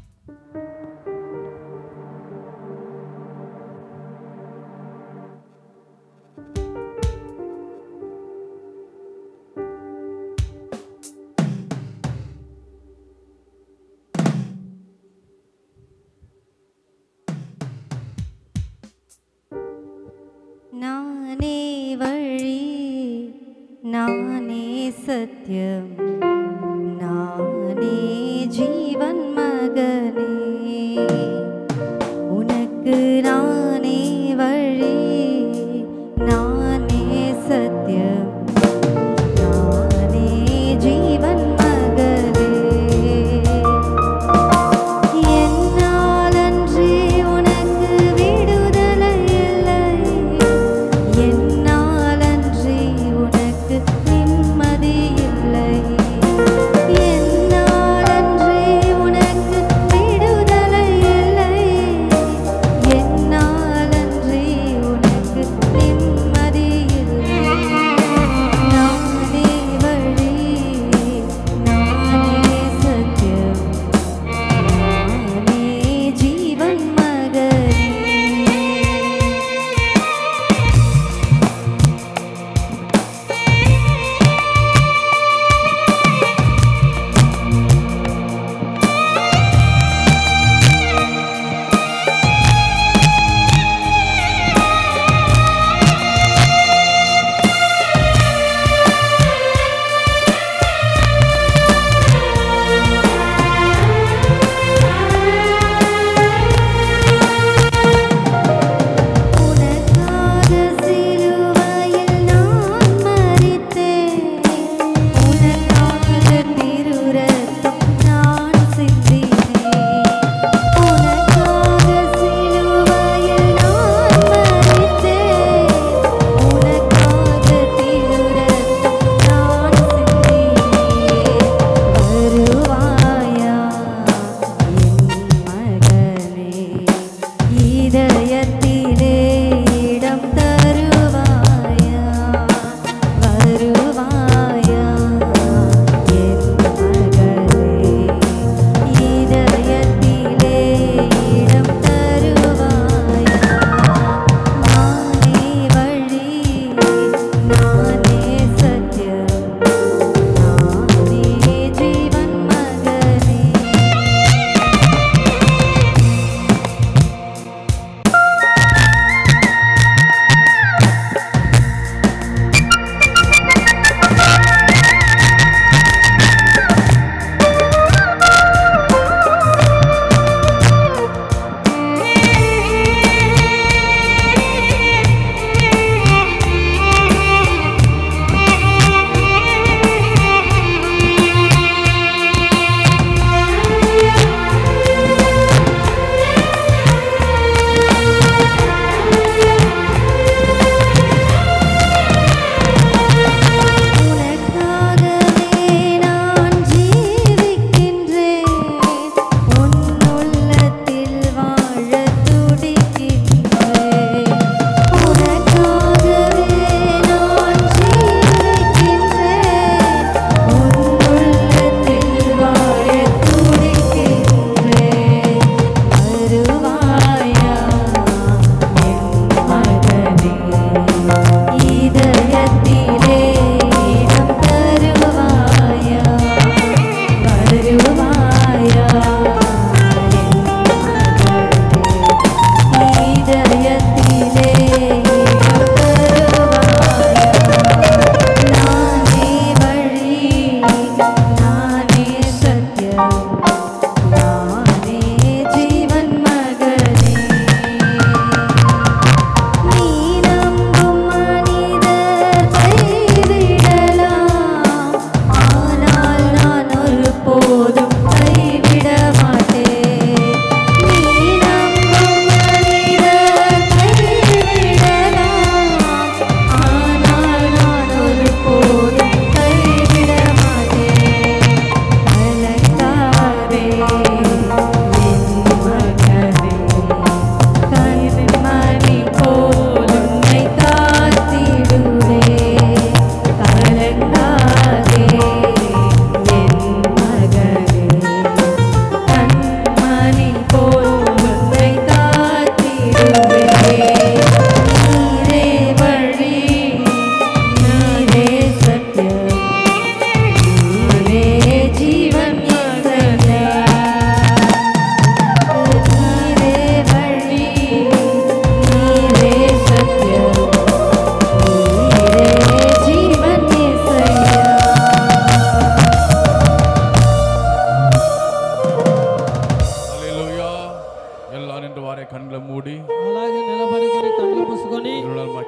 நானே வழி நானே சத்தியம் நானே ஜீவன் மகனே உனக்கு நானே வழி நானே சத்தியம் நானே ஜீவன் மகனே என்னாலன்றி உனக்கு விடுதலை இல்லை என்னாலன்றி உனக்கு நிம்மதி இல்லை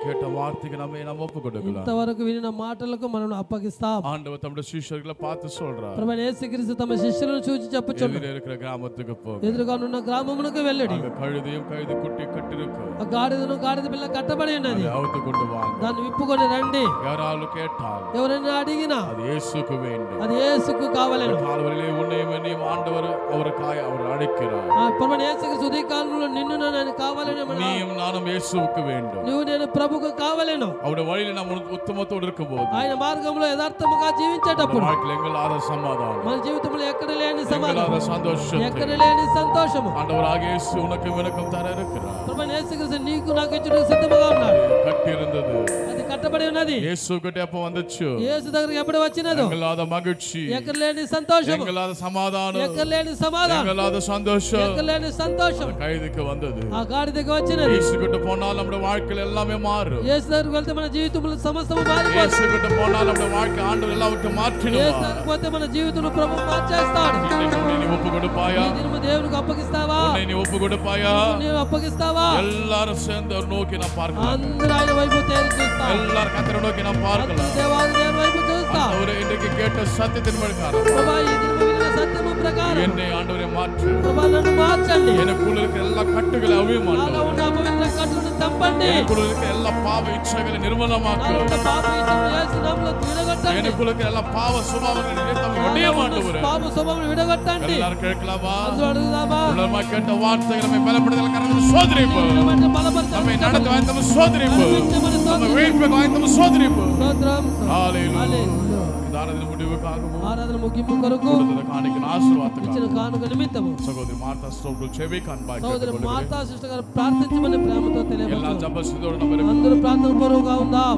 கேட்ட வார்த்தைக்கு நம்ம நம்ம ஒப்பு கொடுக்கலாம் ఇంతవరకు వినిన మాటలకు మనం అప్పగిస్తాం ஆண்டவர் தம்முடைய சிஷ்யர்களை பார்த்து சொல்றார் ప్రభు యేసుక్రీస్తు తమ శిష్యులను చూచి చెప్పుచున్నాడు எதிரே இருக்கிற கிராமத்துக்கு போ ఎదురుగానున్న గ్రామమునకు వెళ్ళడి அங்க கழுதையும் கழுது குட்டி கட்டிருக்கு ఆ గాడిదను గాడిద పిల్ల కట్టబడి ఉన్నది அதை அவுத்து கொண்டு வாங்க దాన్ని విప్పుకొని రండి யாராலும் கேட்டால் ఎవరైనా అడిగినా அது இயேசுக்கு வேண்டும் అది యేసుకు కావాలను கால்வரிலே உன்னையும் என்னையும் ஆண்டவர் அவருக்காய் அவர் அழைக்கிறார் ఆ ప్రభు యేసుక్రీస్తు ఉదయ కాలంలో నిన్ను నేను కావాలని మన- நீயும் நானும் இயேசுவுக்கு வேண்டும் నువ్వు నేను ప్రభుకు కావాలను அவருடைய வழியில நாம் உத்தமத்தோடு இருக்கும் போது ఆయన మార్గంలో యథార్థముగా జీవించేటప్పుడు வாழ்க்கையில் எங்களாத சமாதானம் మన జీవితంలో ఎక్కడ లేని సమాధానం எங்களாத சந்தோஷம் ఎక్కడ లేని సంతోషము ஆண்டவராக இயேசு உனக்கும் எனக்கும் தர இருக்கிறார் ప్రభు యేసుక్రీస్తు నీకు నాకు ఇచ్చుటకు సిద్ధముగా ఉన్నాడు கட்டி இருந்தது అది కట్టబడి ఉన్నది இயேசு கிட்ட எப்ப வந்துச்சு యేసు దగ్గరికి ఎప్పుడు వచ్చినదో எங்களாத மகிழ்ச்சி ఎక్కడ లేని సంతోషము எங்களாத சமாதானம் ఎక్కడ లేని సమాధానం எங்களாத சந்தோஷம் ఎక్కడ లేని సంతోషం கைதுக்கு வந்தது ఆ గాడిదకి వచ్చినది இயேசு கிட்ட போனால் நம்முடைய வாழ்க்கையில் எல்லாமே மாறும் యేసు దగ్గరికి వెళ్తే మన జీవితంలో సమస్తము మారిపోతుంది இயேசு கிட்ட போனால் நம்முடைய வாழ்க்கை ஆண்டவர் எல்லாவற்றையும் యేసు மாற்றிடுவார் దగ్గరికి పోతే మన జీవితంలో ప్రభు మార్చేస్తాడు இன்னைக்கு உன்னை நீ ஒப்பு கொடுப்பாயா ఈ దినము దేవునికి అప్పగిస్తావా உன்னை நீ ஒப்பு கொடுப்பாயா నీవు అప్పగిస్తావా எல்லாரும் சேர்ந்து அவர் நோக்கி நான் பார்க்கலாம் అందరూ ఆయన వైపు తేరి చూస్తా எல்லாரும் கத்தரை நோக்கி நான் பார்க்கலாம் దేవాది దేవుని వైపు చూస్తా அவரை இன்றைக்கு கேட்ட சத்தியத்தின் பிரகாரம் ప్రభా ఈ దినము వినిన సత్యము ప్రకారం என்னை ஆண்டவரை மாற்று ప్రభా నన్ను మార్చండి எனக்குள்ள இருக்கிற எல்லா கட்டுகளை அவையும் నాలో ஆண்டவரே. ఉన్న అపవిత్ర కట్టును తంపండి எனக்குள்ள இருக்கிற எல்லா பாவ இச்சைகளை நிர்மலமாக்கு నాలో ఉన్న పాప ఇచ్చను యేసు నామములో విడగొట్టండి எனக்குள்ள இருக்கிற எல்லா பாவ சுபாவங்களை நினைத்தம் నాలో ஒடிய ఉన్న மாட்டவரே పాప స్వభావం విడగొట్టండి எல்லாரும் கேட்கலாமா అందరూ అడుగుదామా உள்ளமா கேட்ட வார்த்தைகளை நம்மை பலப்படுதல் கரங்கள் சோதரிப்பு అంటే బలపరచండి நம்மை நடத்த வாய்த்தம் சோதரிப்பு நம்ம வீழ்ப்பு வாய்த்தம் சோதரிப்பு స్తోత్రం ஹalleluya தானதின் முடிவுக்காகவும் ఆరాధన ముగింపు కొరకు கொடுத்தத காணிக்கிற ஆசீர்வாதத்துக்காக ఇచ్చిన కానుక నిమిత్తము சகோதரி மார்த்தா ஸ்தோத்திரம் செவி காண்பாய் సోదరి మాతా సిస్టర్ గారు ప్రార్థించమని ప్రేమతో எல்லா తెలియదు ஜபஸ்தோடு நம்ம இருப்போம். అందరూ ప్రార్థన పూర్వకంగా ఉందాం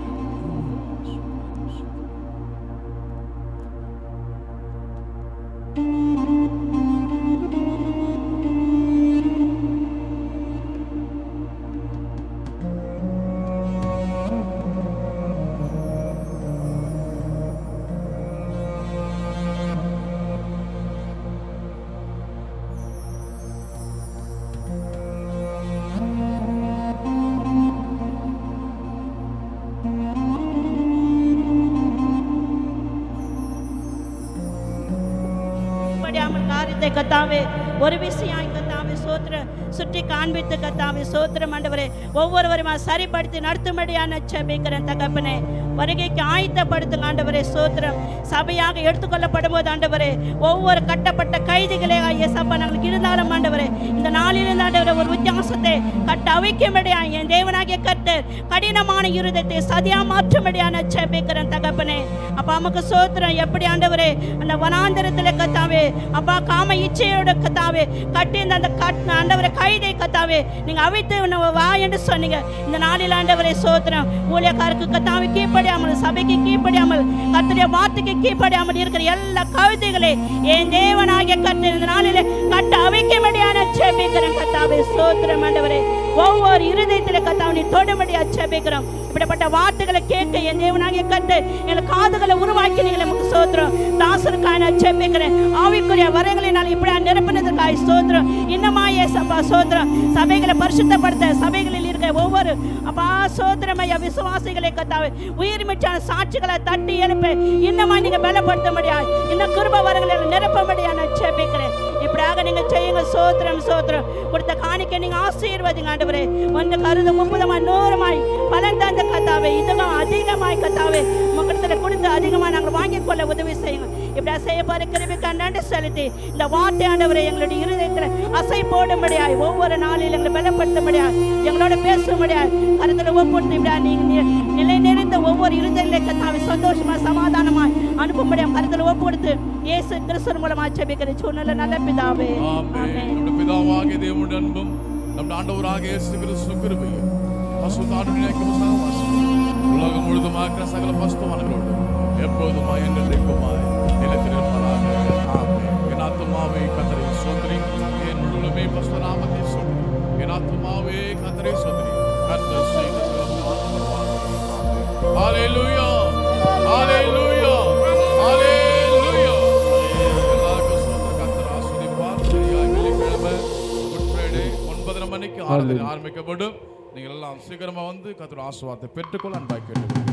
படியாமல் காரியத்தை கத்தாவே ஒரு விஷயம் கத்தாவே சோத்திர சுற்றி காண்பித்து கத்தாவே சோத்திரம் ஆண்டவரே ஒவ்வொருவருமா சரிப்படுத்தி நடத்தும்படியான செபிக்கிறேன் தகப்பனே வருகைக்கு ஆயத்தப்படுத்துங்க ஆண்டவரே சோத்திரம் சபையாக எடுத்துக்கொள்ளப்படும் போது ஆண்டவரே ஒவ்வொரு கட்டப்பட்ட கைதிகளே ஐயா சப்பா நாங்களுக்கு இருந்தாலும் ஆண்டவரே இந்த நாளிலிருந்து ஆண்டவரே ஒரு வித்தியாசத்தை கட்ட அவைக்கும்படியா என் தேவனாகிய கர்த்தர் கடினமான இருதயத்தை சதியா மாற்றும்படியான செபிக்கிறேன் தகப்பனே அப்பா நமக்கு சோத்திரம் எப்படி ஆண்டவரே அந்த வனாந்தரத்தில் கத்தாவே அப்பா காம இச்சையோட கத்தாவே கட்டி இந்த அந்த கட் ஆண்டவரை கைதை கத்தாவே நீங்க அவித்து உன்னை வா என்று சொன்னீங்க இந்த நாளில் ஆண்டவரை சோத்திரம் ஊழியக்காருக்கு கத்தாவே கீழ்ப்படியாமல் சபைக்கு கீழ்ப்படியாமல் கர்த்தருடைய வார்த்தைக்கு கீழ்ப்படியாமல் இருக்கிற எல்லா கவிதைகளை என் தேவனாகிய கர்த்தர் இந்த நாளிலே கட்ட அவைக்கும்படியான செபிக்கிறேன் கத்தாவே சோத்திரம் ஆண்டவரே ஒவ்வொரு இருதயத்தில் கத்தாவை நீ தொடும்படியா செபிக்கிறோம் இப்படிப்பட்ட வார்த்தைகளை கேட்க என் தேவனாகிய கர்த்தர் என் காதுகளை உருவாக்கி நீங்கள் நமக்கு சோத்திரம் தாசருக்காய் நான் செபிக்கிறேன் ஆவிக்குரிய வரங்களை நான் இப்படி நிரப்பினதுக்காய் சோத்திரம் இன்னமா ஏசப்பா சோத்திரம் சபைகளை பரிசுத்தப்படுத்த சபைகளில் இருக்கிற ஒவ்வொரு அப்பா சோத்திரம் ஐயா விசுவாசிகளை கத்தாவே உயிர் மிச்சான சாட்சிகளை தட்டி எழுப்ப இன்னமா நீங்க பலப்படுத்த முடியாது இன்னும் கிருப வரங்களை நிரப்ப முடியாது நான் செபிக்கிறேன் இப்படியாக நீங்க செய்யுங்க சோத்திரம் சோத்திரம் கொடுத்த காணிக்க நீங்க ஆசீர்வதிங்க ஆண்டவரே ஒன்று கருது முப்பதுமாய் நூறுமாய் பலன் தந்த கத்தாவே இதுவும் அதிகமாய் கத்தாவே மக்களத்தில் கொடுத்து அதிகமாக நாங்கள் வாங்கிக் கொள்ள உதவி செய்யுங்க இப்படியா செய்ய போற கிருபிக்கு நன்றி செலுத்தி இந்த வார்த்தை ஆண்டவரை எங்களுடைய இருதயத்தில் அசை போடும்படியாய் ஒவ்வொரு நாளில் எங்களை பலப்படுத்தும்படியாய் எங்களோட பேசும்படியாய் கருத்தில் ஒப்புட்டு இப்படியா நீங்க நிலை நிறைந்த ஒவ்வொரு இருதயங்களை கத்தாவை சந்தோஷமா சமாதானமாய் அனுப்பும்படியாக கருத்தில் ஒப்பு கொடுத்து இயேசு கிறிஸ்துவின் மூலமாக ஜெபிக்கிற சூழ்நிலை நல்ல பிதாவே ஆமென். நம்முடைய பிதாவாகிய தேவனுடைய அன்பும் நம்முடைய ஆண்டவராக இயேசு கிறிஸ்து கிருபையும் பசுத்தாடு நினைக்கும் சகவாசம் உலகம் முழுதுமாக்கிற சகல பசுத்தவான்களோடு எப்போதுமாய் என்றென்றைக்குமாய் நிலைத்திருப்பதாக ஆமென். என் ஆத்துமாவே கத்தரை சோதரி என் முழுமே பசுநாமத்தை சோதரி என் ஆத்துமாவே கத்தரை சோதரி கத்தர் செய்த ஹalleluya ஹalleluya ஹalleluya எல்லாருக்கும் சோதர கத்தர் ஆசீர்வதிப்பார் சரியாய் வெள்ளிக்கிழமை குட் ஃப்ரைடே ஒன்பதரை மணிக்கு ஆராதனை ஆரம்பிக்கப்படும் நீங்கள் எல்லாம் சீக்கிரமா வந்து கத்தர் ஆசுவாரத்தை பெற்றுக்கொள்ள அன்பாய் கேட்டுக்கொள்கிறேன்